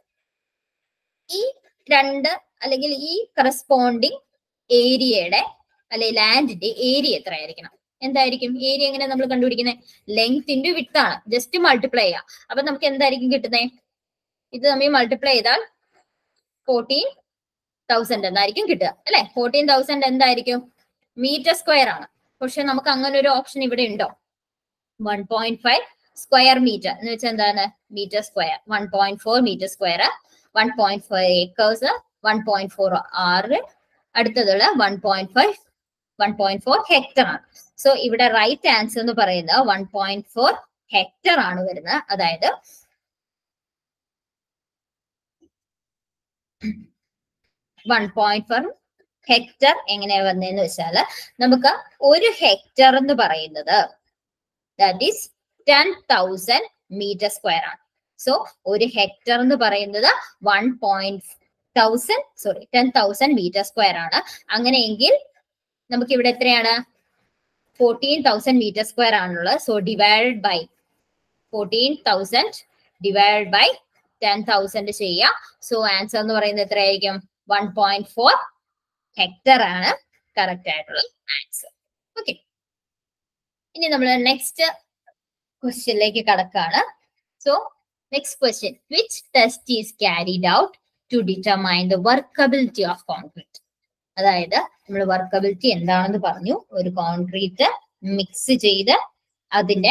ഈ രണ്ട് അല്ലെങ്കിൽ ഈ കറസ്പോണ്ടിങ് ഏരിയയുടെ അല്ലെങ്കിൽ ലാൻഡിന്റെ ഏരിയ എത്ര ആയിരിക്കണം എന്തായിരിക്കും ഏരിയ എങ്ങനെ നമ്മൾ കണ്ടുപിടിക്കുന്നത് ലെങ്ത് ഇൻറ്റു വിട്ട് ആണ് ജസ്റ്റ് മൾട്ടിപ്ലൈ ചെയ്യാം അപ്പൊ നമുക്ക് എന്തായിരിക്കും കിട്ടുന്നത് ഇത് തമ്മിൽ മൾട്ടിപ്ലൈ ചെയ്താൽ ഫോർട്ടീൻ തൗസൻഡ് എന്നായിരിക്കും കിട്ടുക അല്ലെ ഫോർട്ടീൻ തൗസൻഡ് എന്തായിരിക്കും മീറ്റർ സ്ക്വയർ ആണ് പക്ഷെ നമുക്ക് അങ്ങനെ ഒരു ഓപ്ഷൻ ഇവിടെ ഉണ്ടോ one point five square metre എന്ന് വെച്ചാൽ എന്താണ് metre square one point four metre square one point five acres one point four ആറ് അടുത്തതുള്ള one point five one point four hectare ആണ് സോ ഇവിടെ റൈറ്റ് ആൻസർ എന്ന് പറയുന്നത് വൺ പോയിന്റ് ഫോർ ഹെക്ടർ ആണ് വരുന്നത് അതായത് വൺ പോയിന്റ് ഫോർ ഹെക്ടർ എങ്ങനെയാ വന്നതെന്ന് വെച്ചാല് നമുക്ക് ഒരു ഹെക്ടർ എന്ന് പറയുന്നത് that is ten thousand metre square ആണ് സോ ഒരു ഹെക്ടർ എന്ന് പറയുന്നത് one point thousand sorry ten thousand metre square ആണ് അങ്ങനെയെങ്കിൽ നമുക്ക് ഇവിടെ എത്രയാണ് ഫോർട്ടീൻ തൗസൻഡ് മീറ്റർ സ്ക്വയർ ആണുള്ളത് so divide by fourteen thousand divide by ten thousand ചെയ്യാം സോ ആൻസർ എന്ന് പറയുന്നത് എത്രയായിരിക്കും വൺ പോയിന്റ് ഫോർ ഹെക്ടർ ആണ് കറക്റ്റ് ആയിട്ടുള്ള ആൻസർ ഓക്കെ ഇനി നമ്മൾ നെക്സ്റ്റ് ക്വസ്റ്റ്യനിലേക്ക് കടക്കാണ് so next question which test is carried out to determine the workability of concrete അതായത് നമ്മൾ വർക്കബിലിറ്റി എന്താണെന്ന് പറഞ്ഞു ഒരു കോൺക്രീറ്റ് മിക്സ് ചെയ്ത് അതിന്റെ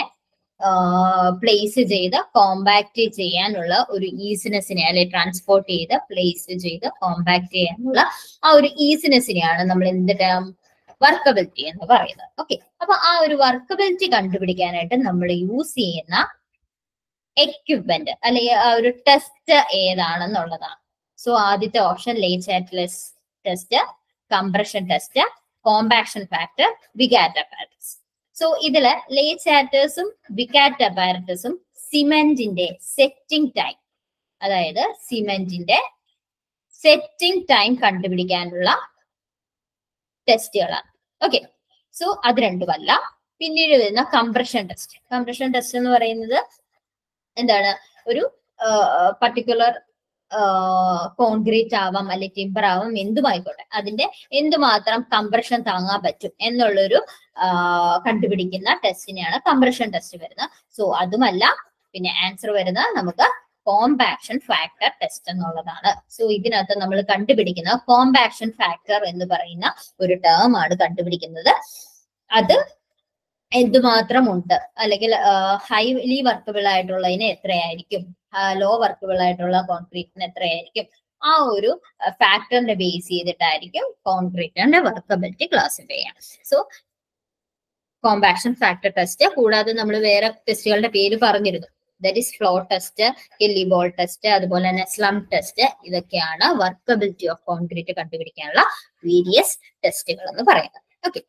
പ്ലേസ് ചെയ്ത് കോമ്പാക്ട് ചെയ്യാനുള്ള ഒരു ഈസിനെസ്സിനെ അല്ലെ ട്രാൻസ്പോർട്ട് ചെയ്ത് പ്ലേസ് ചെയ്ത് കോമ്പാക്ട് ചെയ്യാനുള്ള ആ ഒരു ഈസിനെസ്സിനെയാണ് നമ്മൾ എന്ത് ടേം വർക്കബിലിറ്റി എന്ന് പറയുന്നത് ഓക്കെ അപ്പൊ ആ ഒരു വർക്കബിലിറ്റി കണ്ടുപിടിക്കാനായിട്ട് നമ്മൾ യൂസ് ചെയ്യുന്ന എക്യുപ്മെന്റ് അല്ലെങ്കിൽ ആ ഒരു ടെസ്റ്റ് ഏതാണെന്നുള്ളതാണ് സോ ആദ്യത്തെ option Le Chatelier's test compression test compaction factor Vicat apparatus so ഇതില് ലേച്ചാറ്റേഴ്സും വിഗാറ്റ് അപ്പാരറ്റസും സിമെന്റിന്റെ സെറ്റിംഗ് ടൈം അതായത് സിമെന്റിന്റെ സെറ്റിംഗ് ടൈം കണ്ടുപിടിക്കാനുള്ള ടെസ്റ്റുകളാണ് ഓക്കെ സോ അത് രണ്ടുമല്ല പിന്നീട് വരുന്ന കംപ്രഷൻ ടെസ്റ്റ് കംപ്രഷൻ ടെസ്റ്റ് എന്ന് പറയുന്നത് എന്താണ് ഒരു പർട്ടിക്കുലർ കോൺക്രീറ്റ് ആവാം അല്ലെങ്കിൽ ടിമ്പർ ആവാം എന്തുമായിക്കോട്ടെ അതിന്റെ എന്തുമാത്രം കംപ്രഷൻ താങ്ങാൻ പറ്റും എന്നുള്ളൊരു കണ്ടുപിടിക്കുന്ന ടെസ്റ്റിനെയാണ് കംപ്രഷൻ ടെസ്റ്റ് വരുന്നത് സോ അതുമല്ല പിന്നെ ആൻസർ വരുന്നത് നമുക്ക് കോമ്പാക്ഷൻ ഫാക്ടർ ടെസ്റ്റ് എന്നുള്ളതാണ് സോ ഇതിനകത്ത് നമ്മൾ കണ്ടുപിടിക്കുന്ന കോമ്പാക്ഷൻ ഫാക്ടർ എന്ന് പറയുന്ന ഒരു ടേം ആണ് കണ്ടുപിടിക്കുന്നത് അത് എന്തുമാത്രം ഉണ്ട് അല്ലെങ്കിൽ ഹൈലി വർക്കബിൾ ആയിട്ടുള്ളതിന് എത്രയായിരിക്കും ലോ വർക്കബിൾ ആയിട്ടുള്ള കോൺക്രീറ്റിന് എത്രയായിരിക്കും ആ ഒരു ഫാക്ടറിനെ ബേസ് ചെയ്തിട്ടായിരിക്കും കോൺക്രീറ്റിന്റെ വർക്കബിലിറ്റി ക്ലാസിഫൈ ചെയ്യാം സോ കോമ്പാക്ഷൻ ഫാക്ടർ ടെസ്റ്റ് കൂടാതെ നമ്മൾ വേറെ ടെസ്റ്റുകളുടെ പേര് പറഞ്ഞിരുന്നു that is flow test Kelly ball test അതുപോലെ തന്നെ സ്ലം ടെസ്റ്റ് ഇതൊക്കെയാണ് വർക്കബിലിറ്റി ഓഫ് കോൺക്രീറ്റ് കണ്ടുപിടിക്കാനുള്ള വേരിയസ് ടെസ്റ്റുകൾ എന്ന് പറയുന്നത് ഓക്കെ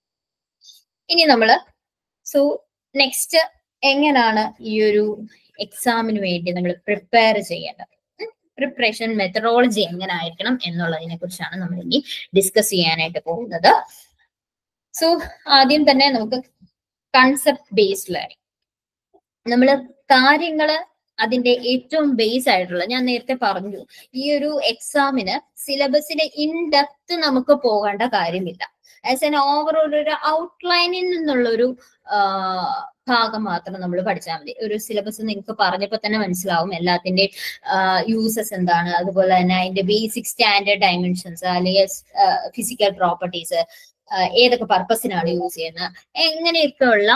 ഇനി നമ്മൾ സോ നെക്സ്റ്റ് എങ്ങനെയാണ് ഈ ഒരു എക്സാമിന് വേണ്ടി നമ്മൾ പ്രിപ്പയർ ചെയ്യേണ്ടത് പ്രിപ്പറേഷൻ മെത്തഡോളജി എങ്ങനെ ആയിരിക്കണം എന്നുള്ളതിനെ കുറിച്ചാണ് നമ്മൾ ഇനി ഡിസ്കസ് ചെയ്യാനായിട്ട് പോകുന്നത് സോ ആദ്യം തന്നെ നമുക്ക് കൺസെപ്റ്റ് ബേസ്ഡ് ലേണിംഗ് നമ്മൾ കാര്യങ്ങള് അതിന്റെ ഏറ്റവും ബേസ് ആയിട്ടുള്ള ഞാൻ നേരത്തെ പറഞ്ഞു ഈ ഒരു എക്സാമിന് സിലബസിന്റെ ഇൻ ഡെപ്ത് നമുക്ക് പോകേണ്ട കാര്യമില്ല ആസ് എൻ ഓവറോൾ ഒരു ഔട്ട്ലൈനിൽ നിന്നുള്ളൊരു ഭാഗം മാത്രം നമ്മൾ പഠിച്ചാൽ മതി ഒരു സിലബസ് നിങ്ങൾക്ക് പറഞ്ഞപ്പോൾ തന്നെ മനസ്സിലാവും എല്ലാത്തിന്റെയും യൂസസ് എന്താണ് അതുപോലെ തന്നെ അതിന്റെ ബേസിക് സ്റ്റാൻഡേർഡ് ഡയമെൻഷൻസ് അല്ലെങ്കിൽ ഫിസിക്കൽ പ്രോപ്പർട്ടീസ് ഏതൊക്കെ പർപ്പസിനാണ് യൂസ് ചെയ്യുന്നത് എങ്ങനെയൊക്കെയുള്ള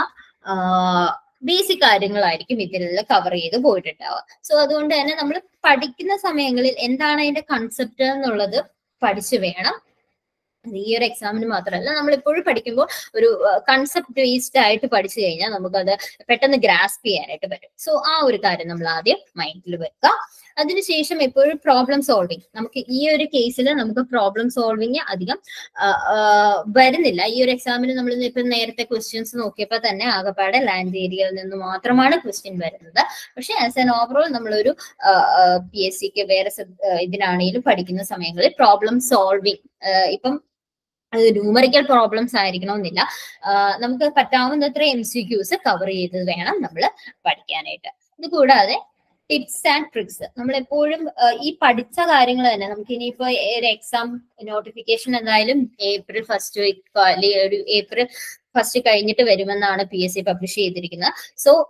ബേസിക് കാര്യങ്ങളായിരിക്കും ഇതിൽ കവർ ചെയ്ത് പോയിട്ടുണ്ടാവുക സോ അതുകൊണ്ട് തന്നെ നമ്മൾ പഠിക്കുന്ന സമയങ്ങളിൽ എന്താണ് അതിന്റെ കൺസെപ്റ്റ് എന്നുള്ളത് പഠിച്ചു വേണം ഈ ഒരു എക്സാമിന് മാത്രമല്ല നമ്മൾ എപ്പോഴും പഠിക്കുമ്പോൾ ഒരു കൺസെപ്റ്റ് ബേസ്ഡ് ആയിട്ട് പഠിച്ചു കഴിഞ്ഞാൽ നമുക്കത് പെട്ടെന്ന് ഗ്രാസ്പ് ചെയ്യാനായിട്ട് പറ്റും സോ ആ ഒരു കാര്യം നമ്മൾ ആദ്യം മൈൻഡിൽ വെക്കുക അതിനുശേഷം എപ്പോഴും പ്രോബ്ലം സോൾവിങ് നമുക്ക് ഈ ഒരു കേസിൽ നമുക്ക് പ്രോബ്ലം സോൾവിങ് അധികം വരുന്നില്ല ഈ ഒരു എക്സാമിന് നമ്മൾ ഇപ്പൊ നേരത്തെ ക്വസ്റ്റ്യൻസ് നോക്കിയപ്പോൾ തന്നെ ആകപ്പാടെ ലാൻഡ് ഏരിയയിൽ നിന്ന് മാത്രമാണ് ക്വസ്റ്റ്യൻ വരുന്നത് പക്ഷെ ആസ് എൻ ഓവറോൾ നമ്മളൊരു പി എസ് സിക്ക് വേറെ ഇതിനാണെങ്കിലും പഠിക്കുന്ന സമയങ്ങളിൽ പ്രോബ്ലം സോൾവിങ് ഇപ്പം അത് ന്യൂമറിക്കൽ പ്രോബ്ലംസ് ആയിരിക്കണമെന്നില്ല നമുക്ക് പറ്റാവുന്നത്ര എം സി ക്യൂസ് കവർ ചെയ്ത് വേണം നമ്മൾ പഠിക്കാനായിട്ട് ഇത് കൂടാതെ ടിപ്സ് ആൻഡ് ട്രിക്സ് നമ്മൾ എപ്പോഴും ഈ പഠിച്ച കാര്യങ്ങൾ തന്നെ നമുക്ക് ഇനിയിപ്പോ ഒരു എക്സാം നോട്ടിഫിക്കേഷൻ എന്തായാലും ഏപ്രിൽ ഫസ്റ്റ് വീക്ക് അല്ലെങ്കിൽ ഒരു ഏപ്രിൽ ഫസ്റ്റ് കഴിഞ്ഞിട്ട് വരുമെന്നാണ് പി എസ് സി പബ്ലിഷ് ചെയ്തിരിക്കുന്നത് സോ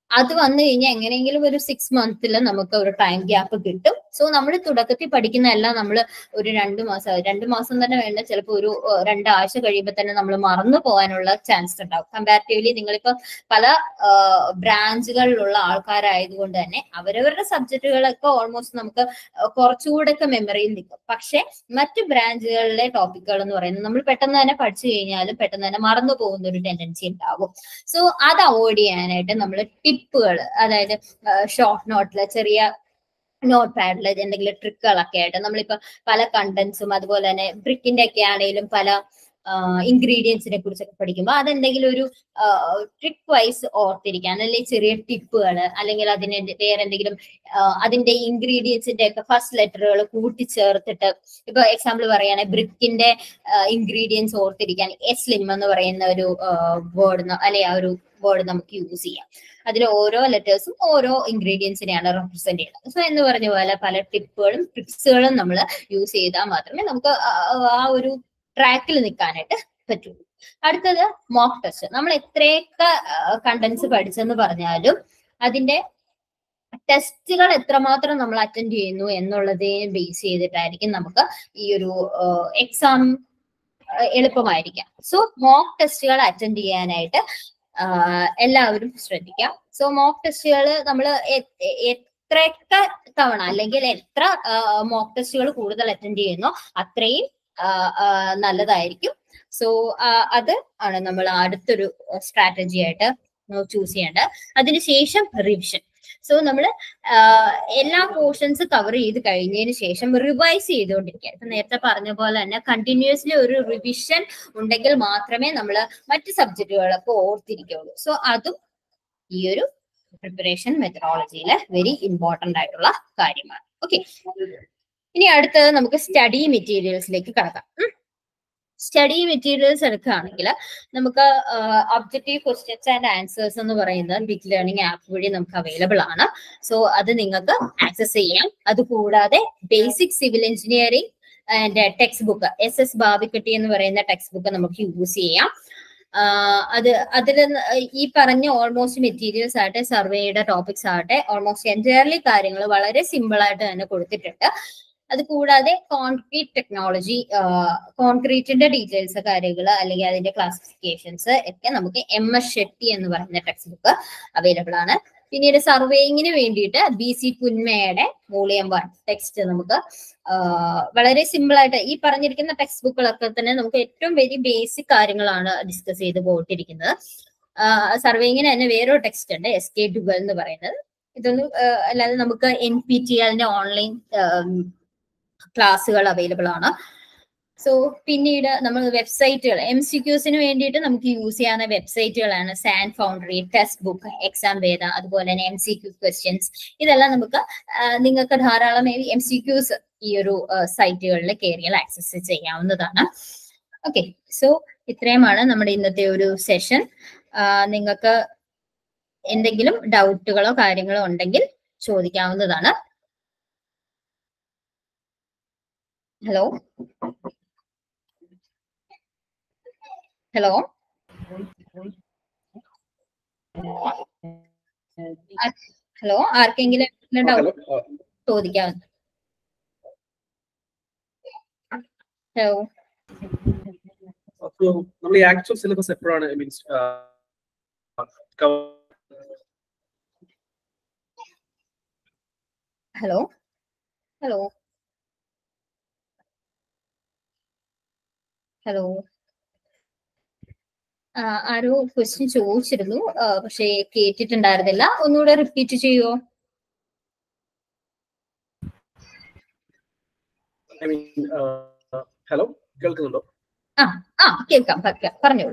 അത് വന്നു കഴിഞ്ഞാൽ എങ്ങനെയെങ്കിലും ഒരു സിക്സ് മന്തിൽ നമുക്ക് ഒരു ടൈം ഗ്യാപ്പ് കിട്ടും സോ നമ്മൾ തുടക്കത്തിൽ പഠിക്കുന്ന എല്ലാം നമ്മൾ ഒരു രണ്ട് മാസം രണ്ട് മാസം തന്നെ വേണ്ട ചിലപ്പോൾ ഒരു ഏഹ്, രണ്ടാഴ്ച കഴിയുമ്പോൾ തന്നെ നമ്മൾ മറന്നു പോകാനുള്ള ചാൻസ് ഉണ്ടാവും കമ്പാരിറ്റീവ്ലി നിങ്ങളിപ്പോ പല ബ്രാഞ്ചുകളിലുള്ള ആൾക്കാരായതുകൊണ്ട് തന്നെ അവരവരുടെ സബ്ജക്റ്റുകളൊക്കെ ഓൾമോസ്റ്റ് നമുക്ക് ഏഹ്, കുറച്ചുകൂടെ ഒക്കെ മെമ്മറിയിൽ നിൽക്കും പക്ഷെ മറ്റ് ബ്രാഞ്ചുകളിലെ ടോപ്പിക്കുകൾ എന്ന് പറയുന്നത് നമ്മൾ പെട്ടെന്ന് തന്നെ പഠിച്ചു കഴിഞ്ഞാലും പെട്ടെന്ന് തന്നെ മറന്നു പോകുന്ന ഒരു ടെൻഡൻസി ഉണ്ടാകും സോ അത് അവോയ്ഡ് ചെയ്യാനായിട്ട് നമ്മൾ ടിപ്പുകൾ അതായത് ഷോർട്ട് നോട്ടില് ചെറിയ നോട്ട് പാഡിൽ എന്തെങ്കിലും ട്രിക്കുകളൊക്കെ ആയിട്ട് നമ്മളിപ്പോ പല കണ്ടന്റ്സും അതുപോലെ തന്നെ ബ്രിക്കിന്റെ ഒക്കെ ആണെങ്കിലും പല ഇൻഗ്രീഡിയൻസിനെ കുറിച്ചൊക്കെ പഠിക്കുമ്പോൾ അതെന്തെങ്കിലും ഒരു ട്രിക്ക് വൈസ് ഓർത്തിരിക്കാൻ അല്ലെങ്കിൽ ചെറിയ ടിപ്പുകൾ അല്ലെങ്കിൽ അതിന് വേറെ എന്തെങ്കിലും ആ, അതിന്റെ ഇൻഗ്രീഡിയൻസിന്റെ ഒക്കെ ഫസ്റ്റ് ലെറ്ററുകൾ കൂട്ടിച്ചേർത്തിട്ട് ഇപ്പൊ എക്സാമ്പിൾ പറയുകയാണെങ്കിൽ ബ്രിക്കിന്റെ ഇൻഗ്രീഡിയൻസ് ഓർത്തിരിക്കാൻ എസ്ലിം എന്ന് പറയുന്ന ഒരു വേർഡ് അല്ലെ ആ ഒരു വേർഡ് നമുക്ക് യൂസ് ചെയ്യാം അതിൽ ഓരോ ലെറ്റേഴ്സും ഓരോ ഇൻഗ്രീഡിയൻസിനെയാണ് റെപ്രസെന്റ് ചെയ്യുന്നത് സോ എന്ന് പറഞ്ഞ പോലെ പല ടിപ്പുകളും ട്രിക്സുകളും നമ്മൾ യൂസ് ചെയ്താൽ മാത്രമേ നമുക്ക് ആ- ആ ഒരു ട്രാക്കിൽ നിൽക്കാനായിട്ട് പറ്റുള്ളൂ അടുത്തത് മോക്ക് ടെസ്റ്റ് നമ്മൾ എത്രയൊക്കെ കണ്ടന്റ്സ് പഠിച്ചെന്ന് പറഞ്ഞാലും അതിന്റെ ടെസ്റ്റുകൾ എത്രമാത്രം നമ്മൾ അറ്റൻഡ് ചെയ്യുന്നു എന്നുള്ളതിനെ ബേസ് ചെയ്തിട്ടായിരിക്കും നമുക്ക് ഈ ഒരു എക്സാം എളുപ്പമായിരിക്കാം സോ മോക്ക് ടെസ്റ്റുകൾ അറ്റൻഡ് ചെയ്യാനായിട്ട് ആഹ് എല്ലാവരും ശ്രദ്ധിക്കാം സോ മോക്ക് ടെസ്റ്റുകൾ നമ്മൾ എത്രയൊക്കെ തവണ അല്ലെങ്കിൽ എത്ര മോക്ക് ടെസ്റ്റുകൾ കൂടുതൽ അറ്റൻഡ് ചെയ്യുന്നോ അത്രയും ആഹ് ആഹ് നല്ലതായിരിക്കും സോ അത് ആണ് നമ്മൾ അടുത്തൊരു സ്ട്രാറ്റജി ആയിട്ട് ചൂസ് ചെയ്യേണ്ടത് അതിനുശേഷം റിവിഷൻ സോ നമ്മൾ എല്ലാ പോർഷൻസ് കവർ ചെയ്ത് കഴിഞ്ഞതിന് ശേഷം റിവൈസ് ചെയ്തുകൊണ്ടിരിക്കുക ഇപ്പൊ നേരത്തെ പറഞ്ഞ പോലെ തന്നെ കണ്ടിന്യൂസ്ലി ഒരു റിവിഷൻ ഉണ്ടെങ്കിൽ മാത്രമേ നമ്മൾ മറ്റ് സബ്ജക്റ്റുകളൊക്കെ ഓർത്തിരിക്കുള്ളൂ സോ അതും ഈ ഒരു പ്രിപ്പറേഷൻ മെത്തഡോളജിയിലെ വെരി ഇമ്പോർട്ടന്റ് ആയിട്ടുള്ള കാര്യമാണ് ഓക്കെ ഇനി അടുത്തത് നമുക്ക് സ്റ്റഡി മെറ്റീരിയൽസിലേക്ക് കടക്കാം സ്റ്റഡി മെറ്റീരിയൽസ് എടുക്കുകയാണെങ്കിൽ നമുക്ക് ഒബ്ജക്റ്റീവ് ക്വസ്റ്റ്യൻസ് ആൻഡ് ആൻസേഴ്സ് എന്ന് പറയുന്നത് ബിഗ് ലേണിംഗ് ആപ്പ് വഴി നമുക്ക് അവൈലബിൾ ആണ് സോ അത് നിങ്ങൾക്ക് ആക്സസ് ചെയ്യാം അതുകൂടാതെ basic civil engineering and text book S S Bhavikatti എന്ന് പറയുന്ന ടെക്സ്റ്റ് ബുക്ക് നമുക്ക് യൂസ് ചെയ്യാം ആഹ് അത് അതിൽ ഈ പറഞ്ഞ ഓൾമോസ്റ്റ് മെറ്റീരിയൽസ് ആകട്ടെ സർവേയുടെ ടോപ്പിക്സ് ആകട്ടെ ഓൾമോസ്റ്റ് എൻറ്റയർലി കാര്യങ്ങൾ വളരെ സിമ്പിൾ ആയിട്ട് തന്നെ കൊടുത്തിട്ടുണ്ട് അത് കൂടാതെ കോൺക്രീറ്റ് ടെക്നോളജി കോൺക്രീറ്റിന്റെ ഡീറ്റെയിൽസ് കാര്യങ്ങൾ അല്ലെങ്കിൽ അതിന്റെ ക്ലാസിഫിക്കേഷൻസ് ഒക്കെ നമുക്ക് എം എസ് ഷെട്ടി എന്ന് പറയുന്ന ടെക്സ്റ്റ് ബുക്ക് അവൈലബിൾ ആണ് പിന്നീട് സർവേയിങ്ങിന് വേണ്ടിയിട്ട് ബി സി പുന്മയുടെ വോളിയം വൺ ടെക്സ്റ്റ് നമുക്ക് ആഹ് വളരെ സിമ്പിൾ ആയിട്ട് ഈ പറഞ്ഞിരിക്കുന്ന ടെക്സ്റ്റ് ബുക്കുകളൊക്കെ തന്നെ നമുക്ക് ഏറ്റവും വെരി ബേസിക് കാര്യങ്ങളാണ് ഡിസ്കസ് ചെയ്ത് പോയിട്ടിരിക്കുന്നത് സർവേയിങ്ങിന് തന്നെ വേറൊരു ടെക്സ്റ്റ് ഉണ്ട് എസ് കെ ഡുഗൽ എന്ന് പറയുന്നത് ഇതൊന്നും ആഹ് അല്ലാതെ നമുക്ക് എൻ പി ടി അതിന്റെ ഓൺലൈൻ ക്ലാസ്സുകൾ അവൈലബിൾ ആണ് സോ പിന്നീട് നമ്മൾ വെബ്സൈറ്റുകൾ എം സി ക്യൂസിന് വേണ്ടിയിട്ട് നമുക്ക് യൂസ് ചെയ്യാവുന്ന വെബ്സൈറ്റുകളാണ് sand foundry text book exam Veda അതുപോലെ തന്നെ എം സി ക്യൂ ക്വസ്റ്റ്യൻസ് ഇതെല്ലാം നമുക്ക് ആ, നിങ്ങൾക്ക് ധാരാളം എം സി ക്യൂസ് ഈ ഒരു സൈറ്റുകളിൽ കയറിയാൽ ആക്സസ് ചെയ്യാവുന്നതാണ് ഓക്കെ സോ ഇത്രയുമാണ് നമ്മുടെ ഇന്നത്തെ ഒരു സെഷൻ നിങ്ങൾക്ക് എന്തെങ്കിലും ഡൗട്ടുകളോ കാര്യങ്ങളോ ഉണ്ടെങ്കിൽ ചോദിക്കാവുന്നതാണ് ഹലോ ഹലോ ഹലോ ആർക്കെങ്കിലും ഡൗട്ട് ഹലോ ചോദിക്കാവുന്ന ഹലോ അപ്പോ നമ്മൾ ഈ ആക്ച്വൽ സിലബസ് എപ്പോഴാണ് മീൻസ് ഹലോ ഹലോ ഹലോ ആ, ആരോ ക്വസ്റ്റ്യൻ ചോദിച്ചിരുന്നു ആ, പക്ഷേ കേട്ടിട്ടുണ്ടായിരുന്നില്ല ഒന്നുകൂടെ റിപ്പീറ്റ് ചെയ്യുമോ ഐ മീൻ ഹലോ കേൾക്കുന്നുണ്ടോ ആ കേൾക്കാം പ- പറഞ്ഞോളൂ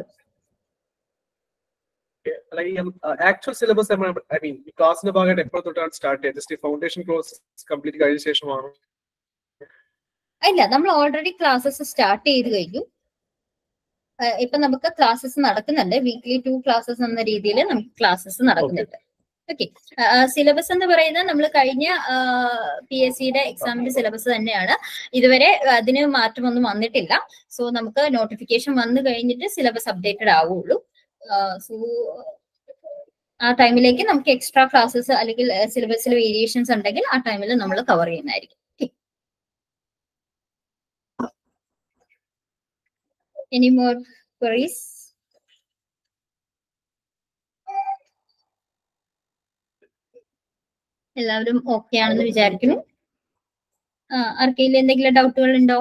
ആക്ച്വൽ സിലബസ് ഐ മീൻ ക്ലാസിന്റെ ഭാഗമായിട്ട് എപ്പോൾ തൊട്ടാണ് സ്റ്റാർട്ട് ചെയ്തത് ജസ്റ്റ് ഫൗണ്ടേഷൻ കോഴ്സ് കംപ്ലീറ്റ് കഴിഞ്ഞ ശേഷമാണ് ഇല്ല നമ്മൾ ഓൾറെഡി ക്ലാസ്സസ് സ്റ്റാർട്ട് ചെയ്ത് കഴിഞ്ഞു ആ, ഇപ്പൊ നമുക്ക് ക്ലാസ്സസ് നടക്കുന്നുണ്ട് വീക്ക്ലി ടു ക്ലാസ്സസ് എന്ന രീതിയിൽ നമുക്ക് ക്ലാസ്സസ് നടക്കുന്നുണ്ട് ഓക്കെ സിലബസ് എന്ന് പറയുന്നത് നമ്മൾ കഴിഞ്ഞ പി എസ് സിയുടെ എക്സാമിന്റെ സിലബസ് തന്നെയാണ് ഇതുവരെ അതിന് മാറ്റമൊന്നും വന്നിട്ടില്ല സോ നമുക്ക് നോട്ടിഫിക്കേഷൻ വന്നു കഴിഞ്ഞിട്ട് സിലബസ് അപ്ഡേറ്റഡ് ആവുള്ളൂ സോ ആ ടൈമിലേക്ക് നമുക്ക് എക്സ്ട്രാ ക്ലാസ്സസ് അല്ലെങ്കിൽ സിലബസിൽ വേരിയേഷൻസ് ഉണ്ടെങ്കിൽ ആ ടൈമിൽ നമ്മൾ കവർ ചെയ്യുന്നതായിരിക്കും എനി മോർ ക്വറീസ് എല്ലാവരും ഓക്കെ ആണെന്ന് വിചാരിക്കുന്നു ആ, ആർക്കെങ്കിലും എന്തെങ്കിലും ഡൗട്ടുകൾ ഉണ്ടോ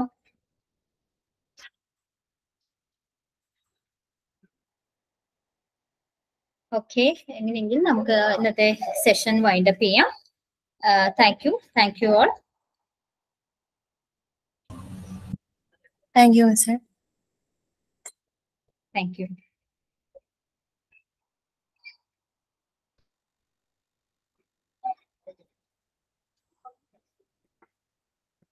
ഓക്കെ എങ്ങനെയെങ്കിൽ നമുക്ക് ഇന്നത്തെ സെഷൻ വൈൻഡ് അപ്പ് ചെയ്യാം thank you thank you all Thank you, sir. Thank U